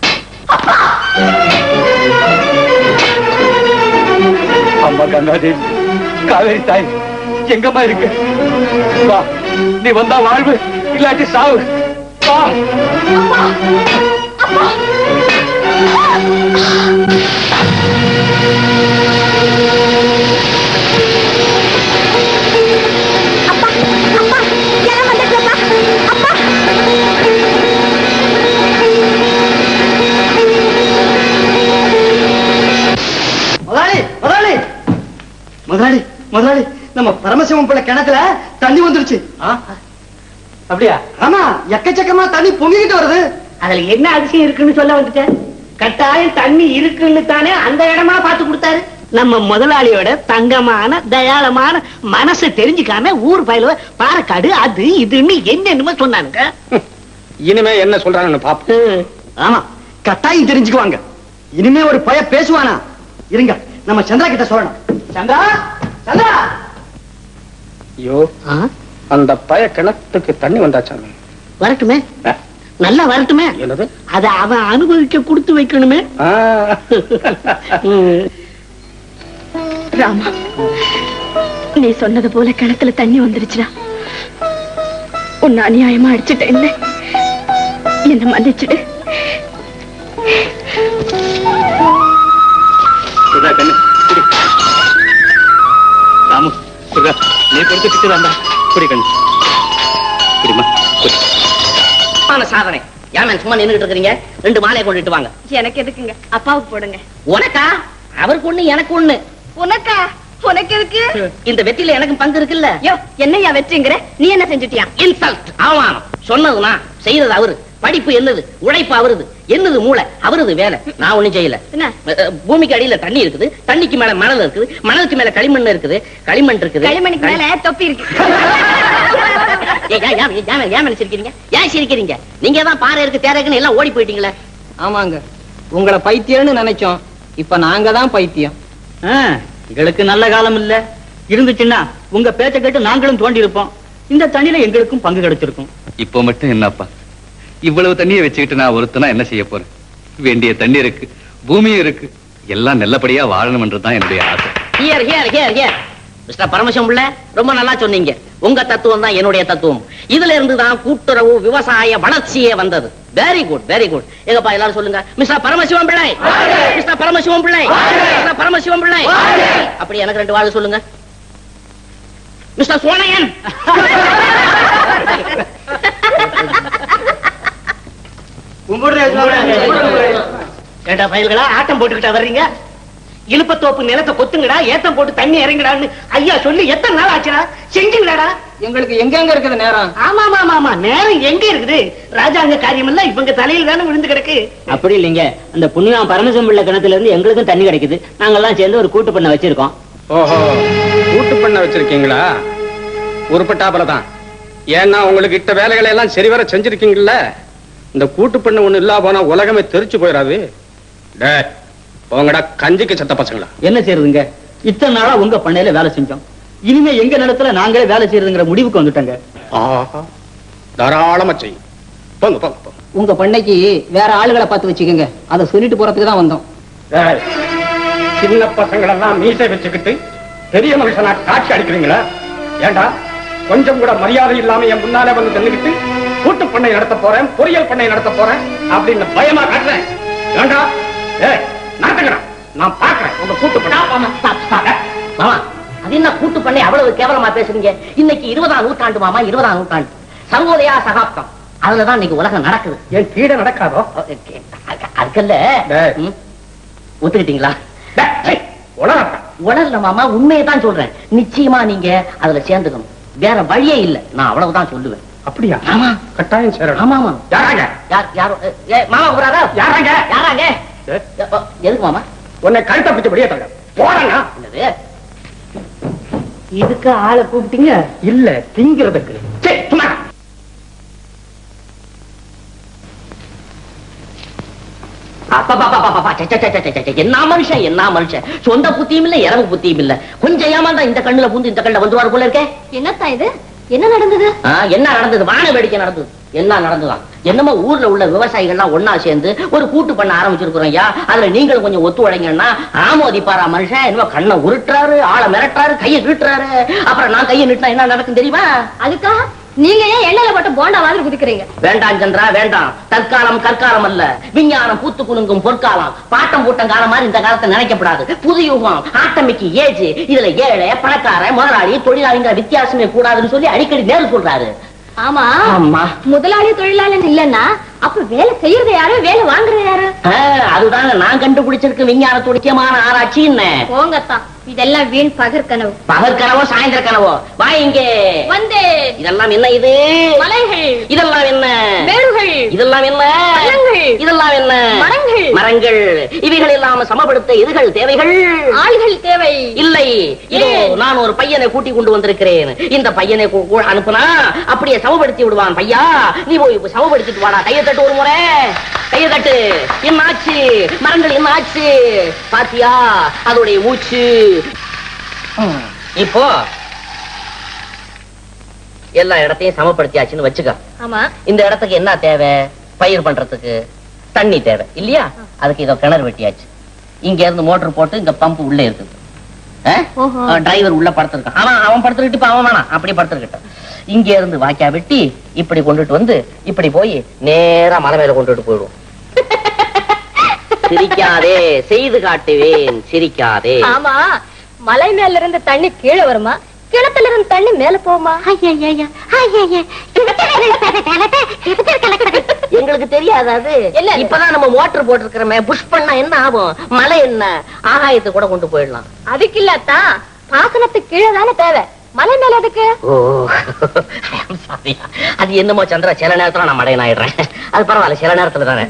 S8: அம்மா கங்காதேவி காவேரி தாய் எங்கம்மா இருக்கு வா நீ வந்தா வாழ்வு இல்லாட்டி சாவு வா
S1: அப்பா அப்பா யாரும் வந்துட்டப்பா அப்பா
S3: முதலாளி முதலாளி முதலாளி முதலாளி நம்ம பரமசிவம் பிள்ளை கிணத்துல தண்ணி வந்துருச்சு அப்படியா ஆமா எக்கச்சக்கமா தண்ணி பொங்கிக்கிட்டு வருது
S7: அதுல என்ன அதிசயம் இருக்குன்னு சொல்ல வந்துட்டேன் கட்டாயம் தண்ணி இருக்குன்னு தானே அந்த இடமா பார்த்து கொடுத்தாரு நம்ம முதலாளியோட தங்கமான தயாளமான மனசை தெரிஞ்சுக்காம ஊர் பயில பாலக்காடு அது இதுன்னு என்னென்னமோ சொன்னானுங்க
S2: இனிமே என்ன சொல்றாங்கன்னு பாப்போம்
S3: ஆமா கட்டாயம் தெரிஞ்சுக்குவாங்க இனிமே ஒரு பய பேசுவானா இருங்க நம்ம சந்திரா கிட்ட சொல்லணும் சந்திரா சந்திரா
S2: ஐயோ அந்த பய கிணத்துக்கு தண்ணி வந்தாச்சாமே
S7: வரட்டுமே
S2: ஆ,
S7: நல்லா வரட்டுமே
S2: என்னது
S7: அத அவன் அனுபவிக்க கொடுத்து வைக்கணுமே
S2: ஆ.
S7: ம்.
S1: ராமா நீ சொன்னது போல கிணத்துல தண்ணி வந்துருச்சுடா உன்னை அநியாயமா அடிச்சுட்டேன் என்ன என்ன மன்னிச்சிடு
S8: சுதா கண்ணு குடி ராமு சுதா நீ கொடுத்து பிச்சுதாண்டா குடி கண்ணு குடிமா குடி
S6: ஆன சாதனை ஏன் சும்மா நின்னுகிட்டு இருக்கீங்க ரெண்டு மாலையை கொண்டுட்டு வாங்க
S1: எனக்கு எதுக்குங்க அப்பாவுக்கு போடுங்க
S6: உனக்கா அவருக்கு ஒண்ணு எனக்கு ஒண்ணு
S1: உனக்கா உனக்கு எதுக்கு
S6: இந்த வெற்றில எனக்கு பங்கு இருக்குல்ல
S1: யோ என்னையா வெற்றிங்கிற நீ என்ன செஞ்சுட்டியா
S6: இன்சல்ட் அவமானம் சொன்னது நான் செய்யறது அவரு படிப்பு என்னது உழைப்பு அவருது என்னது மூளை அவருது வேலை நான் ஒண்ணும் செய்யல
S1: என்ன
S6: அஹ், பூமிக்கு அடியில தண்ணி இருக்குது தண்ணிக்கு மேல மணல் இருக்குது மணலுக்கு மேல களிமண் இருக்குது களிமண் இருக்குது
S1: களிமணிக்கு மேல தொப்பி இருக்கு
S6: ஏய், ஏன், ஏன், ஏன், ஏன் மேல சிரிக்கிறீங்க ஏன் சிரிக்கிறீங்க நீங்க தான் பாறை இருக்கு தேரை இருக்குன்னு எல்லாம் ஓடி போயிட்டீங்களே
S10: ஆமாங்க உங்களை பைத்தியம்னு நினைச்சோம் இப்ப நாங்க தான் பைத்தியம்
S11: ஆ, எங்களுக்கு நல்ல காலம் இல்ல இருந்துச்சுன்னா உங்க பேச்ச கேட்டு நாங்களும் தோண்டி இருப்போம் இந்த தண்ணியில எங்களுக்கும் பங்கு கிடைச்சிருக்கும்
S8: இப்போ மட்டும் என்னப்பா இவ்வளவு தண்ணியை வச்சுக்கிட்டு நான் ஒருத்தனா என்ன செய்ய போறேன் வேண்டிய தண்ணி இருக்கு பூமியும் இருக்கு எல்லாம் நல்லபடியா வாழணும்ன்றதுதான் என்னுடைய ஆசை
S6: hear hear hear hear mister Paramasivam Pillai ரொம்ப நல்லா சொன்னீங்க உங்க தத்துவம் தான் என்னுடைய தத்துவம் இதுல இருந்து தான் கூட்டுறவு விவசாய வளர்ச்சியே வந்தது வெரி குட் வெரி குட் எங்கப்பா எல்லாரும் சொல்லுங்க மிஸ்டர் பரமசிவம் பிள்ளை மிஸ்டர் பரமசிவம் பிள்ளை மிஸ்டர் பரமசிவம் பிள்ளை அப்படி எனக்கு ரெண்டு வாழ் சொல்லுங்க மிஸ்டர் சோனையன்
S7: ஏண்டா பயல்களா ஆட்டம் போட்டுக்கிட்டா வர்றீங்க இழுப்பத்தோப்பு நிலத்தை கொத்துங்கடா ஏத்தம் போட்டு தண்ணி இறங்குடான்னு ஐயா சொல்லி எத்தனை நாள் ஆச்சுடா செஞ்சீங்களாடா
S10: எங்களுக்கு எங்கெங்க இருக்குது நேரம்
S7: ஆமா ஆமா ஆமா ஆமா நேரம் எங்க இருக்குது ராஜாங்க காரியம் எல்லாம் இவங்க தலையில தானே விழுந்து கிடக்கு
S11: அப்படி இல்லைங்க அந்த புண்ணியம் பரமசிவம் பிள்ளை கிணத்துல இருந்து எங்களுக்கும் தண்ணி கிடைக்குது நாங்கெல்லாம் சேர்ந்து ஒரு கூட்டு பண்ண வச்சிருக்கோம்
S2: ஓஹோ கூட்டு பண்ண வச்சிருக்கீங்களா உருப்பட்டாப்புல தான் ஏன்னா உங்களுக்கு இட்ட வேலைகளை எல்லாம் சரிவர செஞ்சிருக்கீங்கல்ல இந்த கூட்டு பண்ண ஒண்ணு இல்லா போனா உலகமே தெரிச்சு போயிடாது டேய், போங்கடா கஞ்சிக்கு செத்த பசங்களா
S11: என்ன செய்யறதுங்க இத்தனை நாளா உங்க பண்ணையில வேலை செஞ்சோம் இனிமே எங்க நிலத்துல நாங்களே வேலை செய்யறதுங்கிற முடிவுக்கு வந்துட்டோங்க
S2: ஆஹா தாராளமா செய்யும் போங்க போங்க போங்க
S10: உங்க பண்ணைக்கு வேற ஆளுகளை பார்த்து வச்சுக்கோங்க அதை சொல்லிட்டு போறதுக்கு தான் வந்தோம்
S2: டேய், சின்ன பசங்களெல்லாம் மீசை வச்சுக்கிட்டு பெரிய மனுஷனா காட்சி அடிக்கிறீங்களா ஏண்டா கொஞ்சம் கூட மரியாதை இல்லாம என் முன்னாலே வந்து நின்னுக்கிட்டு கூட்டு பண்ணை நடத்த போறேன் பொரியல் பண்ணை நடத்த போறேன் அப்படின்னு பயமா காட்டுறேன் ஏண்டா ஏய் நடத்துங்கடா நான் பாக்குறேன் உங்க கூட்டு பண்ணை
S6: மாமா அது என்ன கூட்டு பண்ணி அவ்வளவு கேவலமா பேசுறீங்க இன்னைக்கு இருபதாம் நூற்றாண்டு மாமா இருபதாம் நூற்றாண்டு சர்வோதயா சகாப்தம் அதுலதான் இன்னைக்கு உலகம் நடக்குது
S2: என் கீழே நடக்காதோ
S6: அதுக்கல்ல
S2: டேய்.
S6: ம், ஒத்துக்கிட்டீங்களா
S2: டேய், டேய், உலகத்தா.
S6: உணரல மாமா உண்மையை தான் சொல்றேன் நிச்சயமா நீங்க அதுல சேர்ந்துக்கணும் வேற வழியே இல்ல நான் அவ்வளவுதான் சொல்லுவேன்
S2: அப்படியா
S6: ஆமா
S2: கட்டாயம் சேரணும்
S6: ஆமா ஆமா
S2: யாராங்க
S6: யார் யாரோ ஏ, ஏ, மாமா கூப்பிடாரா
S2: யாராங்க
S6: யாராங்க
S2: ஏ,
S6: ஏ, ஓ, எதுக்கு மாமா
S2: உன்னை கழுத்தை பிடிச்சு வெளியே தங்க போறேங்க
S6: என்னது
S7: இதுக்கு ஆளை கூப்பிட்டீங்க
S2: இல்ல திங்கிறதுக்கு சே சும்மா
S6: அப்பப்பப்பப்பப்பப்பா, சே, சே, சே, சே, சே, சே, என்ன மனுஷன் என்ன மனுஷன் சொந்த புத்தியும் இல்ல இரவு புத்தியும் இல்ல கொஞ்சம் ஏமாந்தா இந்த கண்ணுல பூந்து இந்த கண்ணுல வந்துருவாரு போல இருக்கே
S1: என்னத்தா இது என்ன நடந்தது
S6: ஆ, என்ன நடந்தது வான வேடிக்கை நடந்தது என்ன நடந்ததாம் என்னமோ ஊர்ல உள்ள விவசாயிகள்லாம் ஒண்ணா சேர்ந்து ஒரு கூட்டு பண்ண ஆரம்பிச்சிருக்கிறோம் ஐயா அதுல நீங்களும் கொஞ்சம் ஒத்துழைங்கன்னா ஆமோதிப்பாரா மனுஷன் என்னமோ கண்ணை உருட்டுறாரு ஆளை மிரட்டுறாரு கையை நீட்டுறாரு அப்புறம் நான் கையை நீட்டினா என்ன நடக்கும் தெரியுமா
S1: அதுக்காக நீங்க ஏன் எண்ணெயில போட்டு போண்டா மாதிரி குதிக்கிறீங்க
S6: வேண்டாம் சந்திரா வேண்டாம் தற்காலம் கற்காலம் அல்ல விஞ்ஞானம் பூத்து குலுங்கும் பொற்காலம் பாட்டம் பூட்டம் காலம் மாதிரி இந்த காலத்தை நினைக்கப்படாது புது யுகம் ஆட்டமிக்கு ஏஜ் இதுல ஏழை பணக்கார முதலாளி தொழிலாளிங்கிற வித்தியாசமே கூடாதுன்னு சொல்லி அடிக்கடி நேரு சொல்றாரு
S1: ஆமா
S6: ஆமா
S1: முதலாளி தொழிலாளன் இல்லன்னா அப்ப வேலை செய்யறது யாரு வேலை வாங்குறது யாரு
S6: ஆ, அதுதாங்க நான் கண்டுபிடிச்சிருக்க விஞ்ஞானத்து முக்கியமான ஆராய்ச்சி என்ன
S1: போங்கத்தான் இதெல்லாம் வீண் பகர் கனவு
S6: பகல் கனவோ சாயந்தர கனவோ வா இங்கே
S1: வந்து
S6: இதெல்லாம் என்ன இது
S1: மலைகள்
S6: இதெல்லாம் என்ன
S1: மேடுகள்
S6: இதெல்லாம் என்ன
S1: பழங்கள்.
S6: இதெல்லாம் என்ன
S1: மரங்கள்.
S6: மரங்கள் இவைகள் இல்லாம சமப்படுத்த இதுகள் தேவைகள்
S1: ஆள்கள் தேவை
S6: இல்லை இதோ
S1: ஏன்?
S6: நான் ஒரு பையனை கூட்டி கொண்டு வந்திருக்கிறேன் இந்த பையனை கூ- கூ- அனுப்புனா அப்படியே சமப்படுத்தி விடுவான் பையா நீ போய் இப்ப சமப்படுத்திட்டு வாடா கையை தட்டு ஒரு முறை கையை தட்டு என்ன ஆச்சு மரங்கள் என்ன ஆச்சு பாத்தியா அதோடைய மூச்சு ம், இப்போ எல்லா இடத்தையும் சமப்படுத்தியாச்சுன்னு வச்சுக்க
S1: ஆமா
S6: இந்த இடத்துக்கு என்ன தேவை பயிர் பண்றதுக்கு தண்ணி தேவை இல்லையா அதுக்கு இதோ கிணறு வெட்டியாச்சு இங்க இருந்து மோட்டர் போட்டு இங்க பம்ப் உள்ள இருக்குது
S1: ஓஹோ.
S6: டிரைவர் உள்ள படுத்திருக்கான் அவன் அவன் படுத்துக்கிட்டு இப்ப அவன் வேணாம் அப்படி படுத்துக்கிட்டான் இங்க இருந்து வாக்கியா வெட்டி இப்படி கொண்டுட்டு வந்து இப்படி போய் நேரா மலை மேல கொண்டுட்டு போயிடுவோம் சிரிக்காதே செய்து காட்டுவேன் சிரிக்காதே
S1: ஆமா மலை மேல இருந்து தண்ணி கீழே வருமா கிணத்துல இருந்து தண்ணி மேல போகுமா
S6: எங்களுக்கு தெரியாது அது
S1: என்ன?
S6: இப்பதான் நம்ம மோட்டர் போட்டிருக்கிறோமே புஷ் பண்ணா என்ன ஆகும் மழை என்ன ஆகாயத்தை கூட கொண்டு போயிடலாம்
S1: அதுக்கு இல்லத்தா பாசனத்துக்கு கீழே தானே தேவை மலை மேல எதுக்கு
S6: ஓ I'm sorry. அது என்னமோ சந்திரா சில நேரத்துல நான் மடையன் ஆயிடுறேன் அது பரவாயில்ல சில நேரத்துல தானே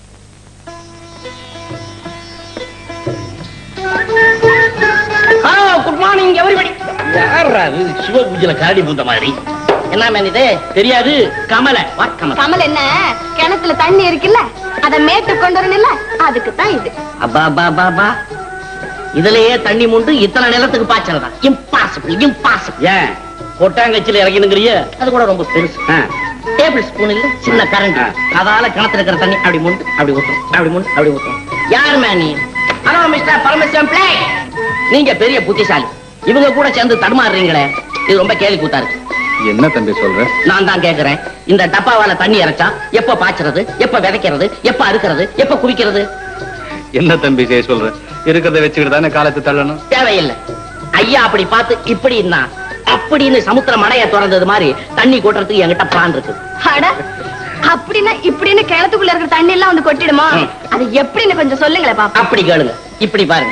S6: குட் மார்னிங் எவரிபடி
S7: யாரா இது சிவ பூஜையில கரடி பூந்த மாதிரி
S6: என்ன மேன் இது
S7: தெரியாது கமல வாட் கமல
S1: கமல் என்ன கிணத்துல தண்ணி இருக்குல்ல அத மேட்டு கொண்டு வரணும்ல அதுக்கு தான் இது
S6: அப்பா அப்பா அப்பா அப்பா இதுலயே தண்ணி முண்டு இத்தனை நிலத்துக்கு பாய்ச்சறதா இம்பாசிபிள் இம்பாசிபிள்
S7: ஏன் கொட்டாங்கச்சில இறங்கினுங்கிறிய
S6: அது கூட ரொம்ப பெருசு டேபிள் ஸ்பூன் இல்ல சின்ன கரண்ட் அதால கிணத்துல இருக்கிற தண்ணி அப்படி முண்டு அப்படி ஊத்தும் அப்படி முண்டு அப்படி ஊத்தும் யார் நீ ஹலோ மிஸ்டர் பரமசிவம் பிளே நீங்க பெரிய புத்திசாலி இவங்க கூட சேர்ந்து தடுமாறுறீங்களே இது ரொம்ப கேலி கூத்தா இருக்கு
S8: என்ன தம்பி சொல்ற
S6: நான் தான் கேக்குறேன் இந்த டப்பாவால தண்ணி இறைச்சா எப்ப பாய்ச்சறது எப்ப விதைக்கிறது எப்ப அறுக்கிறது எப்ப குவிக்கிறது
S8: என்ன தம்பி செய்ய சொல்ற இருக்கிறத வச்சுக்கிட்டு தானே காலத்தை தள்ளணும்
S6: தேவையில்லை ஐயா அப்படி பார்த்து இப்படின்னா அப்படின்னு சமுத்திரம் மடைய திறந்தது மாதிரி தண்ணி கொட்டுறதுக்கு என்கிட்ட பிளான் இருக்கு
S1: அட அப்படின்னா இப்படின்னு கிணத்துக்குள்ள இருக்கிற தண்ணி எல்லாம் வந்து கொட்டிடுமா
S6: ம்.
S1: அது எப்படின்னு கொஞ்சம் சொல்லுங்களேன் பாப்பா
S6: அப்படி கேளுங்க இப்படி பாருங்க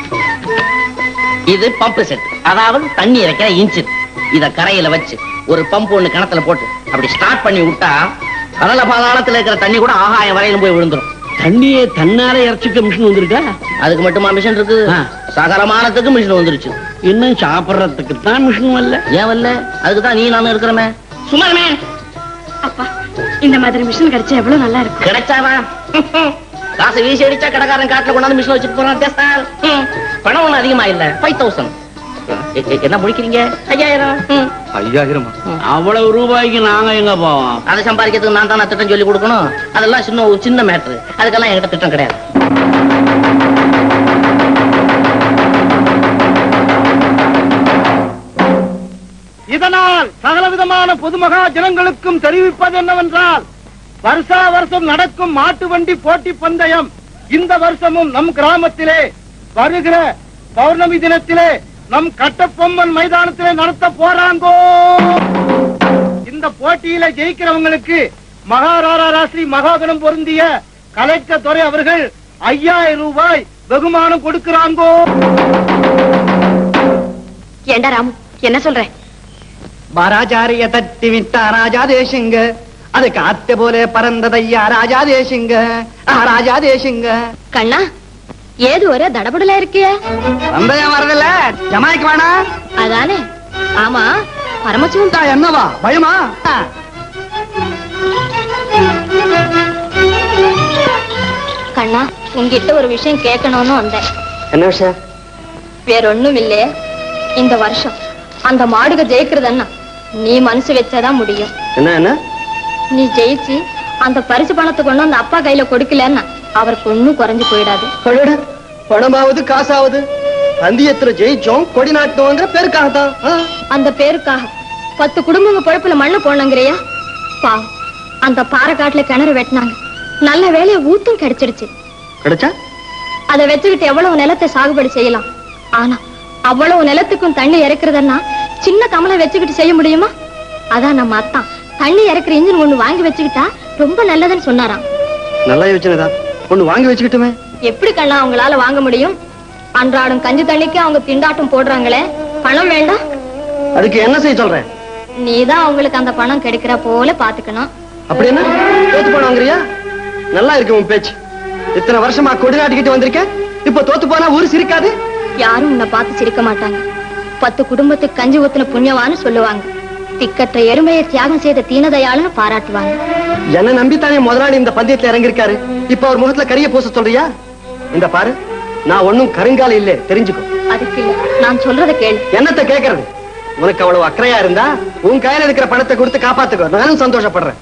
S6: இது பம்பு செட் அதாவது தண்ணி இறைக்கிற இன்ஜின் இத கரையில வச்சு ஒரு பம்ப் ஒண்ணு கிணத்துல போட்டு அப்படி ஸ்டார்ட் பண்ணி விட்டா கடல பாதாளத்துல இருக்கிற தண்ணி கூட ஆகாயம் வரையிலும் போய் விழுந்துரும்
S7: தண்ணியே தன்னால இறைச்சிக்க மிஷின் வந்திருக்கா
S6: அதுக்கு மட்டுமா மிஷின் இருக்கு
S7: ஆ.
S6: சகலமானத்துக்கு மிஷின் வந்துருச்சு
S7: இன்னும் சாப்பிடுறதுக்கு தான் மிஷின் வரல
S6: ஏன் வரல அதுக்கு தான் நீ நானும் இருக்கிறமே சும்மாமே
S1: அப்பா இந்த மாதிரி மிஷின் கிடைச்சா எவ்வளவு நல்லா இருக்கும்
S6: கிடைச்சாதான் காசு வீசி அடிச்சா கடைக்காரன் காட்டுல கொண்டாந்து மிஷின் வச்சுட்டு போறான் தேசால். ம். பணம் ஒண்ணும் அதிகமா இல்ல ஃபைவ் தௌசண்ட் என்ன முடிக்கிறீங்க ஐயாயிரம் ம்.
S8: ஐயாயிரமா
S7: அவ்வளவு ரூபாய்க்கு நாங்க எங்க போவோம்
S6: அதை சம்பாதிக்கிறதுக்கு நான் தானே திட்டம் சொல்லி கொடுக்கணும் அதெல்லாம் சின்ன ஒரு சின்ன மேட்ரு அதுக்கெல்லாம் என்கிட்ட திட்டம் கிடையாது
S4: இதனால் சகலவிதமான பொதுமகா ஜனங்களுக்கும் தெரிவிப்பது என்னவென்றால் வருஷா வருஷம் நடக்கும் மாட்டு வண்டி போட்டி பந்தயம் இந்த வருஷமும் நம் கிராமத்திலே வருகிற பௌர்ணமி தினத்திலே நம் கட்டப்பொம்மன் மைதானத்திலே நடத்த போறாங்கோ இந்த போட்டியில ஜெயிக்கிறவங்களுக்கு மகாராரா ஸ்ரீ மகாகணம் பொருந்திய கலெக்டர் துறை அவர்கள் ஐயாயிரம் ரூபாய் வெகுமானம் கொடுக்கிறாங்கோ
S1: ஏண்டா ராமு என்ன சொல்றேன்
S3: மகாராஜாரிய தட்டி விட்ட ராஜா தேசிங்க அது காத்த போல பறந்ததையா ராஜா தேசிங்க ஆ, ராஜா தேசிங்க
S1: கண்ணா ஏது ஒரே தடபடலா இருக்கிய
S3: சந்தேகம் வரதில்ல ஜமாய்க்கு வேணா
S1: அதானே ஆமா பரமசிவம்
S3: தா, என்னவா பயமா ஆ.
S1: கண்ணா உங்ககிட்ட ஒரு விஷயம் கேட்கணும்னு வந்தேன்
S3: என்ன விஷயம்
S1: வேற ஒண்ணும் இல்லையே இந்த வருஷம் அந்த மாடுக ஜெயிக்கிறதுன்னா நீ மனசு வச்சாதான் முடியும்
S3: என்ன என்ன
S1: நீ ஜெயிச்சு அந்த பரிசு பணத்தை கொண்டு அந்த அப்பா கையில கொடுக்கலன்னா அவருக்கு ஒண்ணும் குறைஞ்சு போயிடாது
S3: அடடா, பணமாவது காசாவது பந்தயத்துல ஜெயிச்சோம் கொடி நாட்டோங்கிற பேருக்காகத்தான் ஆ.
S1: அந்த பேருக்காக பத்து குடும்பங்க பொழப்புல மண்ணு போடணுங்கிறியா பாவம் அந்த பாறைக்காட்டுல கிணறு வெட்டினாங்க நல்ல வேலையை ஊத்தும் கிடைச்சிடுச்சு
S3: கிடைச்சா
S1: அதை வச்சுக்கிட்டு எவ்வளவு நிலத்தை சாகுபடி செய்யலாம் ஆனா அவ்வளவு நிலத்துக்கும் தண்ணி இறக்குறதுன்னா சின்ன கமலை வச்சுக்கிட்டு செய்ய முடியுமா அதான் நம்ம அத்தான் தண்ணி இறக்குற இன்ஜின் ஒண்ணு வாங்கி வச்சுக்கிட்டா ரொம்ப நல்லதுன்னு சொன்னாராம்
S3: நல்லா யோசனைதான் ஒண்ணு வாங்கி வச்சுக்கிட்டுமே
S1: எப்படி கண்ணா அவங்களால வாங்க முடியும் அன்றாடம் கஞ்சி தண்ணிக்கு அவங்க திண்டாட்டம் போடுறாங்களே பணம் வேண்டாம்
S3: அதுக்கு என்ன செய்ய சொல்றேன்
S1: நீதான் அவங்களுக்கு அந்த பணம் கிடைக்கிற போல பாத்துக்கணும்
S3: அப்படி என்ன தோத்து போன வாங்குறியா நல்லா இருக்கு உன் பேச்சு இத்தனை வருஷமா கொடி நாட்டிக்கிட்டு வந்திருக்கேன் இப்ப தோத்து போனா ஊரு சிரிக்காது
S1: யாரும் உன்னை பார்த்து சிரிக்க மாட்டாங்க பத்து குடும்பத்துக்கு கஞ்சி ஊத்துன புண்ணியவான்னு சொல்லுவாங்க திக்கற்ற எருமையை தியாகம் செய்த தீனதயாளன்னு பாராட்டுவாங்க
S3: என்ன நம்பித்தானே முதலாளி இந்த பந்தயத்துல இறங்கிருக்காரு இப்ப அவர் முகத்துல கரிய பூச சொல்றியா இந்த பாரு நான் ஒண்ணும் கருங்கால இல்ல தெரிஞ்சுக்கோ
S1: அதுக்கு இல்ல நான் சொல்றத கேளு
S3: என்னத்த கேக்குறது உனக்கு அவ்வளவு அக்கறையா இருந்தா உன் கையில இருக்கிற பணத்தை கொடுத்து காப்பாத்துக்கோ நானும் சந்தோஷப்படுறேன்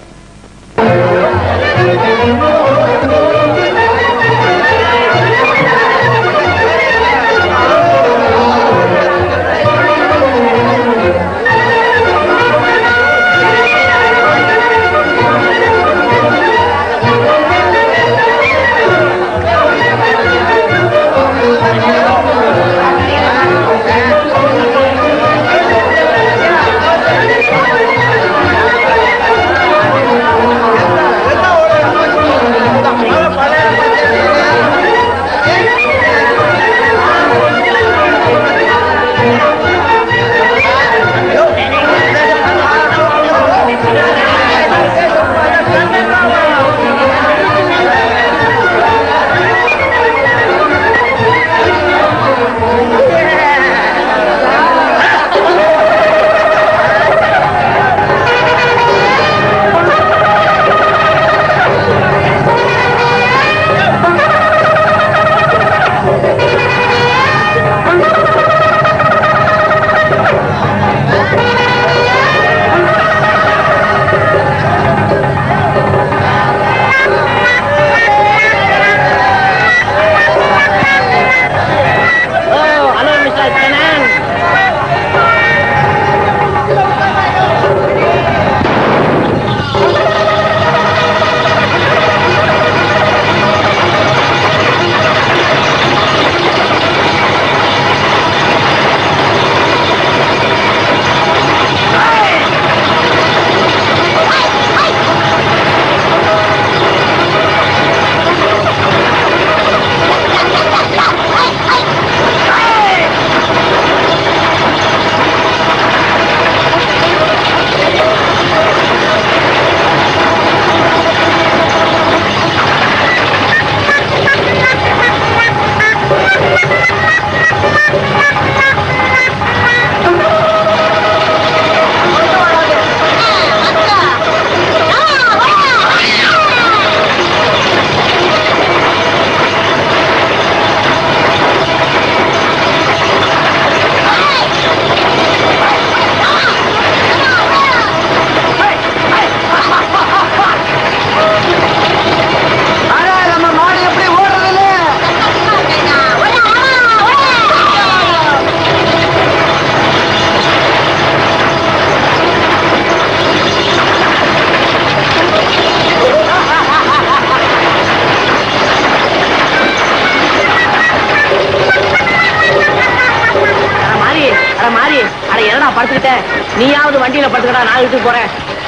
S6: அட என்னடா படுத்துக்கிட்ட நீயாவது வண்டியில படுத்துக்கடா நான் வீட்டுக்கு போறேன்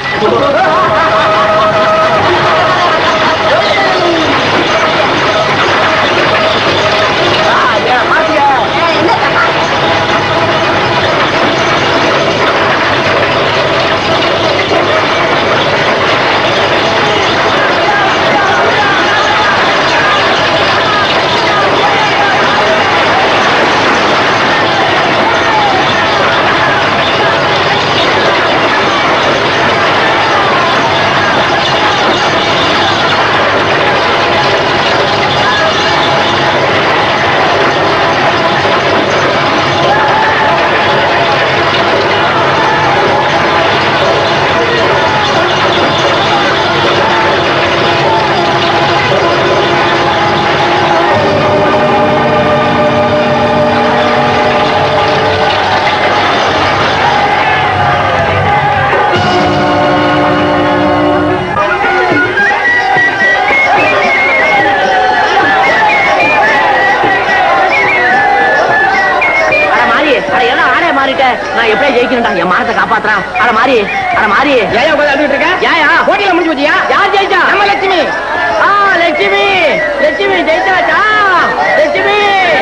S6: அட மாறி அட எல்லாம் ஆடைய மாறிட்டேன் நான் எப்படியே ஜெயிக்கணும்டா என் மானத்தை காப்பாத்துறான் அட மாறி அட மாறி
S10: ஏன் உட்காந்து அழுதுட்டு இருக்க
S6: ஏயா
S10: போட்டியில முடிஞ்சு போச்சியா
S6: யார் ஜெயிச்சா
S10: நம்ம லட்சுமி
S6: ஆ லட்சுமி லட்சுமி ஜெயிச்சாச்சா லட்சுமி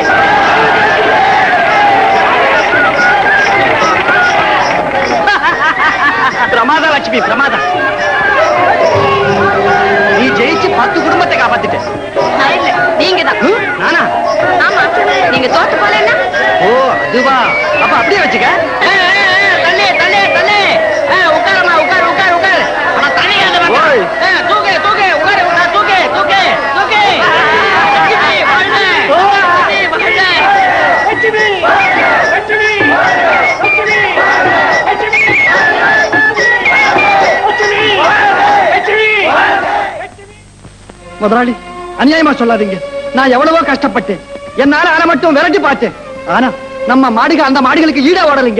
S3: பிரமாதம் லட்சுமி பிரமாதம் நீ ஜெயிச்சு பத்து குடும்பத்தை காப்பாத்திட்ட
S1: நீங்க தான்
S3: நானா
S1: ஆமா நீங்க தோத்து போல என்ன
S3: ஓ அதுவா அப்ப அப்படியே வச்சுக்க
S6: தள்ளி தள்ளி தள்ளி உட்காரமா உட்கார் உட்கார் உட்கார் ஆனா தண்ணி அந்த பக்கம்
S3: ஓய்.
S6: ஆ, தூக்கு தூக்கு உட்காரு உட்காரு, தூக்கு தூக்கு தூக்கு லட்சுமி வாழ்க லட்சுமி வாழ்க
S3: முதலாளி அநியாயமா சொல்லாதீங்க நான் எவ்வளவோ கஷ்டப்பட்டேன் என்னால ஆன மட்டும் விரட்டி பார்த்தேன் ஆனா நம்ம மாடுக அந்த மாடுகளுக்கு ஈடா ஓடலைங்க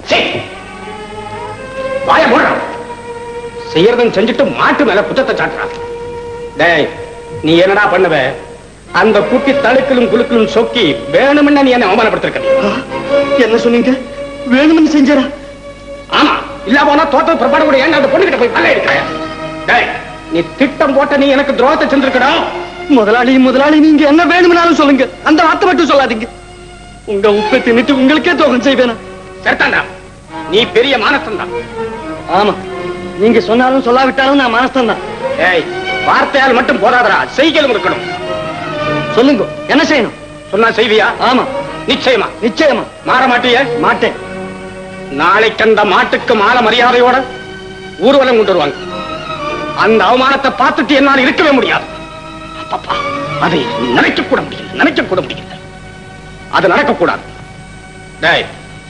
S2: வாய மூடுறான் செய்யறதும் செஞ்சுட்டு மாட்டு மேல குற்றத்தை சாட்டுறான் டேய் நீ என்னடா பண்ணுவ அந்த குட்டி தழுக்கிலும் குலுக்கிலும் சொக்கி வேணும்னு நீ என்ன அவமானப்படுத்திருக்க
S3: என்ன சொன்னீங்க வேணும்னு செஞ்சரா
S2: ஆமா இல்ல போனா தோத்த பிற்பாடு கூட ஏன் அந்த பொண்ணுகிட்ட போய் பல்ல எடுக்கிற டேய் நீ திட்டம் போட்ட நீ எனக்கு துரோகத்தை செஞ்சிருக்கடா
S3: முதலாளி முதலாளி நீங்க என்ன வேணும்னாலும் சொல்லுங்க அந்த வார்த்தை மட்டும் சொல்லாதீங்க உங்க உப்பை தின்னுட்டு உங்களுக்கே துரோகம் செய்வேனா
S2: சரிதாண்டா நீ பெரிய மானசன் தான்
S3: ஆமா நீங்க சொன்னாலும் சொல்லாவிட்டாலும் நான் மனஸ்தான் தான்
S2: ஏய் வார்த்தையால் மட்டும் போதாதடா செய்களும் இருக்கணும்
S3: சொல்லுங்க என்ன செய்யணும்
S2: சொன்னா செய்வியா
S3: ஆமா
S2: நிச்சயமா
S3: நிச்சயமா
S2: மாற மாட்டியே
S3: மாட்டேன்
S2: நாளைக்கு அந்த மாட்டுக்கு மாலை மரியாதையோட ஊர்வலம் கொண்டு வருவாங்க அந்த அவமானத்தை பார்த்துட்டு என்னால் இருக்கவே முடியாது அப்பப்பா, அதை நினைக்க கூட முடியல நினைக்க கூட முடியல அது நடக்கக்கூடாது டேய்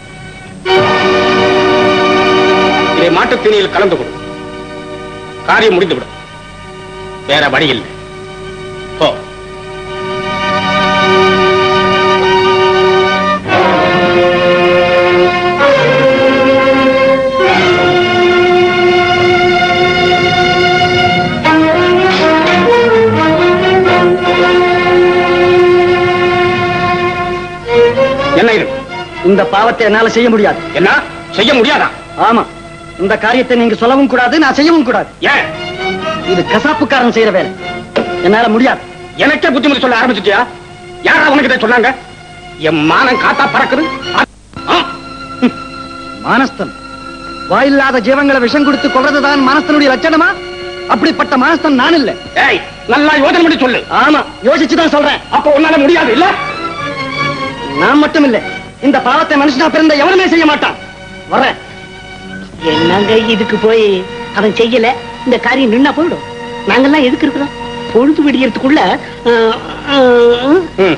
S2: இதை மாட்டுத் தீனியில் கலந்து கொடு காரியம் முடிந்துவிடும் வேற வழி இல்லை போ என்ன இது
S3: இந்த பாவத்தை என்னால செய்ய முடியாது
S2: என்ன செய்ய முடியாதா
S3: ஆமா இந்த காரியத்தை நீங்க சொல்லவும் கூடாது நான் செய்யவும் கூடாது
S2: ஏன்
S3: இது கசாப்புக்காரன் செய்யற வேலை என்னால முடியாது
S2: எனக்கே புத்திமதி சொல்ல ஆரம்பிச்சுட்டியா யாரா உனக்கு இதை சொன்னாங்க என் மானம் காத்தா பறக்குது ஆ,
S3: மானஸ்தன் வாயில்லாத ஜீவங்களை விஷம் கொடுத்து கொள்றதுதான் மானஸ்தனுடைய லட்சணமா அப்படிப்பட்ட மானஸ்தன் நான் இல்ல
S2: ஏய் நல்லா யோசனை பண்ணி சொல்லு
S3: ஆமா யோசிச்சுதான் சொல்றேன்
S2: அப்ப உன்னால முடியாது இல்ல
S3: நான் மட்டும் இல்ல இந்த பாவத்தை மனுஷனா பிறந்த எவனுமே செய்ய மாட்டான் வர்றேன்
S7: என்னங்க இதுக்கு போய் அவன் செய்யல இந்த காரியம் நின்னா போயிடும் நாங்கெல்லாம் எதுக்கு இருக்கிறோம் பொழுது விடியறதுக்குள்ள அஹ், அஹ்,
S2: ம்.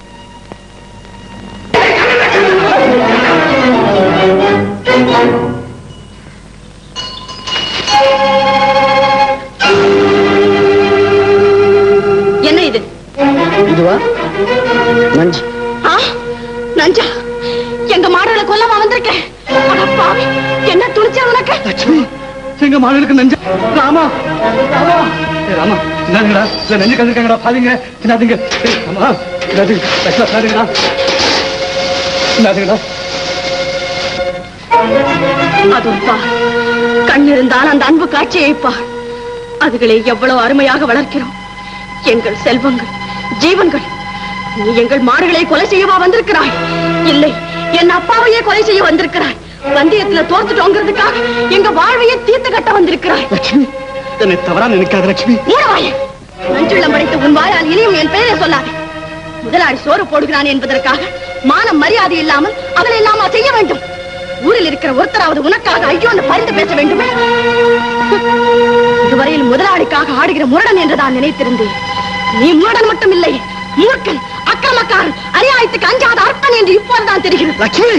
S1: என்ன இது
S3: இதுவா நஞ்சு
S1: ஆ நஞ்சா எங்க மாடுகளை கொல்லமா வந்திருக்கேன் அட பாவி, என்ன துணிச்சா உனக்கு
S3: லட்சுமி எங்க மாடுகளுக்கு நஞ்சு ராமா ராமா ஏய், ராமா என்னங்கடா இல்ல நெஞ்சு கந்திருக்காங்கடா பாருங்க என்னதுங்க ராமா என்னது லட்சுமி பாருங்கடா என்னதுங்கடா
S1: அதுவும் பா கண் இருந்தால் அந்த அன்பு காட்சியை பா அதுகளை எவ்வளவு அருமையாக வளர்க்கிறோம் எங்கள் செல்வங்கள் ஜீவன்கள் நீ எங்கள் மாடுகளை கொலை செய்யவா வந்திருக்கிறாய் இல்லை என் அப்பாவையே கொலை செய்ய வந்திருக்கிறாய் வந்தியத்துல தோத்துட்டோங்கிறதுக்காக எங்க வாழ்வையே தீர்த்து கட்ட வந்திருக்கிறாய்
S3: லட்சுமி என்னை தவறா நினைக்காத லட்சுமி
S1: மூடவாயே நஞ்சுள்ளம் படைத்த உன் வாயால் இனியும் என் பெயரை சொல்லாதே முதலாளி சோறு போடுகிறான் என்பதற்காக மானம் மரியாதை இல்லாமல் அவனை இல்லாம செய்ய வேண்டும் ஊரில் இருக்கிற ஒருத்தராவது உனக்காக ஐயோன்னு பரிந்து பேச வேண்டுமே இதுவரையில் முதலாளிக்காக ஆடுகிற முரடன் என்று நான் நினைத்திருந்தேன் நீ முரடன் மட்டும் இல்லை மூர்க்கன் அக்கிரமக்காரன் அநியாயத்துக்கு அஞ்சாத அர்ப்பன் என்று இப்போதுதான் தெரிகிறது
S3: லட்சுமி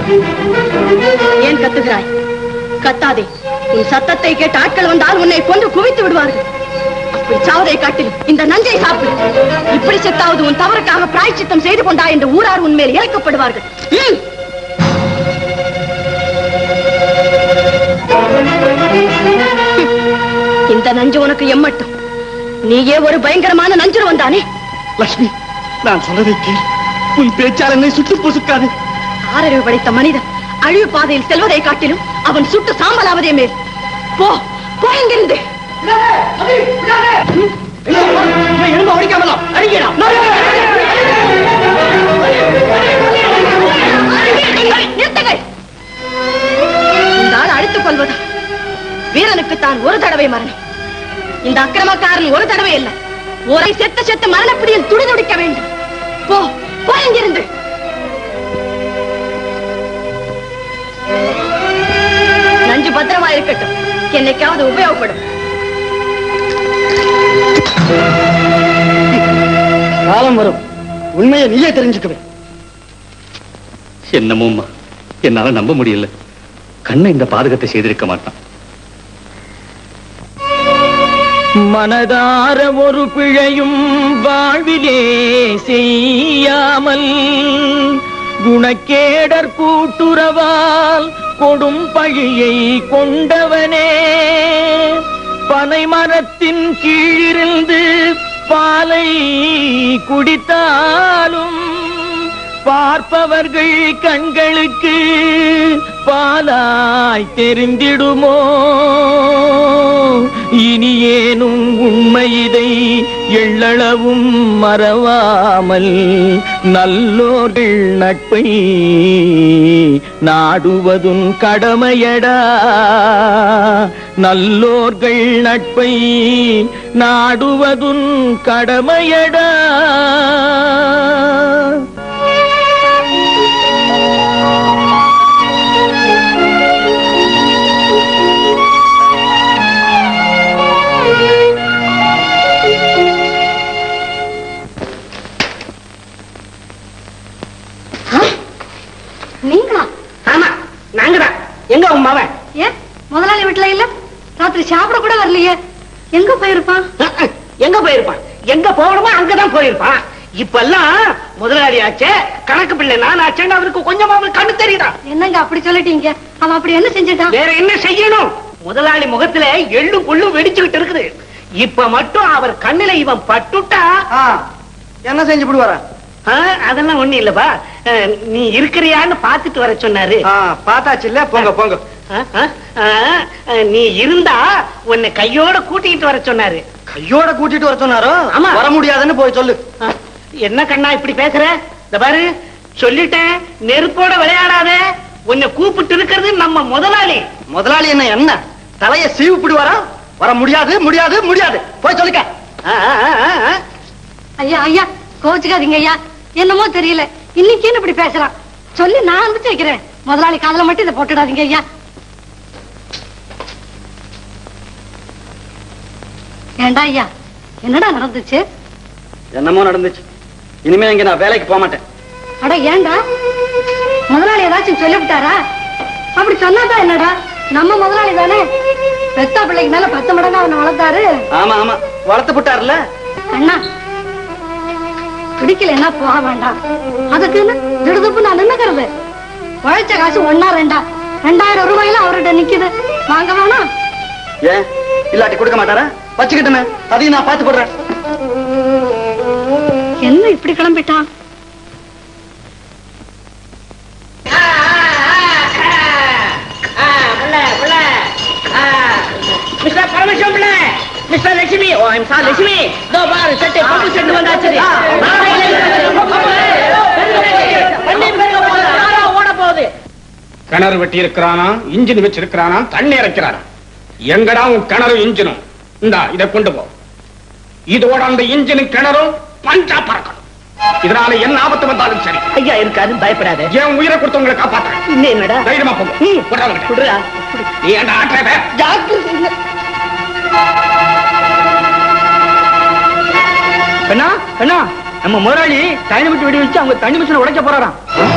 S1: ஏன் கத்துகிறாய் கத்தாதே உன் சத்தத்தை கேட்டு ஆட்கள் வந்தால் உன்னை கொண்டு குவித்து விடுவார்கள் அப்படி சாவதை காட்டிலும் இந்த நஞ்சை சாப்பிடு இப்படி செத்தாவது உன் தவறுக்காக பிராய்ச்சித்தம் செய்து கொண்டா என்று ஊரார் உன்மேல் இறக்கப்படுவார்கள் ம். இந்த நஞ்சு உனக்கு எம்மட்டும் நீயே ஒரு பயங்கரமான நஞ்சு வந்தானே
S3: லட்சுமி நான் சொல்றதை கேள் உன் பேச்சால் என்னை சுட்டு பொசுக்காது
S1: ஆறறிவு படித்த மனிதன் அழிவு பாதையில் செல்வதை காட்டிலும் அவன் சுட்டு சாம்பலாவதே மேல் போ போ இங்கிருந்து
S3: எழும்ப ஒழிக்காமலாம் அடிக்கலாம்
S1: நிறுத்துங்கள் இந்த ஆள் அழித்துக் கொள்வதா வீரனுக்கு தான் ஒரு தடவை மரணம் இந்த அக்கிரமக்காரன் ஒரு தடவை இல்ல ஒரை செத்த செத்த மரணப்பிடியில் துடி துடிக்க வேண்டும் போ போ இங்கிருந்து நஞ்சு பத்திரமா இருக்கட்டும் என்னைக்காவது உபயோகப்படும்
S3: காலம் வரும் உண்மையை நீயே தெரிஞ்சுக்கவே
S8: என்னமோம்மா என்னால நம்ப முடியல கண்ணை இந்த பாதகத்தை செய்திருக்க மாட்டான்
S12: மனதார ஒரு பிழையும் வாழ்விலே செய்யாமல் குணக்கேடர் கூட்டுறவால் கொடும் பழியை கொண்டவனே பனை மரத்தின் கீழிருந்து பாலை குடித்தாலும் பார்ப்பவர்கள் கண்களுக்கு பாலாய் தெரிந்திடுமோ இனி ஏனும் உண்மை இதை எள்ளளவும் மறவாமல் நல்லோர்கள் நட்பை நாடுவதும் கடமையடா நல்லோர்கள் நட்பை நாடுவதும் கடமையடா
S1: நீங்களா
S7: ஆமா நாங்கதான் எங்க உன் மவன்
S5: ஏன் முதலாளி வீட்டுல இல்ல ராத்திரி சாப்பிட கூட வரலையே எங்க போயிருப்பான்
S7: அஹ், அஹ், எங்க போயிருப்பான் எங்க போகணுமோ அங்கதான் போயிருப்பான் இப்பெல்லாம் முதலாளி ஆச்சே கணக்கு பிள்ளை நான் ஆச்சேன்னு அவருக்கு கொஞ்சமாவது கண்ணு தெரியுதா
S5: என்னங்க அப்படி சொல்லிட்டீங்க அவன் அப்படி என்ன செஞ்சுட்டான்
S7: வேற என்ன செய்யணும் முதலாளி முகத்துல எள்ளு புள்ளு வெடிச்சுக்கிட்டு இருக்குது இப்ப மட்டும் அவர் கண்ணுல இவன் பட்டுட்டா
S3: என்ன செஞ்சு விடுவாரா
S7: ஆ, அதெல்லாம் ஒண்ணு இல்லப்பா அஹ், நீ இருக்கிறியான்னு பாத்துட்டு வர சொன்னாரு
S3: பார்த்தாச்சு இல்ல போங்க போங்க
S7: ஆ, ஆ, ஆ, அஹ், நீ இருந்தா உன்னை கையோட கூட்டிட்டு வர சொன்னாரு
S3: கையோட கூட்டிட்டு வர சொன்னாரோ
S7: ஆமா.
S3: வர முடியாதுன்னு போய் சொல்லு
S7: ஆ, என்ன கண்ணா இப்படி பேசுற இந்த பாரு சொல்லிட்டேன் நெருப்போட விளையாடாத உன்னை கூப்பிட்டு இருக்கிறது நம்ம முதலாளி
S3: முதலாளி என்ன என்ன தலைய சீவு பிடுவாரா வர முடியாது முடியாது முடியாது போய் சொல்லுக்க
S7: ஆ, ஆ, ஆ, ஆ.
S5: ஐயா ஐயா கோச்சுக்காதீங்க ஐயா என்னமோ தெரியல இன்னைக்கு என்ன இப்படி பேசுறான் சொல்லி நான் அனுப்பிச்சு வைக்கிறேன் முதலாளி காதுல மட்டும் இதை போட்டுடாதீங்க ஐயா ஏண்டா ஐயா என்னடா நடந்துச்சு
S3: என்னமோ நடந்துச்சு இனிமே இங்க நான் வேலைக்கு போக மாட்டேன்
S5: அட ஏண்டா முதலாளி ஏதாச்சும் சொல்லிவிட்டாரா அப்படி சொன்னாதான் என்னடா நம்ம முதலாளி தானே பெத்த பிள்ளைக்கு மேல பத்து மடங்கு அவனை வளர்த்தாரு
S3: ஆமா ஆமா வளர்த்து விட்டாருல
S5: அண்ணா பிடிக்கலன்னா போக வேண்டாம் அதுக்குன்னு திடுதுப்பு நான் நின்னுக்கிறது உழைச்ச காசு ஒன்னா ரெண்டா ரெண்டாயிரம் ரூபாயில அவர்கிட்ட நிக்குது வாங்க வேணாம்
S3: ஏன் இல்லாட்டி கொடுக்க மாட்டாரா வச்சுக்கிட்டுமே அதையும் நான் பார்த்து போடுறேன்
S5: என்ன இப்படி கிளம்பிட்டான்
S6: mister Lakshmi oh I'm sir Lakshmi இதோ பாரு செட்டு பம்பு செட்டு வந்தாச்சு ஓட போகுது
S2: கிணறு வெட்டி இருக்கிறானா இன்ஜின் வச்சிருக்கிறானா தண்ணி இறைக்கிறானா எங்கடா உன் கிணறு இன்ஜினும் இந்தா இதை கொண்டு போ இதோட அந்த இன்ஜினும் கிணறும் பஞ்சா பறக்கணும் இதனால என்ன ஆபத்து வந்தாலும் சரி
S7: ஐயா இருக்காரு பயப்படாத
S2: என் உயிரை கொடுத்தவங்களை காப்பாத்துறேன்
S7: இன்னும் என்னடா
S2: தைரியமா போங்க விடுறாங்க
S7: விடுறா
S2: நீ என்ன ஆட்டுறத
S7: ஜாக்கிரதை
S11: கண்ணா கண்ணா நம்ம முதலாளி டைனமிட் வெடி வச்சு அவங்க தண்ணி மிஷினை உடைக்க போறாராம்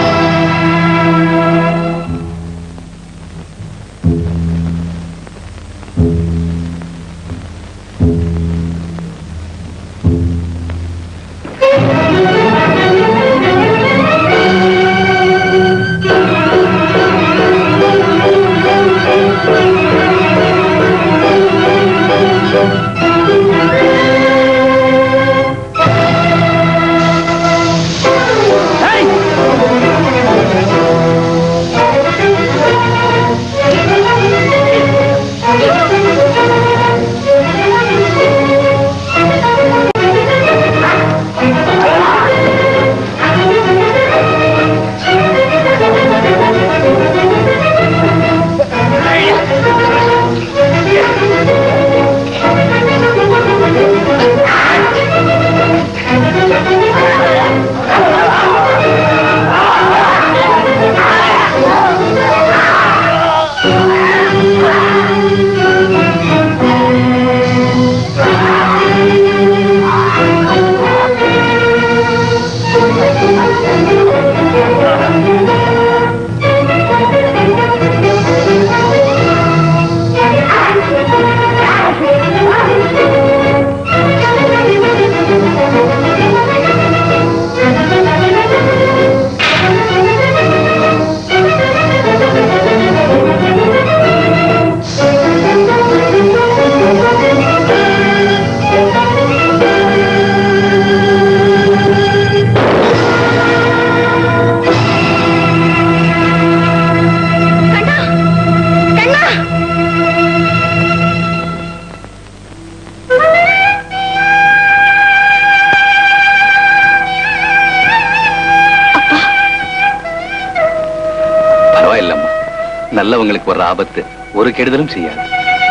S8: பரவாயில்லம்மா நல்லவங்களுக்கு வர்ற ஆபத்து ஒரு கெடுதலும் செய்யாது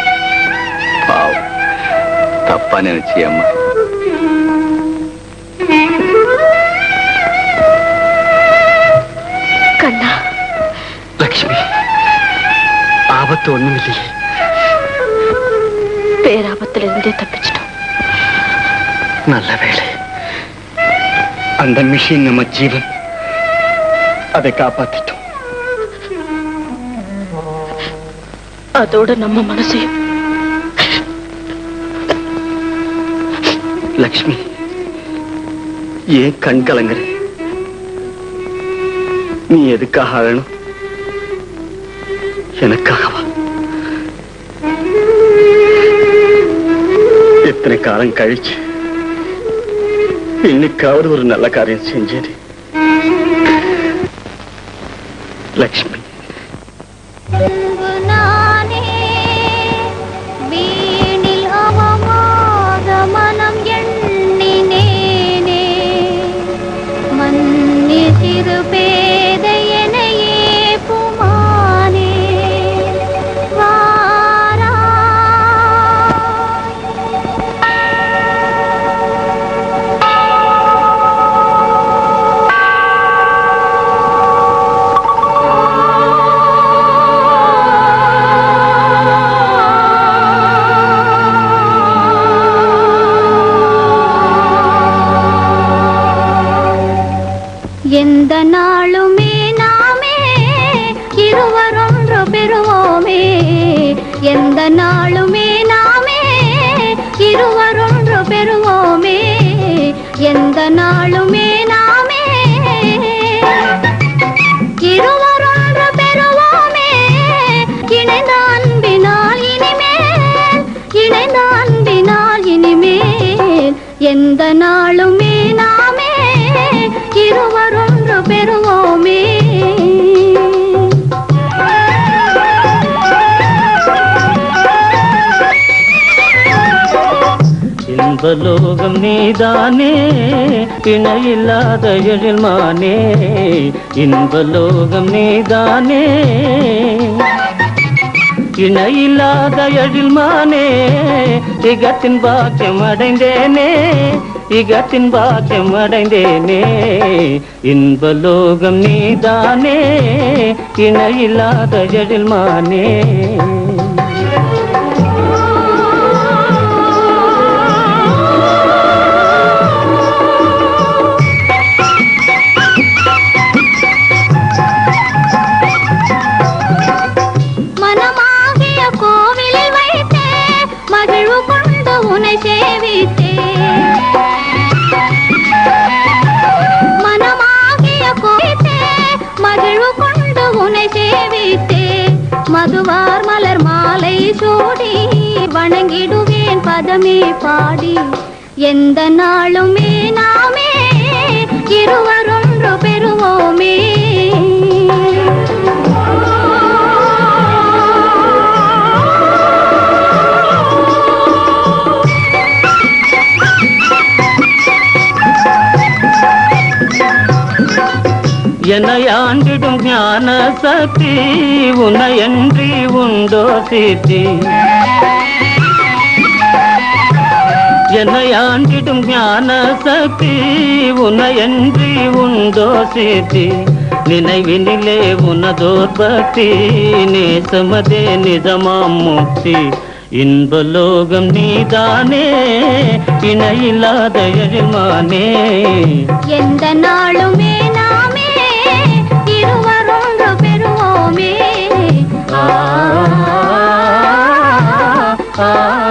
S8: பாவம் தப்பா நினைச்சியம்மா
S1: கண்ணா
S3: லக்ஷ்மி ஆபத்து ஒண்ணும் இல்லையே
S1: பேராபத்துல இருந்தே தப்பிச்சிட்டோம்
S3: நல்ல வேலை அந்த மிஷின் நம்ம ஜீவன் அதை காப்பாத்திட்டோம்
S1: அதோட நம்ம மனசையும்
S3: லக்ஷ்மி ஏன் கண் கலங்குற நீ எதுக்காக அழணும் எனக்காகவா எத்தனை காலம் கழிச்சு இன்னைக்காவது ஒரு நல்ல காரியம் செஞ்சேன் லக்ஷ்மி
S9: வீணில் அவமாக மனம் எண்ணினேனே மன்னி சிறு பேதையனையே புமானே வாரா எந்த நாளுமே நாமே இருவரொன்று பெறுவோமே எந்த நாளுமே நாமே இருவரொன்று பெறுவோமே எந்த நாளுமே நாமே இருவரொன்று பெறுவோமே இணைந்த அன்பினால் இனிமேல் இணைந்த அன்பினால் இனிமேல் எந்த நாளுமே நாமே இருவரொன்று பெறுவோமே
S13: இன்பலோகம் நீதானே இணையில்லாத எழில்மானே இன்பலோகம் நீதானே இணையில்லாத எழில்மானே இகத்தின் பாக்கியம் அடைந்தேனே இகத்தின் பாக்கியம் அடைந்தேனே இன்பலோகம் நீதானே இணையில்லாத எழில்மானே
S9: மனமாகிய கோவிலில் வைத்தே மகிழ்வு கொண்டு உனை சேவித்தே மனமாகிய கோவித்தே மகிழ்வு கொண்டு உனை சேவித்தே மதுவார் மலர் மாலை சூடி வணங்கிடுவேன் பதமே பாடி எந்த நாளுமே நாமே இருவரொன்று பெறுவோமே
S13: என்னை ஆண்டிடும் ஞான சக்தி உன்னையன்றி உண்டோ சித்தி என்னை ஆண்டிடும் ஞான சக்தி உன்னையன்றி உண்டோ சித்தி நினைவினிலே உனதோர் பக்தி நேசமதே நிஜமாம் முக்தி இன்பலோகம் நீதானே இணையில்லாத எழில்மானே
S9: எந்த நாளுமே நாமே இருவரொன்று பெறுவோமே
S13: ஆ, ஆ,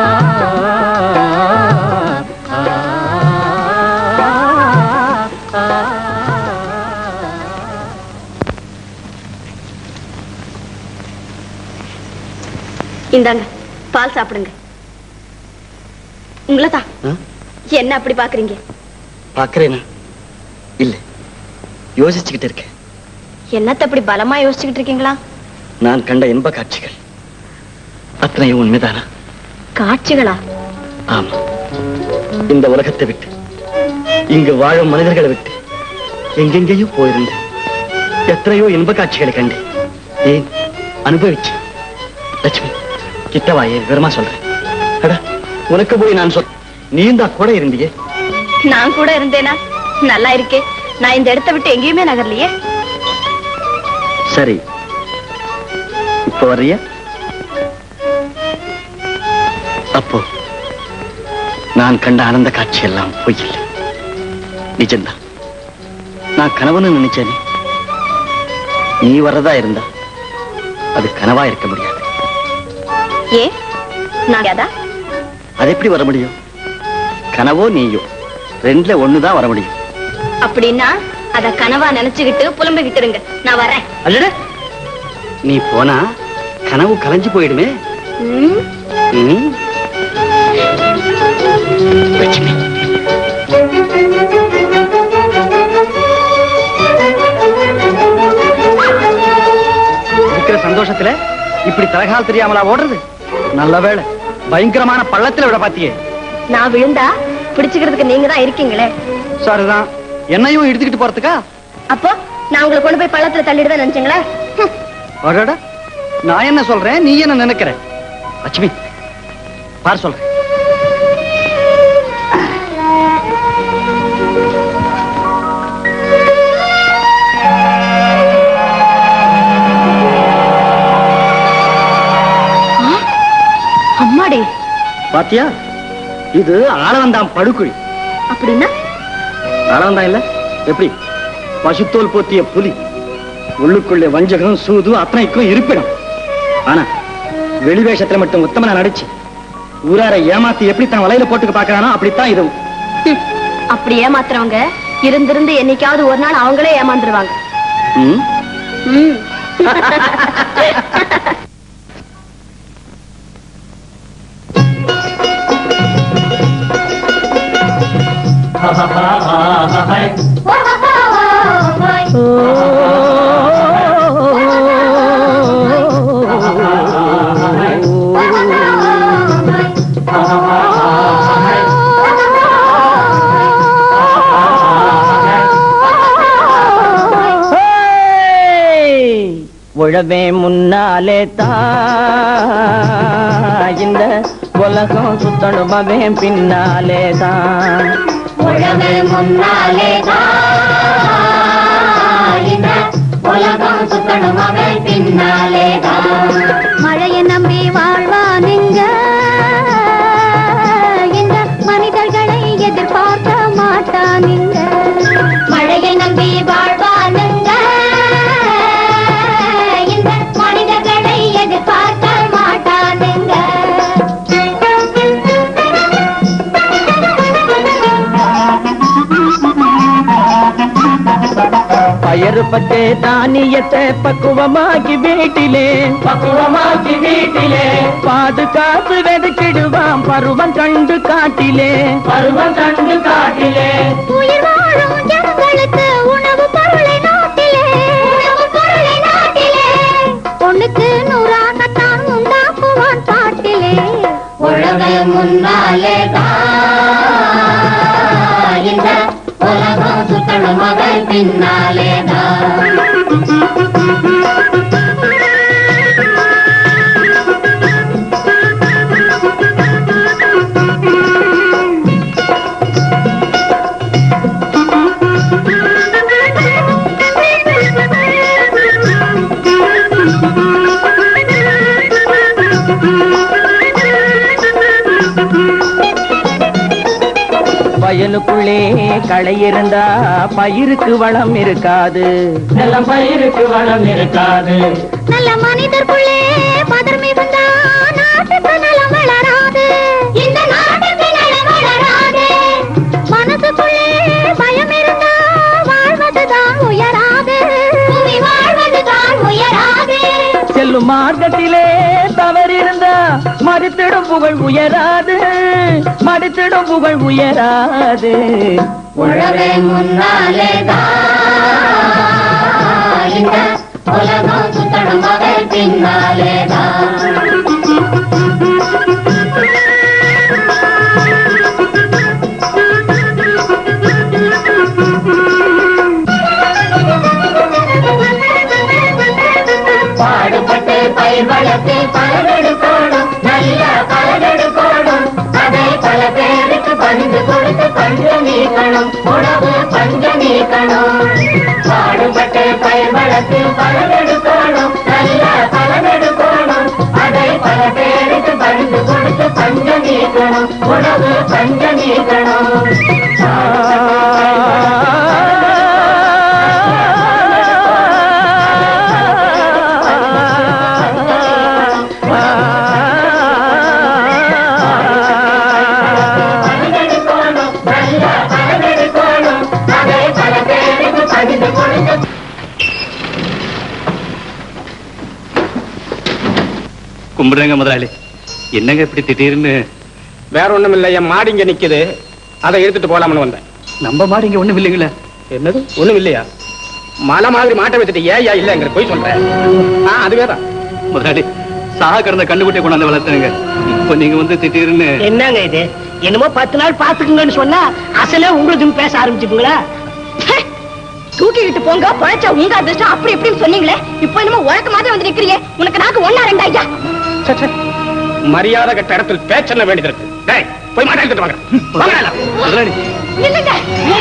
S1: இந்தாங்க பால் சாப்பிடுங்க உங்களதான் என்ன அப்படி பாக்குறீங்க
S3: பாக்குறேனா இல்ல யோசிச்சுக்கிட்டு இருக்கேன்
S1: என்னத்த அப்படி பலமா யோசிச்சுக்கிட்டு இருக்கீங்களா
S3: நான் கண்ட இன்ப காட்சிகள் அத்தனையும் உண்மைதானா
S1: காட்சிகளா
S3: ஆமா இந்த உலகத்தை விட்டு இங்கு வாழும் மனிதர்களை விட்டு எங்கெங்கேயோ போயிருந்தேன் எத்தனையோ இன்ப காட்சிகளை கண்டேன் ஏன் அனுபவிச்சு லட்சுமி கிட்டவாயே விவரமா சொல்றேன் அட, உனக்கு போய் நான் சொல் நீ இந்த கூட இருந்தியே
S1: நான் கூட இருந்தேனா நல்லா இருக்கே நான் இந்த இடத்தை விட்டு எங்கேயுமே நகரலையே
S3: சரி இப்ப வர்றியா அப்போ நான் கண்ட ஆனந்த காட்சி எல்லாம் பொய்யில்லை நிஜம்தான் நான் கனவுன்னு நினைச்சேனே நீ வர்றதா இருந்தா அது கனவா இருக்க முடியாது
S1: ஏ நான் அதா
S3: அது எப்படி வர முடியும் கனவோ நீயோ ரெண்டுல ஒண்ணுதான் வர முடியும்
S1: அப்படின்னா அத கனவா நினைச்சுக்கிட்டு புலம்பிக்கிட்டு இருங்க நான் வரேன்
S3: அல்லட நீ போனா கனவு கலைஞ்சு போயிடுமே
S1: ம்,
S3: ம். லட்சுமி இருக்கிற சந்தோஷத்துல இப்படி தலகால் தெரியாமலா ஓடுறது நல்ல வேளை பயங்கரமான பள்ளத்துல விட பாத்தியே
S1: நான் விழுந்தா பிடிச்சுக்கிறதுக்கு நீங்க தான் இருக்கீங்களே
S3: சரிதான் என்னையும் எடுத்துக்கிட்டு போறதுக்கா
S1: அப்போ நான் உங்களை கொண்டு போய் பள்ளத்துல தள்ளிடுதான் நினைச்சீங்களா ஹம்,
S3: அடடா நான் என்ன சொல்றேன் நீ என்ன நினைக்கிற லட்சுமி பார் சொல்றேன்
S1: அம்மாடி
S3: பாத்தியா இது ஆளவந்தான் படுக்குழி
S1: அப்படின்னா
S3: ஆளவந்தான் இல்ல எப்படி பசுத்தோல் போத்திய புலி உள்ளுக்குள்ளே வஞ்சகம் சூது அத்தனைக்கும் இருப்பிடம் ஆனா வெளிவேஷத்துல மட்டும் உத்தமனா நடிச்சு ஊராரை ஏமாத்தி எப்படி தான் வலையில போட்டுக்க பாக்குறானோ அப்படித்தான் இதுவும்
S1: ஹம், அப்படி ஏமாத்துறவங்க இருந்திருந்து என்னைக்காவது ஒரு நாள் அவங்களே ஏமாந்துருவாங்க
S3: ம்?
S1: ம்.
S9: Oh
S12: உழவே முன்னாலே தான் இந்த உலகம் சுத்தணும் அவன் பின்னாலே தான்
S9: உழவே முன்னாலே இந்த உலகம் சுத்தணும் அவள் பின்னாலே மழையை நம்பி வாழ்வானுங்க இந்த மனிதர்களை எதிர்பார்க்க மாட்டானுங்க மழையை நம்பி வாழ்வானுங்க இந்த மனிதர்களை எதிர்பார்க்க மாட்டானுங்க
S12: பயறு பட்டே தானியத்தை பக்குவமாக்கி வீட்டிலே பக்குவமாக்கி வீட்டிலே பாதுகாத்து வெதுக்கிடுவான் பருவம் கண்டு காட்டிலே பருவம் கண்டு காட்டிலே
S9: உயிர் வாழும் ஜனங்களுக்கு உணவு பொருளை நாட்டிலே உணவு பொருளை நாட்டிலே பொண்ணுக்கு நூறாகத்தான் உண்டாக்குவான் பாட்டிலே உழவே முன்னாலே இந்த உலகம் சுத்தணும் மகள் பின்னாலே
S12: வயலுக்குள்ளே களை இருந்தா பயிருக்கு வளம் இருக்காது நிலம் பயிருக்கு வளம் இருக்காது
S9: நல்ல மனிதர்க்குள்ளே பதர் மிகுந்தா நாட்டுக்கு நலம் வளராது இந்த நாட்டுக்கு நலம் வளராது மனசுக்குள்ளே பயம் இருந்தா வாழ்வதுதான் உயராது பூமி வாழ்வதுதான் உயராது
S12: செல்லும் மார்க்கத்திலே தவறிருந்தா மறுத்திடும் புகழ் உயராது மறுத்திடும் புகழ் உயராது
S9: உழவே முன்னாலே இந்த உலகம் சுத்தணும் மகள் பின்னாலே பாடுபட்டு பயிர் வளர்த்து பலனெடுக்கோடும் நல்ல பலனெடுக்கோடும் அதை பல பேருக்கு பணிந்து கொடுத்து பஞ்ச நீக்கணும் உணவு பஞ்ச நீக்கணும் பாடுபட்டு பயிர் வளர்த்து பலனெடுக்கோடும் நல்ல பலனெடுக்கோடும் அதை பல பேருக்கு பணிந்து கொடுத்து பஞ்ச நீக்கணும் உணவு பஞ்ச நீக்கணும்
S8: கும்பிடுறேங்க முதலாளி என்னங்க இப்படி திடீர்னு
S2: வேற ஒண்ணும் இல்ல என் மாடு இங்க நிக்குது அதை எடுத்துட்டு போலாம்னு வந்தேன்
S8: நம்ம மாடு இங்க ஒண்ணும் இல்லைங்களே
S2: என்னது ஒண்ணும் இல்லையா மலை மாதிரி மாட்டை வச்சுட்டு ஏயா இல்லங்கிற போய் சொல்றேன் ஆ, அதுவேதான்
S8: முதலாளி சாக கிடந்த கண்ணுக்குட்டியை கொண்டாந்து வளர்த்துனுங்க இப்போ நீங்க வந்து திடீர்னு
S7: என்னங்க இது என்னமோ பத்து நாள் பாத்துக்குங்கன்னு சொன்னா அசலே உங்களுக்கு பேச ஆரம்பிச்சுங்களா
S1: தூக்கிக்கிட்டு போங்க பழைச்சா உங்க அதிர்ஷ்டம் அப்படி இப்படின்னு சொன்னீங்களே இப்போ என்னமோ உழக்க மாதிரி வந்து நிக்கிறீங்க உனக்கு நாக்கு ஒன்னா ரெண்டா ஐயா
S2: ச்சே, ச்சே. மரியாதை கட்ட இடத்தில் பேச்சென்ன வேண்டியது இருக்கு டேய் போய் மாட்டை எடுத்துட்டு வாங்க வாங்க எல்லாம்.
S8: முதலாளி
S1: இல்லங்க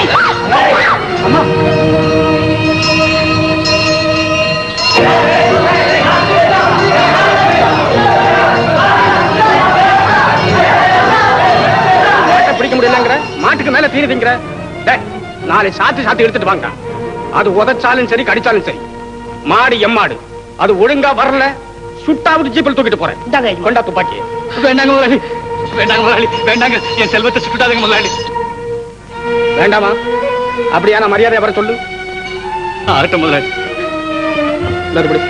S2: மாட்டை பிடிக்க முடியலங்கிற மாட்டுக்கு மேல தீனி திங்கிற டேய் நாளை சாத்தி சாத்தி எடுத்துட்டு வாங்க அது உதைச்சாலும் சரி கடிச்சாலும் சரி மாடு எம்மாடு அது ஒழுங்கா வரல சுட்டாவது ஜீப்பில் தூக்கிட்டு போறேன் கொண்டா துப்பாக்கி
S8: வேண்டாங்க முதலாளி வேண்டாங்க முதலாளி வேண்டாங்க என் செல்வத்தை சுட்டாதுங்க முதலாளி
S2: வேண்டாமா அப்படியான மரியாதை வர சொல்லு
S8: ஆகட்டும் முதலாளி
S2: மறுபடி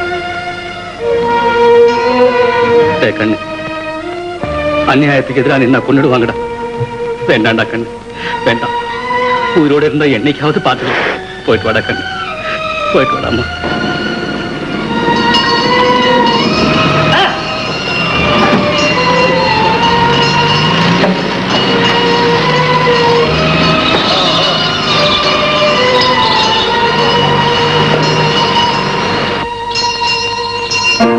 S8: டேய் கண்ணு அநியாயத்துக்கு எதிராக நின்னா கொண்டுடுவாங்கடா வேண்டாம்டா கண்ணு வேண்டாம் உயிரோட இருந்தா என்னைக்காவது பார்த்துக்கலாம் போயிட்டு வாடா கண்ணு போயிட்டு வாடாமா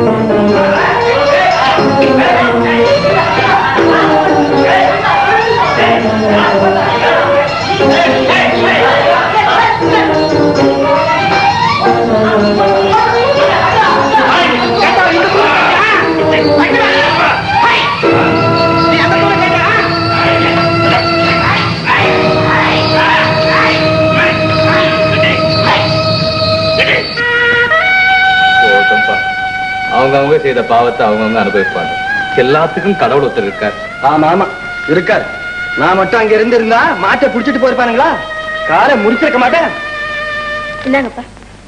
S8: போதும்பா அவங்க அவங்க செய்த பாவத்தை அவங்கவங்க அனுபவிப்பாங்க எல்லாத்துக்கும் கடவுள் ஒருத்தர் இருக்கார்
S3: ஆமா ஆமா இருக்காரு நான் மட்டும் அங்க இருந்திருந்தா மாட்டை புடிச்சிட்டு போயிருப்பானுங்களா காரை முடிச்சிருக்க மாட்டேன்
S1: இந்தாங்கப்பா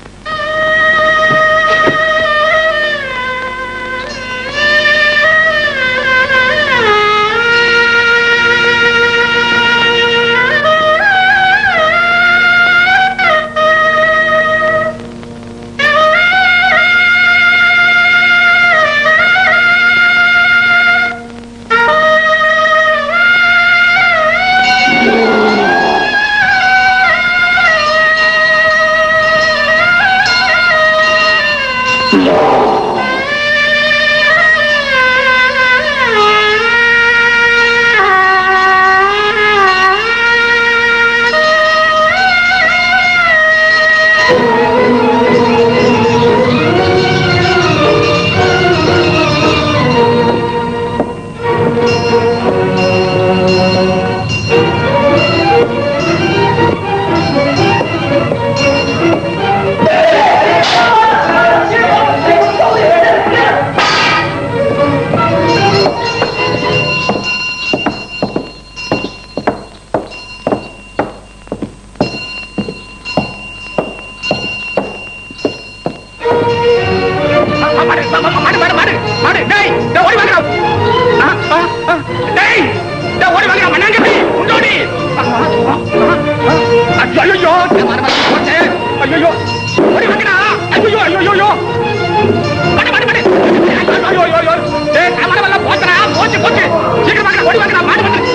S2: மாடு மாடு மாடு மாடு மாடு டேய் டேய் ஓடி வாங்கடா ஆ, ஆ, ஆ, டேய் டேய் ஓடி வாங்கடா மண்ணாங்க உண்டோடி ஐயோ போச்சே ஐயோ ஓடி வாங்கடா ஐயோ ஐயோ ஐயோ மாடு மாடு மாடு ஐயோ ஐயோ ஐயோ டேய் சாமான எல்லாம் போச்சடா போச்சு போச்சு சீக்கிரம் வாங்கடா ஓடி வாங்கடா மாடு மாடு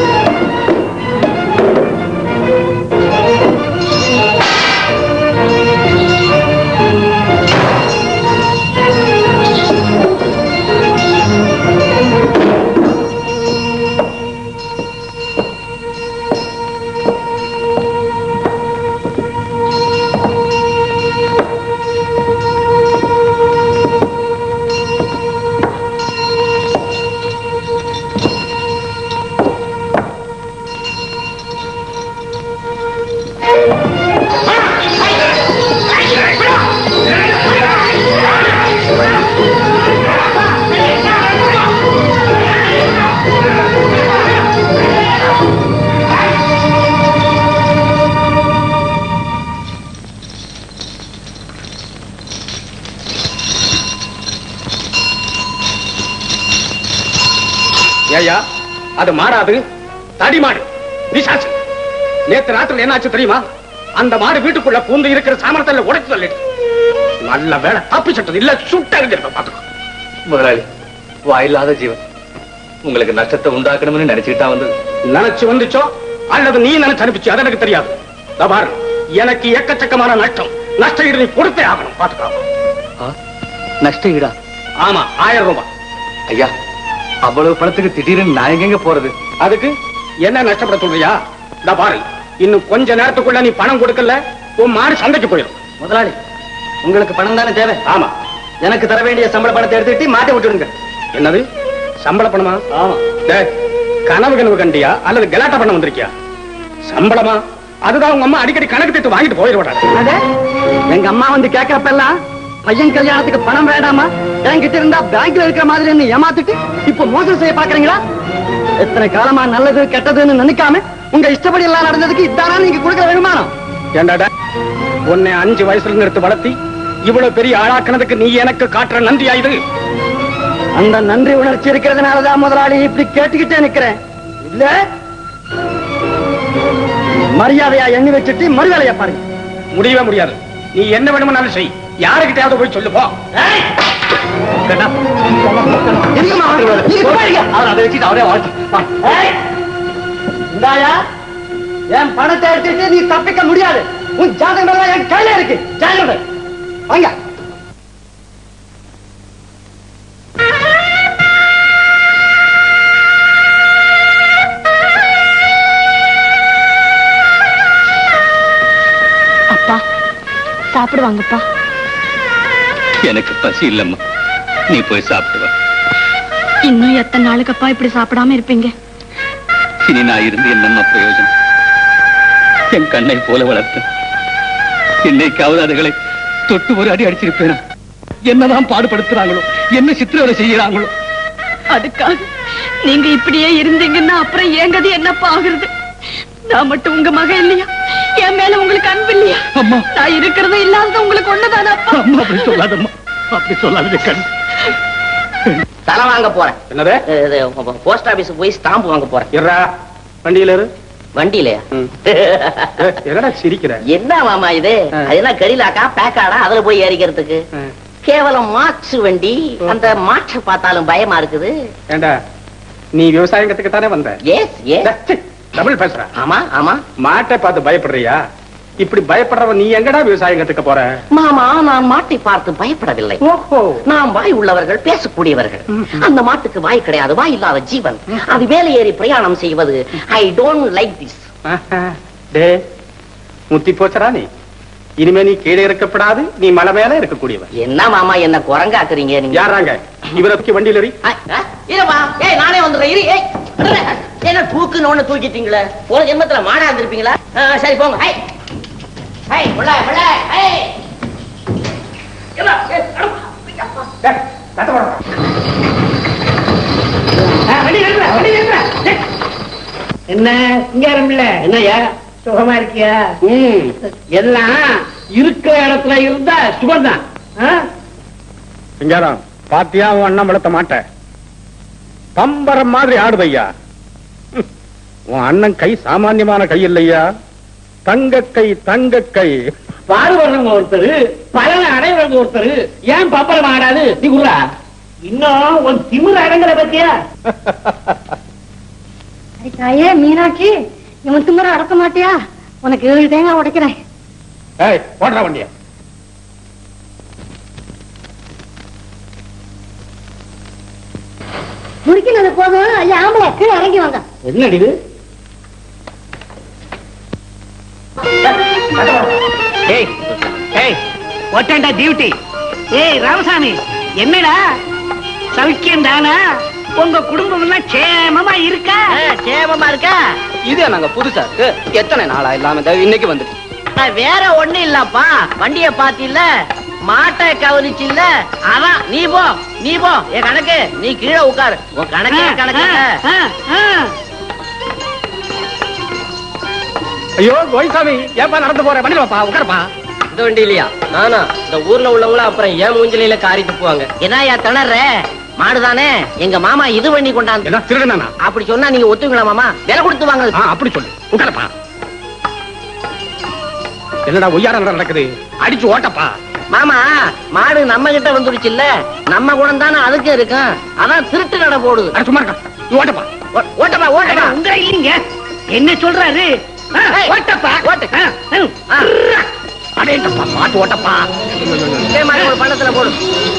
S2: ஏயா அது மாறாது தடி மாடு பிசாசு நேத்து ராத்திரி என்னாச்சு தெரியுமா அந்த மாடு வீட்டுக்குள்ள பூந்து இருக்கிற சாமரத்தில் உடைச்சு தள்ளிட்டு நல்ல வேலை தப்பிச்சிட்டது இல்ல சுட்ட அறிஞ்சிருப்ப பாத்துக்கோ
S8: முதலாளி வாயில்லாத ஜீவன் உங்களுக்கு நஷ்டத்தை உண்டாக்கணும்னு நினைச்சுக்கிட்டா வந்தது
S2: நினைச்சு வந்துச்சோ அல்லது நீ நினைச்சு அனுப்பிச்சு அது எனக்கு தெரியாது இதோ பாரு எனக்கு எக்கச்சக்கமான நஷ்டம் நஷ்ட ஈடு நீ கொடுத்தே ஆகணும் பாத்துக்கலாம்
S8: நஷ்ட ஈடா
S2: ஆமா ஆயிரம் ரூபாய்
S8: ஐயா அவ்வளவு பணத்துக்கு திடீர்னு நான் எங்கெங்க போறது
S2: அதுக்கு என்ன நஷ்டப்பட சொல்றியா இதோ பாரு இன்னும் கொஞ்ச நேரத்துக்குள்ள நீ பணம் கொடுக்கல உன் மாடு சந்தைக்கு போயிடும்
S3: முதலாளி உங்களுக்கு பணம் தானே தேவை
S2: ஆமா
S3: எனக்கு தர வேண்டிய சம்பள பணத்தை எடுத்துக்கிட்டு மாட்டி விட்டுடுங்க
S2: என்னது சம்பள பணமா
S3: ஆமா
S2: டேய், கனவு கனவு கண்டியா அல்லது கலாட்டா பண்ண வந்திருக்கியா சம்பளமா அதுதான் உங்க அம்மா அடிக்கடி கணக்கு தீர்த்து வாங்கிட்டு போயிடுவாடா
S3: அட, எங்க அம்மா வந்து கேட்கறப்பெல்லாம் பையன் கல்யாணத்துக்கு பணம் வேண்டாமா என்கிட்ட இருந்தா பேங்க்ல இருக்கிற மாதிரி என்ன ஏமாத்திட்டு இப்ப மோசம் செய்ய பாக்குறீங்களா எத்தனை காலமா நல்லது கெட்டதுன்னு நினைக்காம உங்க இஷ்டப்படி எல்லாம் நடந்ததுக்கு இதானா நீங்க கொடுக்குற வருமானம்
S2: ஏண்டாடா உன்னை அஞ்சு வயசுல இருந்து எடுத்து வளர்த்தி இவ்வளவு பெரிய ஆளாக்குனதுக்கு நீ எனக்கு காட்டுற நன்றியா இது
S3: அந்த நன்றி உணர்ச்சி இருக்கிறதுனாலதான் முதலாளி இப்படி கேட்டுக்கிட்டே நிக்கிறேன் இல்ல மரியாதையா எண்ணி வச்சுட்டு மறுவேலையா பாருங்க
S2: முடியவே முடியாது நீ என்ன வேணும்னாலும் செய் யாருக்கிட்டையாவது போய் சொல்லு போ
S3: இருக்குமா அவரு? நீங்க சும்மா இருங்க. அவர் அதை வச்சுட்டு அவரே வாழ்த்து. வா. ஏய், இந்தாயா என் பணத்தை எடுத்துட்டு நீ தப்பிக்க முடியாது உன் ஜாதகம் எல்லாம் என் கையில இருக்கு ஜாதகம் வாங்க
S1: சாப்பிடுவாங்கப்பா
S8: எனக்கு பசி இல்லம்மா நீ போய் சாப்பிட்டு வா
S1: இன்னும் எத்தனை நாளுக்கப்பா இப்படி சாப்பிடாம இருப்பீங்க
S8: இனி நான் இருந்து என்னம்மா பிரயோஜனம் என் கண்ணை போல வளர்த்து என்னைக்காவது அதுகளை தொட்டு ஒரு அடி அடிச்சிருப்பேனா என்னதான் பாடுபடுத்துறாங்களோ என்ன சித்திரவதை செய்யறாங்களோ
S1: அதுக்காக நீங்க இப்படியே இருந்தீங்கன்னா அப்புறம் என் கதி என்னப்பா ஆகுறது நான் மட்டும் உங்க மகன் இல்லையா என் மேல உங்களுக்கு அன்பு இல்லையா
S8: அம்மா
S1: நான் இருக்கிறது இல்லாதது உங்களுக்கு ஒண்ணுதானப்பா
S8: அம்மா அப்படி சொல்லாதம்மா அப்படி சொல்லாதது கண்
S6: தலை வாங்க போறேன்
S2: என்னது
S6: போஸ்ட் ஆபீஸ் போய் ஸ்டாம்ப் வாங்க போறேன்
S2: இருடா வண்டியில இரு
S6: வண்டியிலயா
S2: ஏய், என்னடா சிரிக்கிற
S6: என்ன மாமா இது அது என்ன கடிலாக்கா பேக்காடா அதுல போய் ஏறிக்கிறதுக்கு கேவலம் மாற்று வண்டி அந்த மாற்ற பார்த்தாலும் பயமா இருக்குது
S2: ஏண்டா நீ விவசாயம் கத்துக்கத்தானே வந்த
S6: எஸ் எஸ்
S2: தமிழ் பேசுற
S6: ஆமா ஆமா
S2: மாட்டை பார்த்து பயப்படுறியா இப்படி பயப்படுறவன் நீ எங்கடா விவசாயம் கத்துக்க போற
S6: மாமா நான் மாட்டை பார்த்து பயப்படவில்லை
S2: ஓஹோ
S6: நாம் வாய் உள்ளவர்கள் பேசக்கூடியவர்கள் அந்த மாட்டுக்கு வாய் கிடையாது வாய் இல்லாத ஜீவன் அது வேலை ஏறி பிரயாணம் செய்வது I don't like this
S2: day முத்தி போச்சடா நீ இனிமே நீ கீழே இருக்கப்படாது நீ மலை மேல இருக்கக்கூடியவன்
S6: என்ன மாமா என்ன குரங்காக்குறீங்க நீங்க
S2: யாராங்க இவரை தூக்கி வண்டியில எறி
S6: இருமா ஏய் நானே வந்துடுறேன் இரு ஏய் விடுறே. என்ன தூக்குன்னு ஒண்ணு தூக்கிட்டீங்களே போன ஜென்மத்துல மாடா இருந்திருப்பீங்களா ஆ, சரி போங்க ஹை ஹை புள்ள புள்ள ஹை ஏம்மா, ஏய், அடப்பா.
S7: என்ன சிங்காரம் இல்ல என்னையா சுகமா இருக்கியா எல்லாம் இருக்கிற இடத்துல இருந்தா சுகம்தான் ஆ?
S2: சிங்காரம் பாத்தியா உன் அண்ணன் வளர்த்த மாட்ட பம்பரம் மாதிரி ஆடுதையா ஹம். உன் அண்ணன் கை சாமானியமான கை இல்லையா தங்க கை தங்க கை
S7: பாடுபடுறவங்க ஒருத்தர் பலனை அடைவங்க ஒருத்தர் ஏன் பப்பரம் ஆடாது நீ குடுறா இன்னும் ஒரு திமிர் அடங்குற பத்தியா
S5: அடி தாயே மீனாட்சி இவன் திமுற அடக்க மாட்டியா உனக்கு ஏழு தேங்காய் உடைக்கிறேன்
S2: ஏய் ஓடுற வண்டிய
S5: முறுக்கினது போதும் ஐயா ஆம்பளை கீழே இறங்கி வாங்க
S7: என்னடி இது ஏய் ஏய் ஒட்டண்டா டியூட்டி ஏய் ராமசாமி என்னடா சௌக்கியம் தானா உங்க குடும்பம் எல்லாம் சேமமா இருக்கா
S6: சேமமா இருக்கா
S10: இது நாங்க புதுசா இருக்கு எத்தனை நாளா இல்லாம இந்த இன்னைக்கு வந்துட்டு
S6: நான் வேற ஒண்ணு இல்லப்பா வண்டிய பாத்தில மாட்டை கவனிச்சு இல்ல அதான் நீ போ நீ போ என் கணக்கு நீ கீழே உட்காரு உன் கணக்கு என் கணக்கு இல்ல.
S2: ஐயோ கோயிசாமி ஏப்பா நடந்து போற வண்டியில வாப்பா உட்காரப்பா
S10: இந்த வண்டி இல்லையா நானா இந்த ஊர்ல உள்ளவங்கள அப்புறம் ஏன் மூஞ்சிலையில காரி துப்புவாங்க
S6: என்னய்யா திணற மாடுதானே எங்க மாமா இது பண்ணி கொண்டாந்து
S2: என்ன திருடனா
S6: அப்படி சொன்னா நீங்க ஒத்துங்களா மாமா விலை கொடுத்து வாங்க
S2: அப்படி சொல்லு உட்காரப்பா என்னடா ஒய்யார நடக்குது அடிச்சு ஓட்டப்பா
S6: மாமா மாடு நம்ம கிட்ட வந்துடுச்சு இல்ல நம்ம குணம் தானே அதுக்கு இருக்கும் அதான் திருட்டு நட போடுது
S2: சும்மா இருக்கா நீ ஓட்டப்பா
S6: ஓட்டப்பா ஓட்டப்பா
S7: உங்க இல்லைங்க என்ன சொல்றாரு ஆ, ஓட்டப்பா
S6: ஓட்டு
S2: அடேங்கப்பா மாட்டு ஓட்டப்பா
S6: இதே மாதிரி ஒரு பள்ளத்துல போடு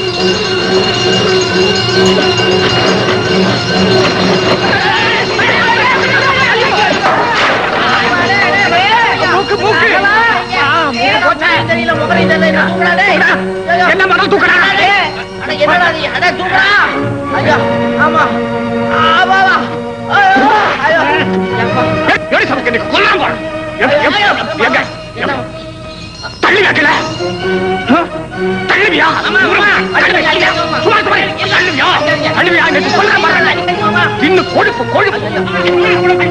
S2: என்ன மரம் தூக்குறா
S6: என்னடா நீ அட தூக்குறா ஐயா ஆமா ஆமா ஆமா ஐயோ
S2: எப்படி சமைக்க நீ கொல்லாம் போற எங்க எங்க தள்ளி வைக்கல தள்ளுவியா தள்ளுவியா சும்மா சும்மா தள்ளுவியா தள்ளுவியா நீ கொல்ல மாட்டேன் இன்னும் கொழுப்பு கொழுப்பு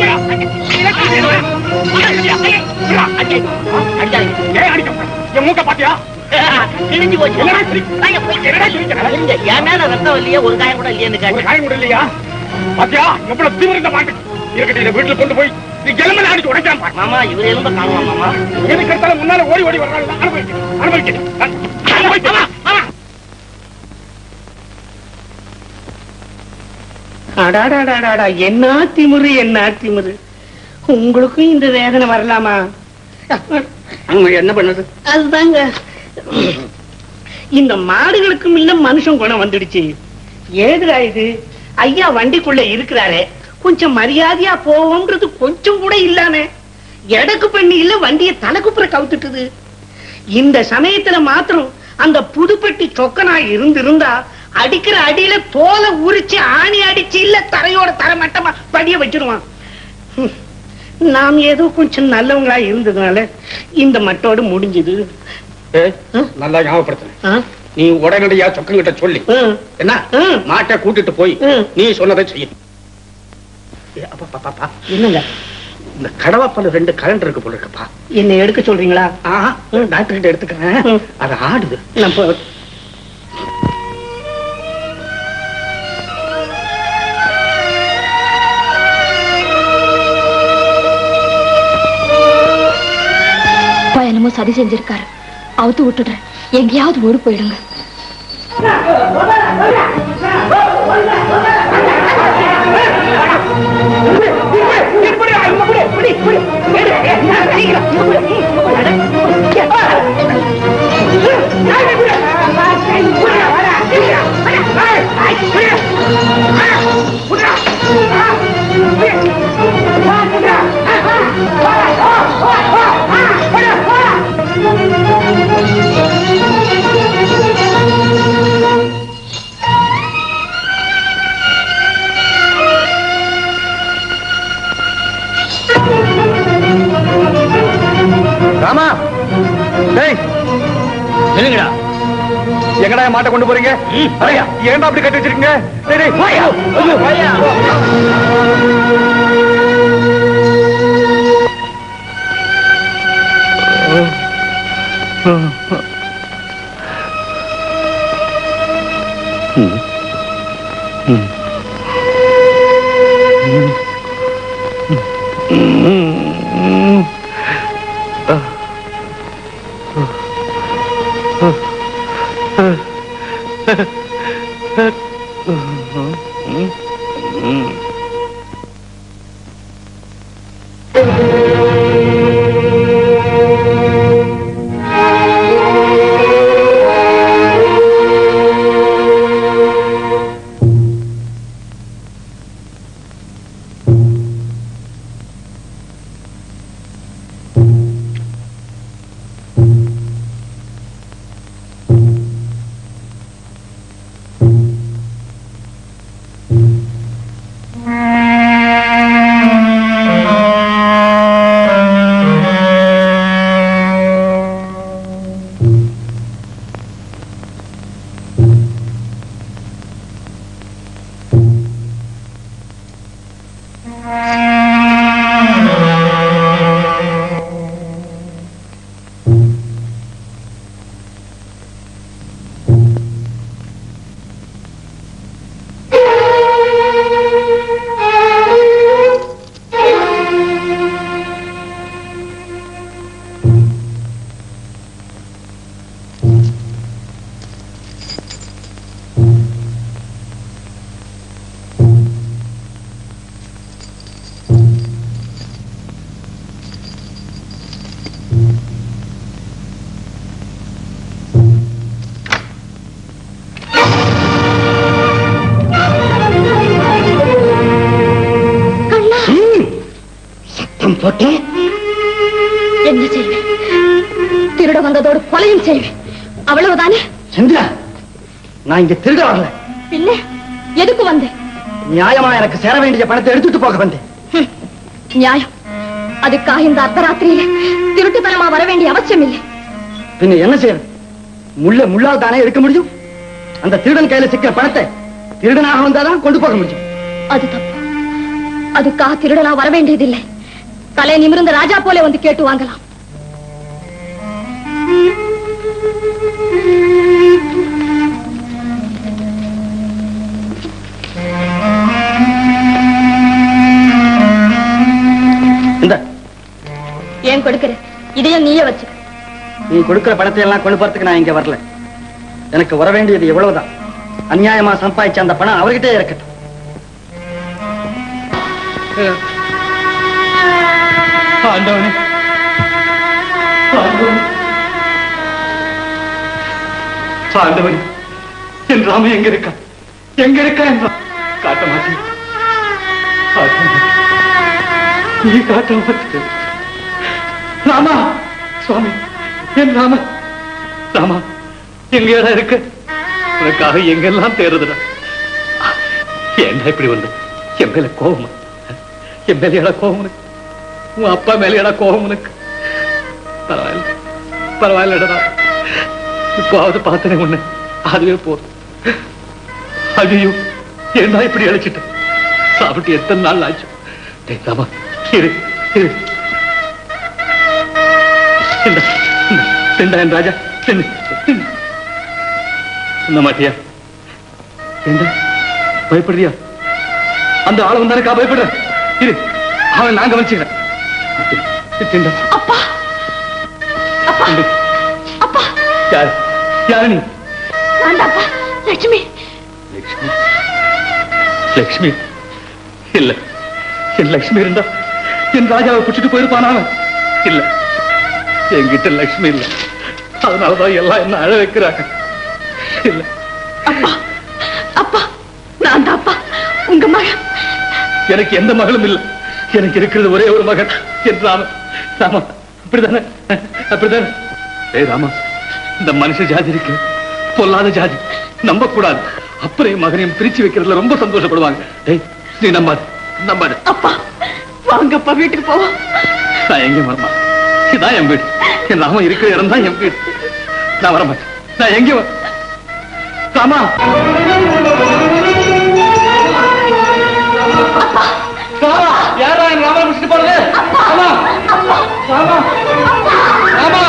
S2: ஏன் அடிக்க என் மூக்க பாத்தியா
S6: கிழிஞ்சு போச்சு
S2: என்னடா சிரி- என்னடா சிரிக்கிற?
S6: கிழிஞ்ச. என் மேல ரத்தம் இல்லையே ஒரு காயம் கூட இல்லையேன்னு
S2: ஒரு
S6: கேட்டேன்
S2: காயம் கூட இல்லையா பாத்தியா எவ்வளவு திமிரு இந்த மாட்டு இருக்கட்டும் இதை வீட்டுல கொண்டு போய் நீ எலும்பல அடிச்சு உடைக்காம பாரு.
S6: மாமா இவர் எலும்ப காணுமா மாமா
S2: எதுக்கு எடுத்தாலும் முன்னால ஓடி ஓடி வர்றாங்க அனுபவிக்க அனுபவிக்க அனுபவிக்க
S7: அடாடாடாடாடா என்ன திமிரு என்ன திமிரு உங்களுக்கும் இந்த வேதனை வரலாமா
S2: என்ன பண்ணுது
S7: அதுதாங்க இந்த மாடுகளுக்கும் இல்ல மனுஷன் குணம் வந்துடுச்சு ஏதுடா இது ஐயா வண்டிக்குள்ள இருக்கிறாரே கொஞ்சம் மரியாதையா போவோம்ன்றது கொஞ்சம் கூட இல்லாம எடக்கு பண்ணி இல்ல வண்டியை தலைக்குப்புற கவுத்துட்டுது இந்த சமயத்துல மாத்திரம் அந்த புதுப்பட்டி சொக்கனா இருந்திருந்தா அடிக்கிற அடியில தோலை உரிச்சு ஆணி அடிச்சு இல்ல தரையோட தர மட்டமா படிய வச்சிருவான் ஹம். நாம் ஏதோ கொஞ்சம் நல்லவங்களா இருந்ததுனால இந்த மட்டோடு முடிஞ்சது
S2: ஏய், நல்லா ஞாபகப்படுத்துறேன் நீ உடனடியா சொக்கங்கிட்ட சொல்லி என்ன மாட்டை கூட்டிட்டு போய் நீ சொன்னதை செய்ய ஏ, அப்பா, அப்பா, அப்பா.
S7: என்னங்க
S2: இந்த கடவாப்பல் ரெண்டு கரண்ட் இருக்கு போல இருக்குப்பா
S7: என்ன எடுக்க சொல்றீங்களா
S2: ஆஹா டாக்டர் கிட்ட எடுத்துக்கிறேன் அது ஆடுது
S7: நான் போ-
S1: அப்பா என்னமோ சதி செஞ்சிருக்காரு அவுத்து விட்டுடுறேன் எங்கேயாவது ஓடி போயிடுங்க
S3: ராமா டேய்
S8: சொல்லுங்கடா
S3: எங்கடா என் மாட்டை கொண்டு போறீங்க ஐயா ஏன்டா அப்படி கட்டி வச்சிருக்கீங்க டேய், டேய், வாயா. வாயா. சத்தம் போட்டேன்
S1: என்ன செய்வேன் திருட வந்ததோடு கொலையும் செய்வேன் அவ்வளவுதானே
S3: சந்திரா நான் இங்க திருட வரல
S1: பின்ன எதுக்கு வந்தேன்
S3: நியாயமா எனக்கு சேர வேண்டிய பணத்தை எடுத்துட்டு போக வந்தேன்
S1: நியாயம் அதுக்காக இந்த அர்த்தராத்திரியில திருட்டுத்தனமா வர வேண்டிய அவசியம் இல்லை
S3: பின்ன என்ன செய்யறது முள்ள முள்ளால் தானே எடுக்க முடியும் அந்த திருடன் கையில சிக்கிற பணத்தை திருடனாக வந்தாதான் கொண்டு போக முடியும்
S1: அது தப்பு அதுக்காக திருடனா வர வேண்டியதில்லை தலை நிமிர்ந்த ராஜா போல வந்து கேட்டு வாங்கலாம்
S3: இந்த
S1: ஏன் கொடுக்கிற இதையும் நீயே வச்சு
S3: நீ கொடுக்கிற பணத்தை எல்லாம் கொண்டு போறதுக்கு நான் இங்க வரல எனக்கு வர வேண்டியது எவ்வளவுதான் அநியாயமா சம்பாதிச்ச அந்த பணம் அவர்கிட்டே இருக்கட்டும்
S8: ஆண்டவனே ஆண்டவனே. ஆண்டவனே என் ராம எங்க இருக்கா எங்க இருக்கா என் ராம? காட்ட மாட்டேன் காட்ட மாட்டேன். நீ காட்ட மாட்டேன் ராமா சுவாமி என் ராம ராமா எங்கேடா இருக்க உனக்காக எங்கெல்லாம் தேடுதுடா ஏன்டா இப்படி வந்து என் மேல கோபமா என் மேலையாடா கோபம் உனக்கு உன் அப்பா மேலையாடா கோபம் உனக்கு பரவாயில்ல பரவாயில்லடா இப்பாவது பார்த்தனே உன்னை அதுவே போதும் ஐயோ ஏன்டா இப்படி அழைச்சிட்ட சாப்பிட்டு எத்தனை நாள் ஆச்சு டேய் ராமா இரு இரு இந்த திண்டா என் ராஜா தின்னு தின்னு. தின்ன மாட்டியா என்ன பயப்படுறியா அந்த ஆள வந்தாருக்கா பயப்படுற இரு அவன் நான் கவனிச்சுக்கிறேன் திண்டா
S1: அப்பா
S8: திண்டு. யாரு யாரு நீ
S1: வேண்டாப்பா லட்சுமி
S8: லட்சுமி லட்சுமி இல்ல என் லட்சுமி இருந்தா என் ராஜாவை பிடிச்சிட்டு போயிருப்பான் அவன் இல்ல என்கிட்ட லட்சுமி இல்ல அதனாலதான் எல்லாம் என்ன அழ வைக்கிறாங்க இல்ல
S1: அப்பா அப்பா நான் தான் அப்பா உங்க மகன்
S8: எனக்கு எந்த மகளும் இல்ல எனக்கு இருக்கிறது ஒரே ஒரு மகன் என் ராமன் ராமா அப்படிதானே அப்படிதானே ஏய் ராமா இந்த மனுஷ ஜாதி இருக்கு பொல்லாத ஜாதி நம்ப கூடாது அப்புறம் மகனையும் பிரிச்சு வைக்கிறதுல ரொம்ப சந்தோஷப்படுவாங்க டேய் நீ நம்பாது நம்பாது
S1: அப்பா வாங்கப்பா வீட்டுக்கு போவோம்
S8: நான் எங்க வரமா இதான் என் வீடு என் ராமன் இருக்கிற இடம் தான் என் வீடு நான் வரமாட்டேன் நான் எங்க வ- ராமா ராமா யாரா என் ராமனை பிடிச்சிட்டு போறது ராமா ராமா ராமா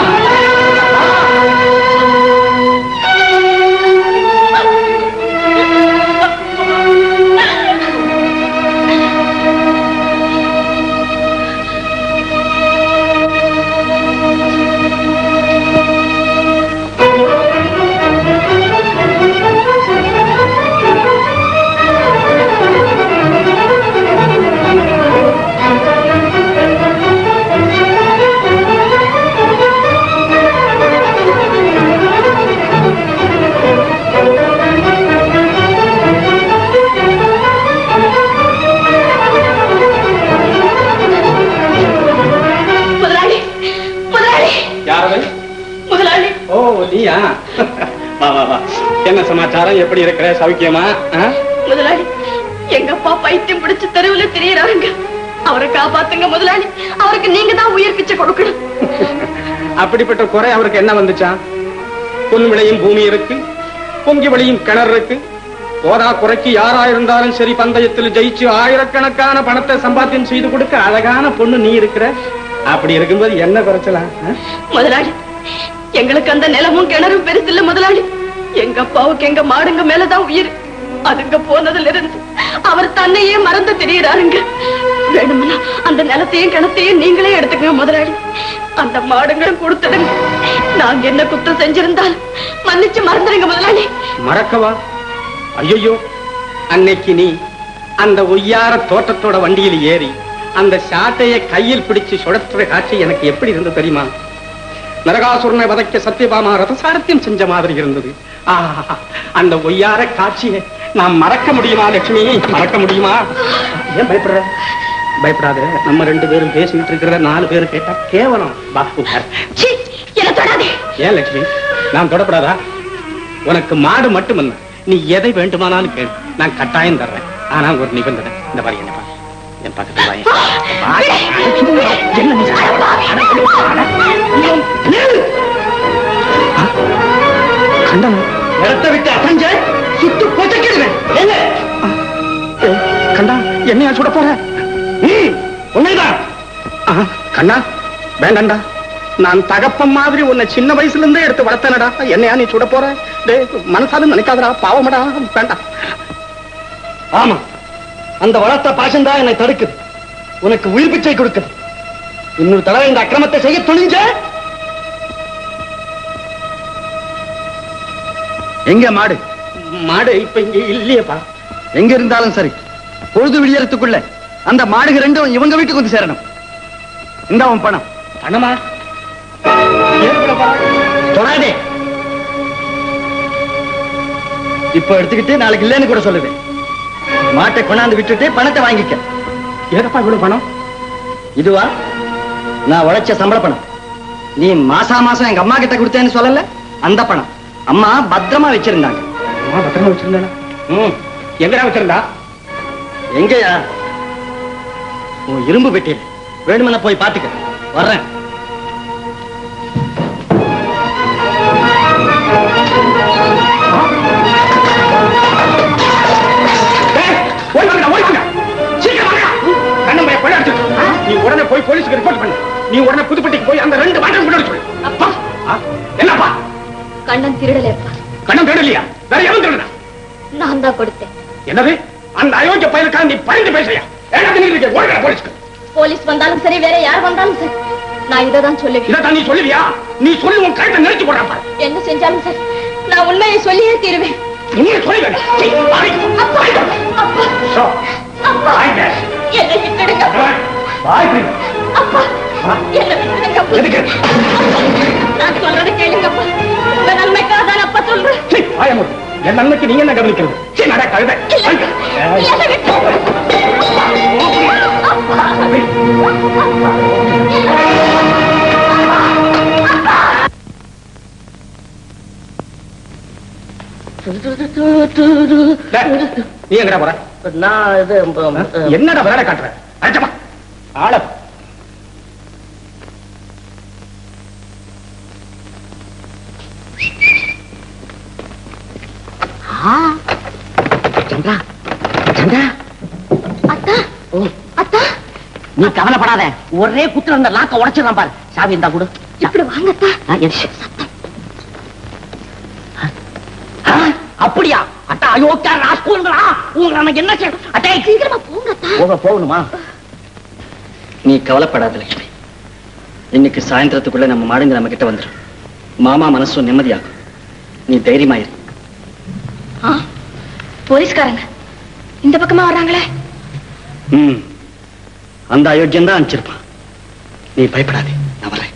S1: முதலாளி முதலாளி
S2: யாரவை
S1: முதலாளி
S2: ஓ நீயா வா வா வா என்ன சமாச்சாரம் எப்படி இருக்கிற சௌக்கியமா ஆ?
S1: முதலாளி எங்க அப்பா பைத்தியம் பிடிச்சு தெருவுல திரியறாருங்க அவரை காப்பாத்துங்க முதலாளி அவருக்கு நீங்க தான் உயிர் பிச்சை கொடுக்கணும்
S2: அப்படிப்பட்ட குறை அவருக்கு என்ன வந்துச்சான் பொன் விளையும் பூமி இருக்கு பொங்கி விளையும் கிணறு இருக்கு போதா குறைக்கு யாரா இருந்தாலும் சரி பந்தயத்தில் ஜெயிச்சு ஆயிரக்கணக்கான பணத்தை சம்பாத்தியம் செய்து கொடுக்க அழகான பொண்ணு நீ இருக்கிற அப்படி இருக்கும்போது என்ன குறைச்சலாம் ஆ?
S1: முதலாளி எங்களுக்கு அந்த நிலமும் கிணறும் பெருசில்ல முதலாளி எங்க அப்பாவுக்கு எங்க மாடுங்க மேலதான் உயிர் அதுங்க போனதுல இருந்து அவர் தன்னையே மறந்து திரியறாருங்க வேணும்னா அந்த நிலத்தையும் கிணத்தையும் நீங்களே எடுத்துக்கங்க முதலாளி அந்த மாடுங்களும் கொடுத்துடுங்க நாங்க என்ன குத்தம் செஞ்சிருந்தாலும் மன்னிச்சு மறந்துடுங்க முதலாளி
S2: மறக்கவா ஐயோ அன்னைக்கு நீ அந்த ஒய்யார தோட்டத்தோட வண்டியில் ஏறி அந்த சாட்டைய கையில் பிடிச்சு சுழற்றுற காட்சி எனக்கு எப்படி இருந்தது தெரியுமா நரகாசுரனை வதைக்க சத்தியபாமா ரதசாரத்தியம் செஞ்ச மாதிரி இருந்தது ஆஹா, அந்த ஒய்யார காட்சியை நான் மறக்க முடியுமா லட்சுமி மறக்க முடியுமா ஏன் பயப்படுற பயப்படாத நம்ம ரெண்டு பேரும் பேசிக்கிட்டு இருக்கிறத நாலு பேர் கேட்டா கேவலம் வா உட்கார்.
S1: என்ன தொடாதே
S2: ஏன் லட்சுமி நான் தொடப்படாதா உனக்கு மாடு மட்டுமல்ல நீ எதை வேண்டுமானாலும் கேளு நான் கட்டாயம் தர்றேன் ஆனா ஒரு நிபந்தனை இந்த மாதிரி என்ன பாரு. என் பக்கத்துல வாயேன். வாயேன். என்ன நீ ஆ? கண்டனா இடத்தை விட்டு அசஞ்ச சுட்டு பொச்சக்கிடுவேன் என்ன ஏ, கண்டா என்னையா சுட போற ம், உண்மைதான் ஆ, கண்ணா வேண்டாம்டா நான் தகப்பன் மாதிரி உன்னை சின்ன வயசுல இருந்தே எடுத்து வளர்த்தனடா என்னையா நீ சுட போற டேய் மனசாலும் நினைக்காதடா பாவமடா வேண்டாம்
S3: ஆமா அந்த வளர்த்த பாசம்தான் என்னை தடுக்குது உனக்கு உயிர் பிச்சை கொடுக்குது இன்னொரு தடவை இந்த அக்கிரமத்தை செய்ய துணிஞ்ச எங்க மாடு
S2: மாடு இப்ப இங்க இல்லையேப்பா
S3: எங்க இருந்தாலும் சரி பொழுது விடியறதுக்குள்ள அந்த மாடுக ரெண்டும் இவங்க வீட்டுக்கு வந்து சேரணும் இந்த உன் பணம்
S2: பணமா
S3: தொடாதே இப்போ எடுத்துக்கிட்டு நாளைக்கு இல்லைன்னு கூட சொல்லுவேன் மாட்டை கொண்டாந்து விட்டுட்டு பணத்தை வாங்கிக்க
S2: ஏதப்பா இவ்வளவு பணம்
S3: இதுவா நான் உழைச்ச சம்பள பணம் நீ மாசா மாசம் எங்க அம்மா கிட்ட கொடுத்தேன்னு சொல்லல அந்த பணம் அம்மா பத்திரமா வச்சிருந்தாங்க
S2: அம்மா பத்திரமா வச்சிருந்தானா ம் எங்கடா வச்சிருந்தா
S3: எங்கயா உன் இரும்பு பெட்டி வேணுமென போய் பாத்துக்க வர்றேன்
S2: ஓடி வாங்கடா, ஓடி வாங்க. சீக்கிரம் வாங்கடா. கண்ணன் பையன் கொலை அடிச்சிட்டு. நீ உடனே போய் போலீஸுக்கு ரிப்போர்ட் பண்ணு நீ உடனே புதுப்பட்டிக்கு போய் அந்த ரெண்டு வாட்டம் கொண்டு வர சொல்லு அப்பா ஆ, என்னப்பா
S1: கண்ணன் திருடலேப்பா
S2: கண்ணன் தேடலையா வேற எவன் திருடனா
S1: நான் தான் கொடுத்தேன்
S2: என்னது அந்த அயோக்கிய பயலுக்காக நீ பறிந்து பேசுறியா ஏன்னா நீங்க ஓடுகிற போலீஸ்க்கு
S1: போலீஸ் வந்தாலும் சரி வேற யார் வந்தாலும் சரி நான் இதை தான் சொல்லுவேன்
S2: இதைத்தான் நீ சொல்லுவியா நீ சொல்லி உன் கழுத்தை நிறுத்தி போடுறப்ப
S1: என்ன செஞ்சாலும் சரி நான் உண்மையை சொல்லியே தீருவேன்
S2: நீ சொல்லி வேணும் சோ ஆயிட்டே
S1: என்னை விட்டுடுங்க
S2: ஆயிட்டு
S1: அப்பா என்னை விட்டுடுங்க அப்பா.
S2: எதுக்கு
S1: நான் சொல்றதை கேளுங்கப்பா உங்க நன்மைக்காக தான் அப்பா சொல்றேன்
S2: சீ, வாயை மூடு. என் நன்மைக்கு நீங்க என்ன கவனிக்கிறது சீ, நட கழுதை வாங்க. ஏய்.
S1: என்னை விட்டு
S2: டேய், நீ எங்கடா போற
S6: நான் இது ம், ம்,
S2: என்னடா விளையாட காட்டுற அழைச்சமா ஆள
S6: சந்திரா சந்திரா
S1: அத்தா அத்தா
S6: நீ கவலைப்படாத ஒரே குத்துல அந்த லாக்க உடைச்சிடலாம் பாரு சாவி இருந்தா கொடு
S1: இப்படி வாங்கத்தா
S6: ஆ, எஸ். ஆ, அப்படியா அட்டா அயோக்கியா ராஸ்கோல்களா உங்களை நமக்கு என்ன செய்ய அட்டே
S1: சீக்கிரமா போங்கத்தா
S6: போக போகணுமா
S3: நீ கவலைப்படாத லட்சுமி இன்னைக்கு சாயந்தரத்துக்குள்ள நம்ம மாடுங்க நம்ம கிட்ட வந்துடும் மாமா மனசும் நிம்மதியாகும் நீ தைரியமாயிரு
S1: ஆ, போலீஸ்காரங்க இந்த பக்கமா வர்றாங்களே
S3: ம் அந்த அயோக்கியம் தான் அனுப்பிச்சிருப்பான் நீ பயப்படாதே நான் வரேன்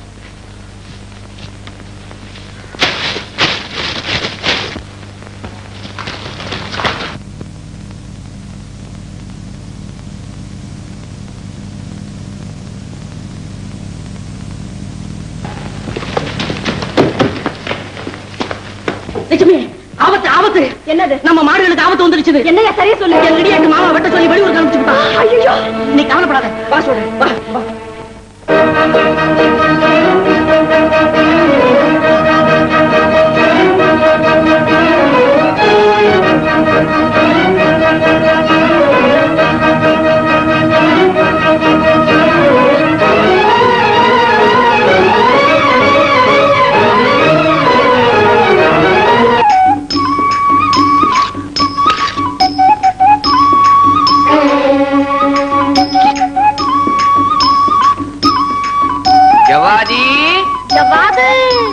S6: லட்சுமி ஆபத்து ஆபத்து
S1: என்னது
S6: நம்ம மாடுகளுக்கு ஆபத்து வந்துருச்சு
S1: என்னையா சரியா சொல்லு
S6: என் இடியாக்கு மாமா வெட்ட சொல்லி வெளியூர் அனுப்பிச்சுட்டான்
S1: ஐயோ
S6: நீ கவலைப்படாத வா சொல்றேன் வா வா
S14: ஜவாதி
S1: ஜவாது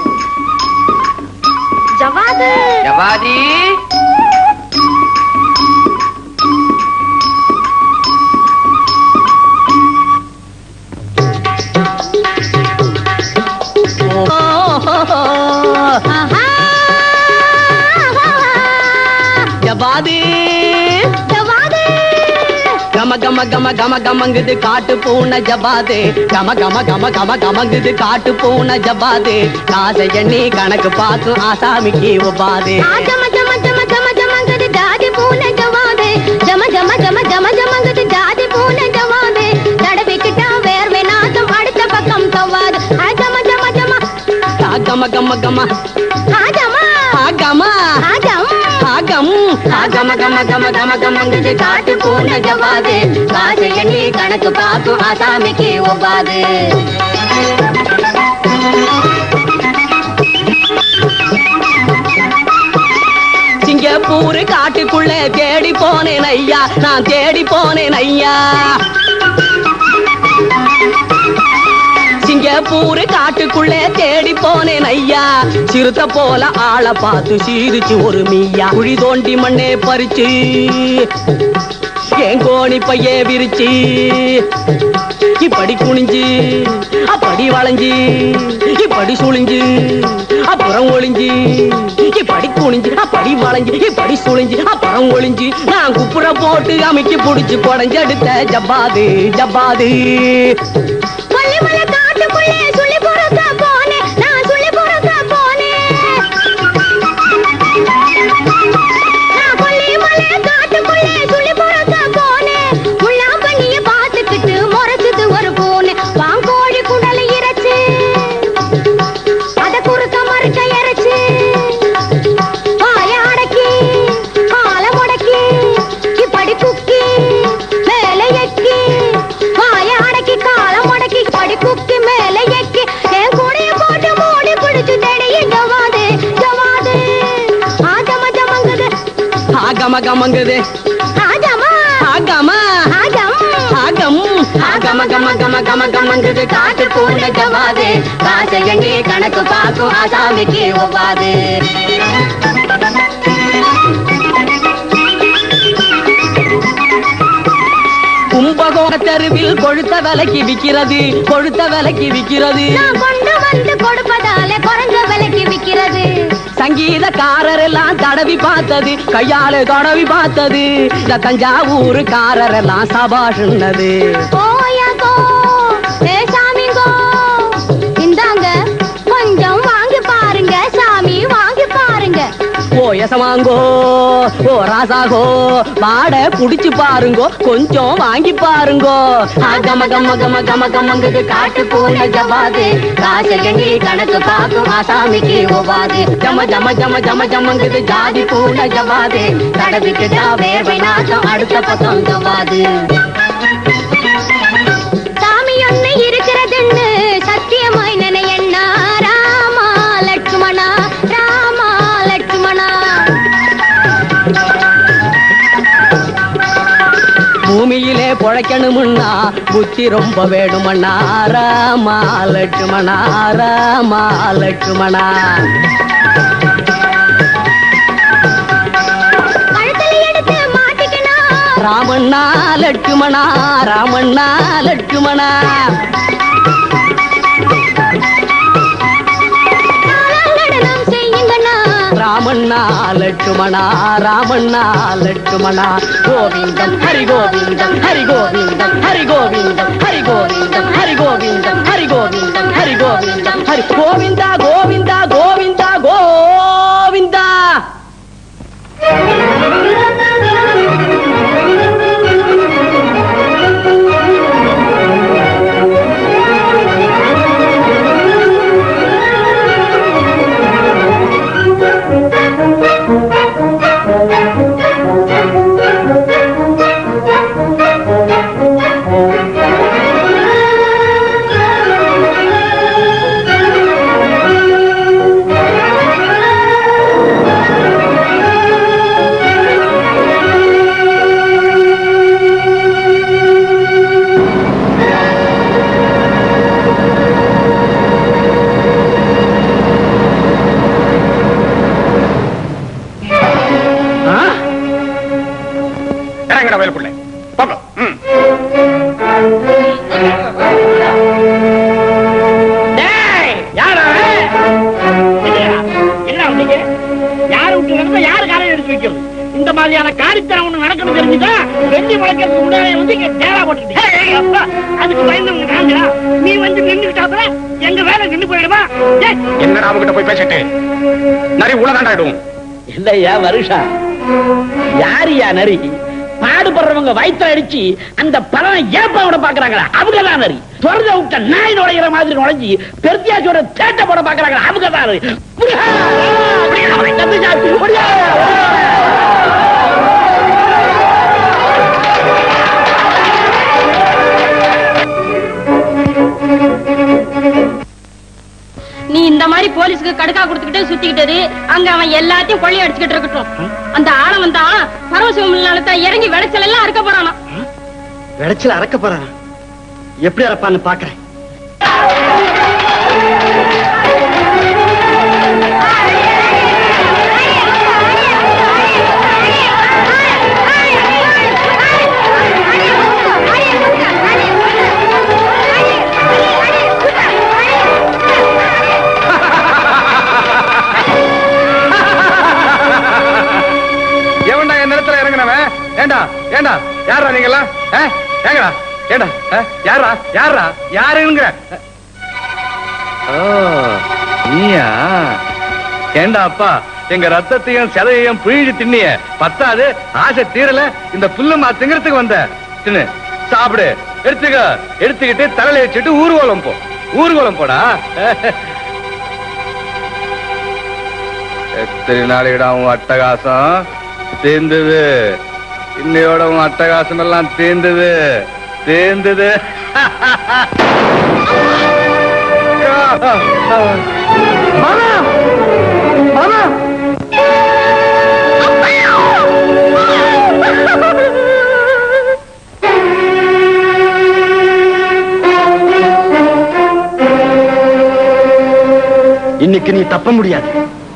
S1: ஜவாது
S14: ஜவாதி
S12: ஜபாதி
S1: ஜவாது
S12: கம கம கம கம கமங்குது காட்டு பூனை ஜபாதே கம கம கம கம கமங்குது காட்டு பூனை ஜபாதே காசை எண்ணி கணக்கு பார்க்கும் ஆசாமிக்கு ஒப்பாதே
S1: ஆ, ஜம ஜம ஜம ஜம ஜமங்குது ஜாதி பூனை ஜவாது ஜம ஜம ஜம ஜம ஜமங்குது ஜாதி பூனை ஜவாது தடவிக்கிட்டா வேர்வை நாத்தம் அடுத்த பக்கம் தவாது ஆ, ஜம ஜம ஜம
S12: ஆ, கம கம கம
S1: ஆ, ஜம
S12: ஆ கம
S1: ஆ, ஜம்
S12: ஆ கம் ஆ கம கம கம கம கமங்குது காட்டு பூனை ஜபாதே காசை எண்ணி கணக்கு பார்க்கும் ஆசாமிக்கு ஒப்பாதே சிங்கப்பூர் காட்டுக்குள்ள தேடி போனேன் ஐயா நான் தேடி போனேன் ஐயா சிங்கப்பூர் காட்டுக்குள்ள தேடி போனேன் ஐயா சிறுத்த போல ஆளை பார்த்து சீரிச்சு ஒரு மீயா குழி தோண்டி மண்ணே பறிச்சு என் கோணி பையே விரிச்சு இப்படி குனிஞ்சு அப்படி வளைஞ்சு இப்படி சுழிஞ்சு அப்புறம் ஒளிஞ்சு இப்படி குனிஞ்சு அப்படி வளைஞ்சு இப்படி சுழிஞ்சு அப்புறம் ஒளிஞ்சு நான் குப்புற போட்டு அமைக்கி புடிச்சு குடஞ்செடுத்த ஜப்பாது ஜப்பாது
S1: கொல்லிமலை காட்டுக்குள்ளே சுள்ளி பொறுக்க போனேன் நான் சுள்ளி பொறுக்க போனேன்
S12: கம கமங்குது
S9: ஆகமா
S12: ஆகமா
S9: ஆகம்
S12: ஆகம்
S9: ஆகம கம கம கம கமங்குது காட்டு பூண்ட ஜவாது காசை எண்ணி கணக்கு பார்க்கும் ஆசாமிக்கு ஒவ்வாது
S12: கும்பகோண தெருவில் கொழுத்த விலைக்கு விக்கிறது கொழுத்த விலைக்கு விக்கிறது
S9: நான் கொண்டு வந்து கொடுப்பதால குறைஞ்ச விலைக்கு விக்கிறது
S12: சங்கீதக்காரர் எல்லாம் தடவி பார்த்தது கையால தடவி பார்த்தது இந்த தஞ்சாவூருக்காரர் எல்லாம் சபாஷுன்னது
S9: போயாக்கோ ஏ சாமிங்கோ இந்தாங்க கொஞ்சம் வாங்கி பாருங்க சாமி வாங்கி பாருங்க
S12: ஓ எசமாங்கோ ஓ ராசாகோ மாட புடிச்சு பாருங்கோ கொஞ்சம் வாங்கி பாருங்கோ
S9: ஆகம கம கம கம கமங்குது காட்டு பூண்ட ஜவாது காசை எண்ணி கணக்கு பார்க்கும் ஆசாமிக்கு ஒவ்வாது ஜம ஜம ஜம ஜம ஜமங்குது ஜாதி பூண்ட ஜவாது தடவிட்டுட்டா வேர்வை நாசம் அடுத்த பக்கம் ஜவாது சாமி ஒண்ணு இருக்கிறதுன்னு சத்தியமாய் நினையண்ணா ராமா லட்சுமணா ராமா லட்சுமணா
S12: பூமியிலே பொழைக்கணுமுன்னா புத்தி ரொம்ப வேணுமண்ணா ராமா லட்சுமணா ராமா லட்சுமணா
S9: கழுத்துல எடுத்து மாட்டிக்கணும்
S12: ராமண்ணா லட்சுமணா ராமண்ணா லட்சுமணா
S9: நடனம் செய்யுங்கண்ணா
S12: ராமண்ணா லட்சுமணா ராமண்ணா லட்சுமணா கோவிந்தம் ஹரி கோவிந்தம் ஹரி கோவிந்தம் ஹரி கோவிந்தம் ஹரி கோவிந்தம் ஹரி கோவிந்தம் ஹரி கோவிந்தம் ஹரி கோவிந்தம் ஹரி கோவிந்தா கோவிந்தா கோவிந்தா கோவிந்தா
S2: இறங்கடா வயலுக்குள்ள போங்க ம்.
S7: டேய், யார் அவன்? இல்லையா? என்ன வந்தீங்க? யார் விட்டு நடந்தா யாரு காலையில எடுத்து வைக்கிறது இந்த மாதிரியான காரித்தனம் ஒண்ணு நடக்கணும் தெரிஞ்சுதா வெட்டி முளைக்கிறதுக்கு முன்னாடி வந்து இங்க டேரா போட்டுக்கிட்டு ஏய், ஏய், அப்பா, அதுக்கு பயந்தவங்க நாங்களா நீ வந்து நின்றுட்டாப்புல எங்க வேலை நின்னு போயிடுமா ஏய்,
S2: என்னடா அவங்கிட்ட போய் பேசிட்டு நிறைய உலகாண்டாயிடும்
S7: இல்லையா வருஷா யாரியா நரி பாடுபடுறவங்க வயிற்று அடிச்சு அந்த பலனை ஏப்பா விட பாக்குறாங்களா அவங்க தான் நரி தொடர்ந்து விட்ட நாய் நுழையிற மாதிரி நுழைஞ்சி பெருத்தியாச்சோட சேட்டை போட பாக்குறாங்களா அவங்க தான் நரி புரியா? தப்பிச்சா, புரியா?
S1: நீ இந்த மாதிரி போலீஸ்க்கு கடுக்கா கொடுத்துக்கிட்டே சுத்திக்கிட்டு அங்க அவன் எல்லாத்தையும் கொள்ளை அடிச்சுக்கிட்டு இருக்கட்டும் அந்த ஆளவன் தான் பரவசிவம் நிலத்தை இறங்கி விளைச்சல் எல்லாம் அறுக்க போறானா
S3: விளைச்சல அறக்க போறான் எப்படி அறப்பான்னு பாக்குறேன்
S2: எவன்டா என் நிலத்துல இறங்குனவன் ஏண்டா ஏண்டா யாரா நீங்கெல்லாம் ஆ? ஏங்கடா ஏண்டா ஆ? யாரா யாரா யாருங்கிற
S8: ஓ நீயா ஏண்டா அப்பா எங்க ரத்தத்தையும் செதையையும் பிழிஞ்சு திண்ணிய பத்தாது ஆசை தீரல இந்த புல்லு மா திங்கறதுக்கு வந்த தின்னு சாப்பிடு எடுத்துக்க எடுத்துக்கிட்டு தலையில வச்சுட்டு ஊர்வலம் போ ஊர்வலம் போடா எத்தனை நாளைக்குடா உன் அட்டகாசம் தீர்ந்தது இன்னையோட உன் அட்டகாசம் எல்லாம் தீர்ந்தது தீர்ந்தது
S4: மாமா மாமா
S3: விதிக்கு நீ தப்ப முடியாது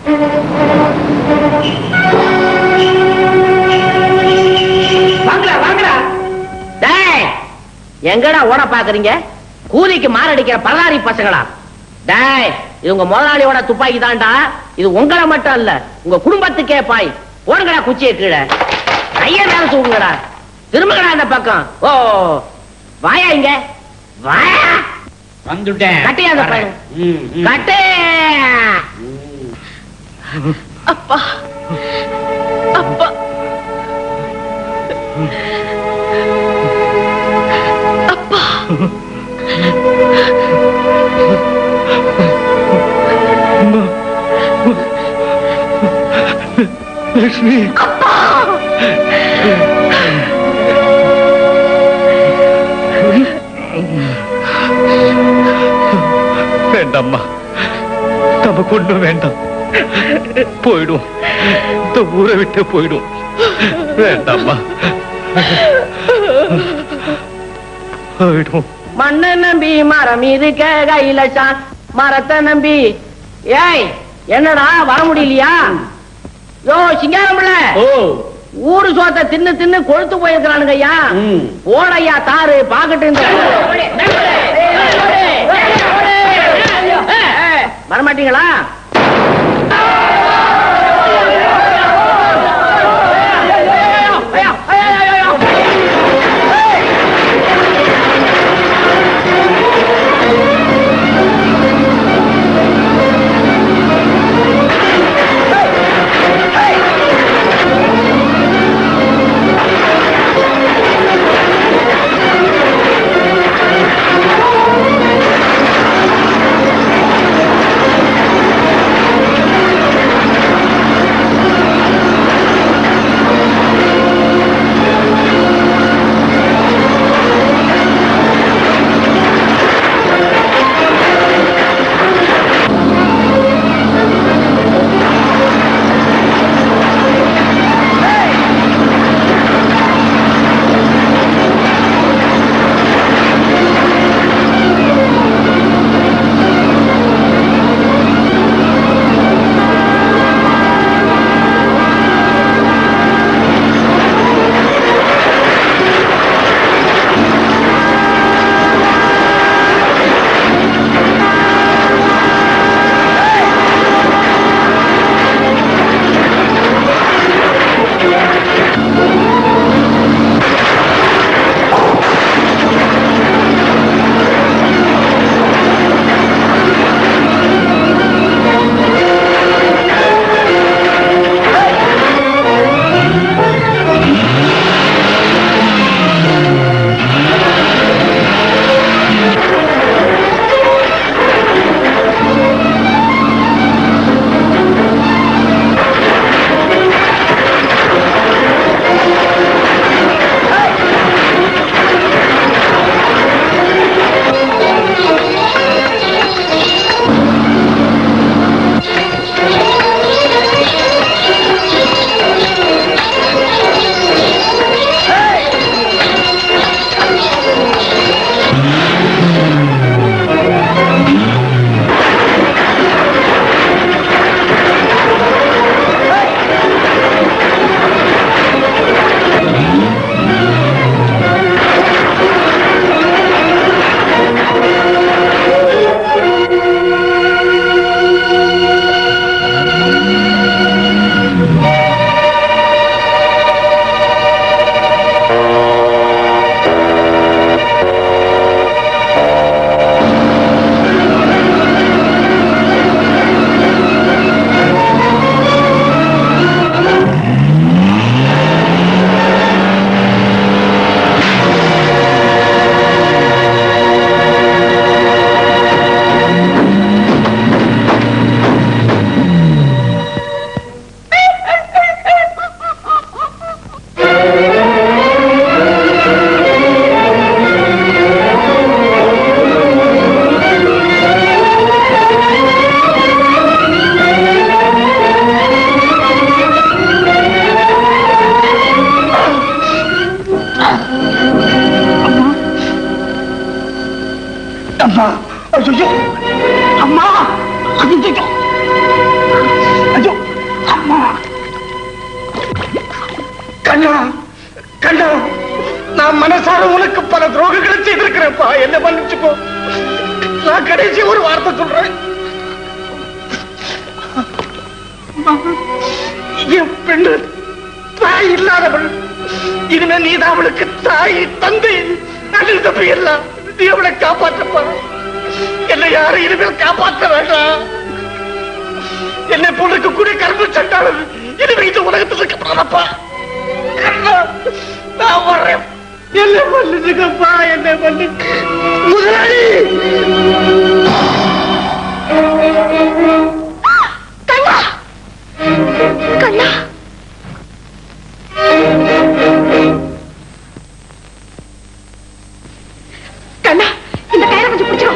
S6: வாங்கடா வாங்கடா டேய் எங்கடா ஓட பாக்குறீங்க கூலிக்கு மாரடிக்கிற பல்லாரி பசங்களா டேய் இது உங்க முதலாளியோட துப்பாக்கி தான்டா இது உங்களை மட்டும் இல்ல உங்க குடும்பத்துக்கே பாய் போடுங்கடா குச்சியை கீழே கைய மேல தூக்குங்கடா திரும்புங்கடா அந்த பக்கம் ஓ வாயா இங்க வாயா
S7: வந்துட்டேன்
S6: கட்டியா அந்த பையன் கட்டு
S1: அப்பா அப்பா அப்பா
S3: லட்சுமி வேண்டாம்மா நமக்கு ஒண்ணும் வேண்டாம் போயிடும் இந்த ஊரை விட்டு போயிடும் வேண்டாம்மா போயிடும்
S6: மண்ணை நம்பி மரம் இருக்க கையில சா- மரத்தை நம்பி ஏய் என்னடா வர முடியலையா யோ சிங்காரம்ல ஊரு சோத்தை தின்னு தின்னு கொழுத்து போயிருக்கிறானுங்க ஐயா ஓடையா தாரு பாக்கட்டு இந்த வரமாட்டீங்களா
S4: அம்மா ஐயோ அம்மா ஐயோ
S2: ஐயோ அம்மா கண்ணா கண்ணா நான் மனசார உனக்கு பல துரோகங்களை செய்திருக்கிறேன்ப்பா என்ன மன்னிச்சுக்கோ நான் கடைசி ஒரு வார்த்தை சொல்றேன் என் பெண்ணு தாய் இல்லாதவள் இனிமே நீதான் அவளுக்கு தாய் தந்தை அண்ணன் தம்பி எல்லாம் நீ அவளை காப்பாற்றப்பா என்னை யாரும் இனிமேல் காப்பாற்ற வேண்டாம் என்னை பொண்ணுக்கு கூட கரும்பு சட்டாளர் இனிமே இந்த உலகத்தில் இருக்கப்படாதப்பா கண்ணா, நான் வர்றேன் என்ன பண்ணுச்சுக்கப்பா என்ன பண்ணு முதலாளி
S1: கண்ணா கண்ணா கண்ணா இந்த கயிறை கொஞ்சம் பிடிச்சோ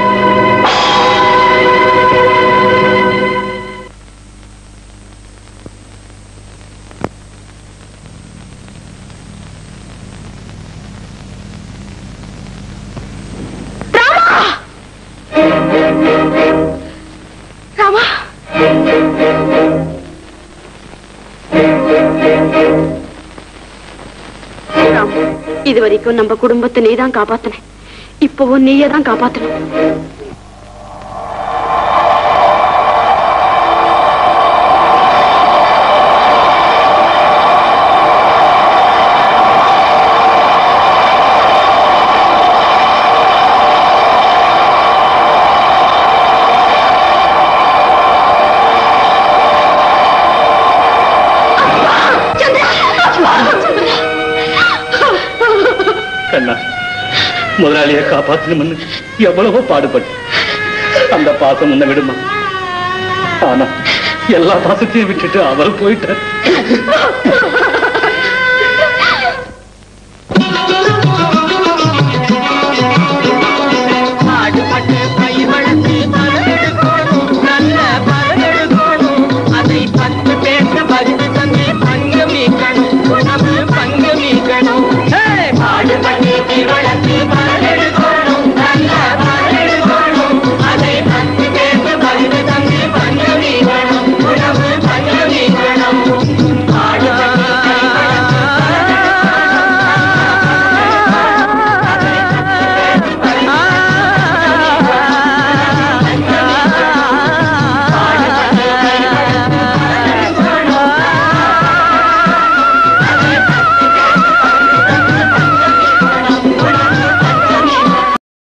S1: ராமா ராம் இது வரைக்கும் நம்ம குடும்பத்தை நீதான் காப்பாத்தின இப்பவும் நீயே தான் காப்பாத்தணும்
S8: கண்ணா முதலாளியை காப்பாத்தணும்னு எவ்வளவோ பாடுபட்டு அந்த பாசம் உன்னை விடுமா ஆனா எல்லா பாசத்தையும் விட்டுட்டு அவர் போயிட்டார்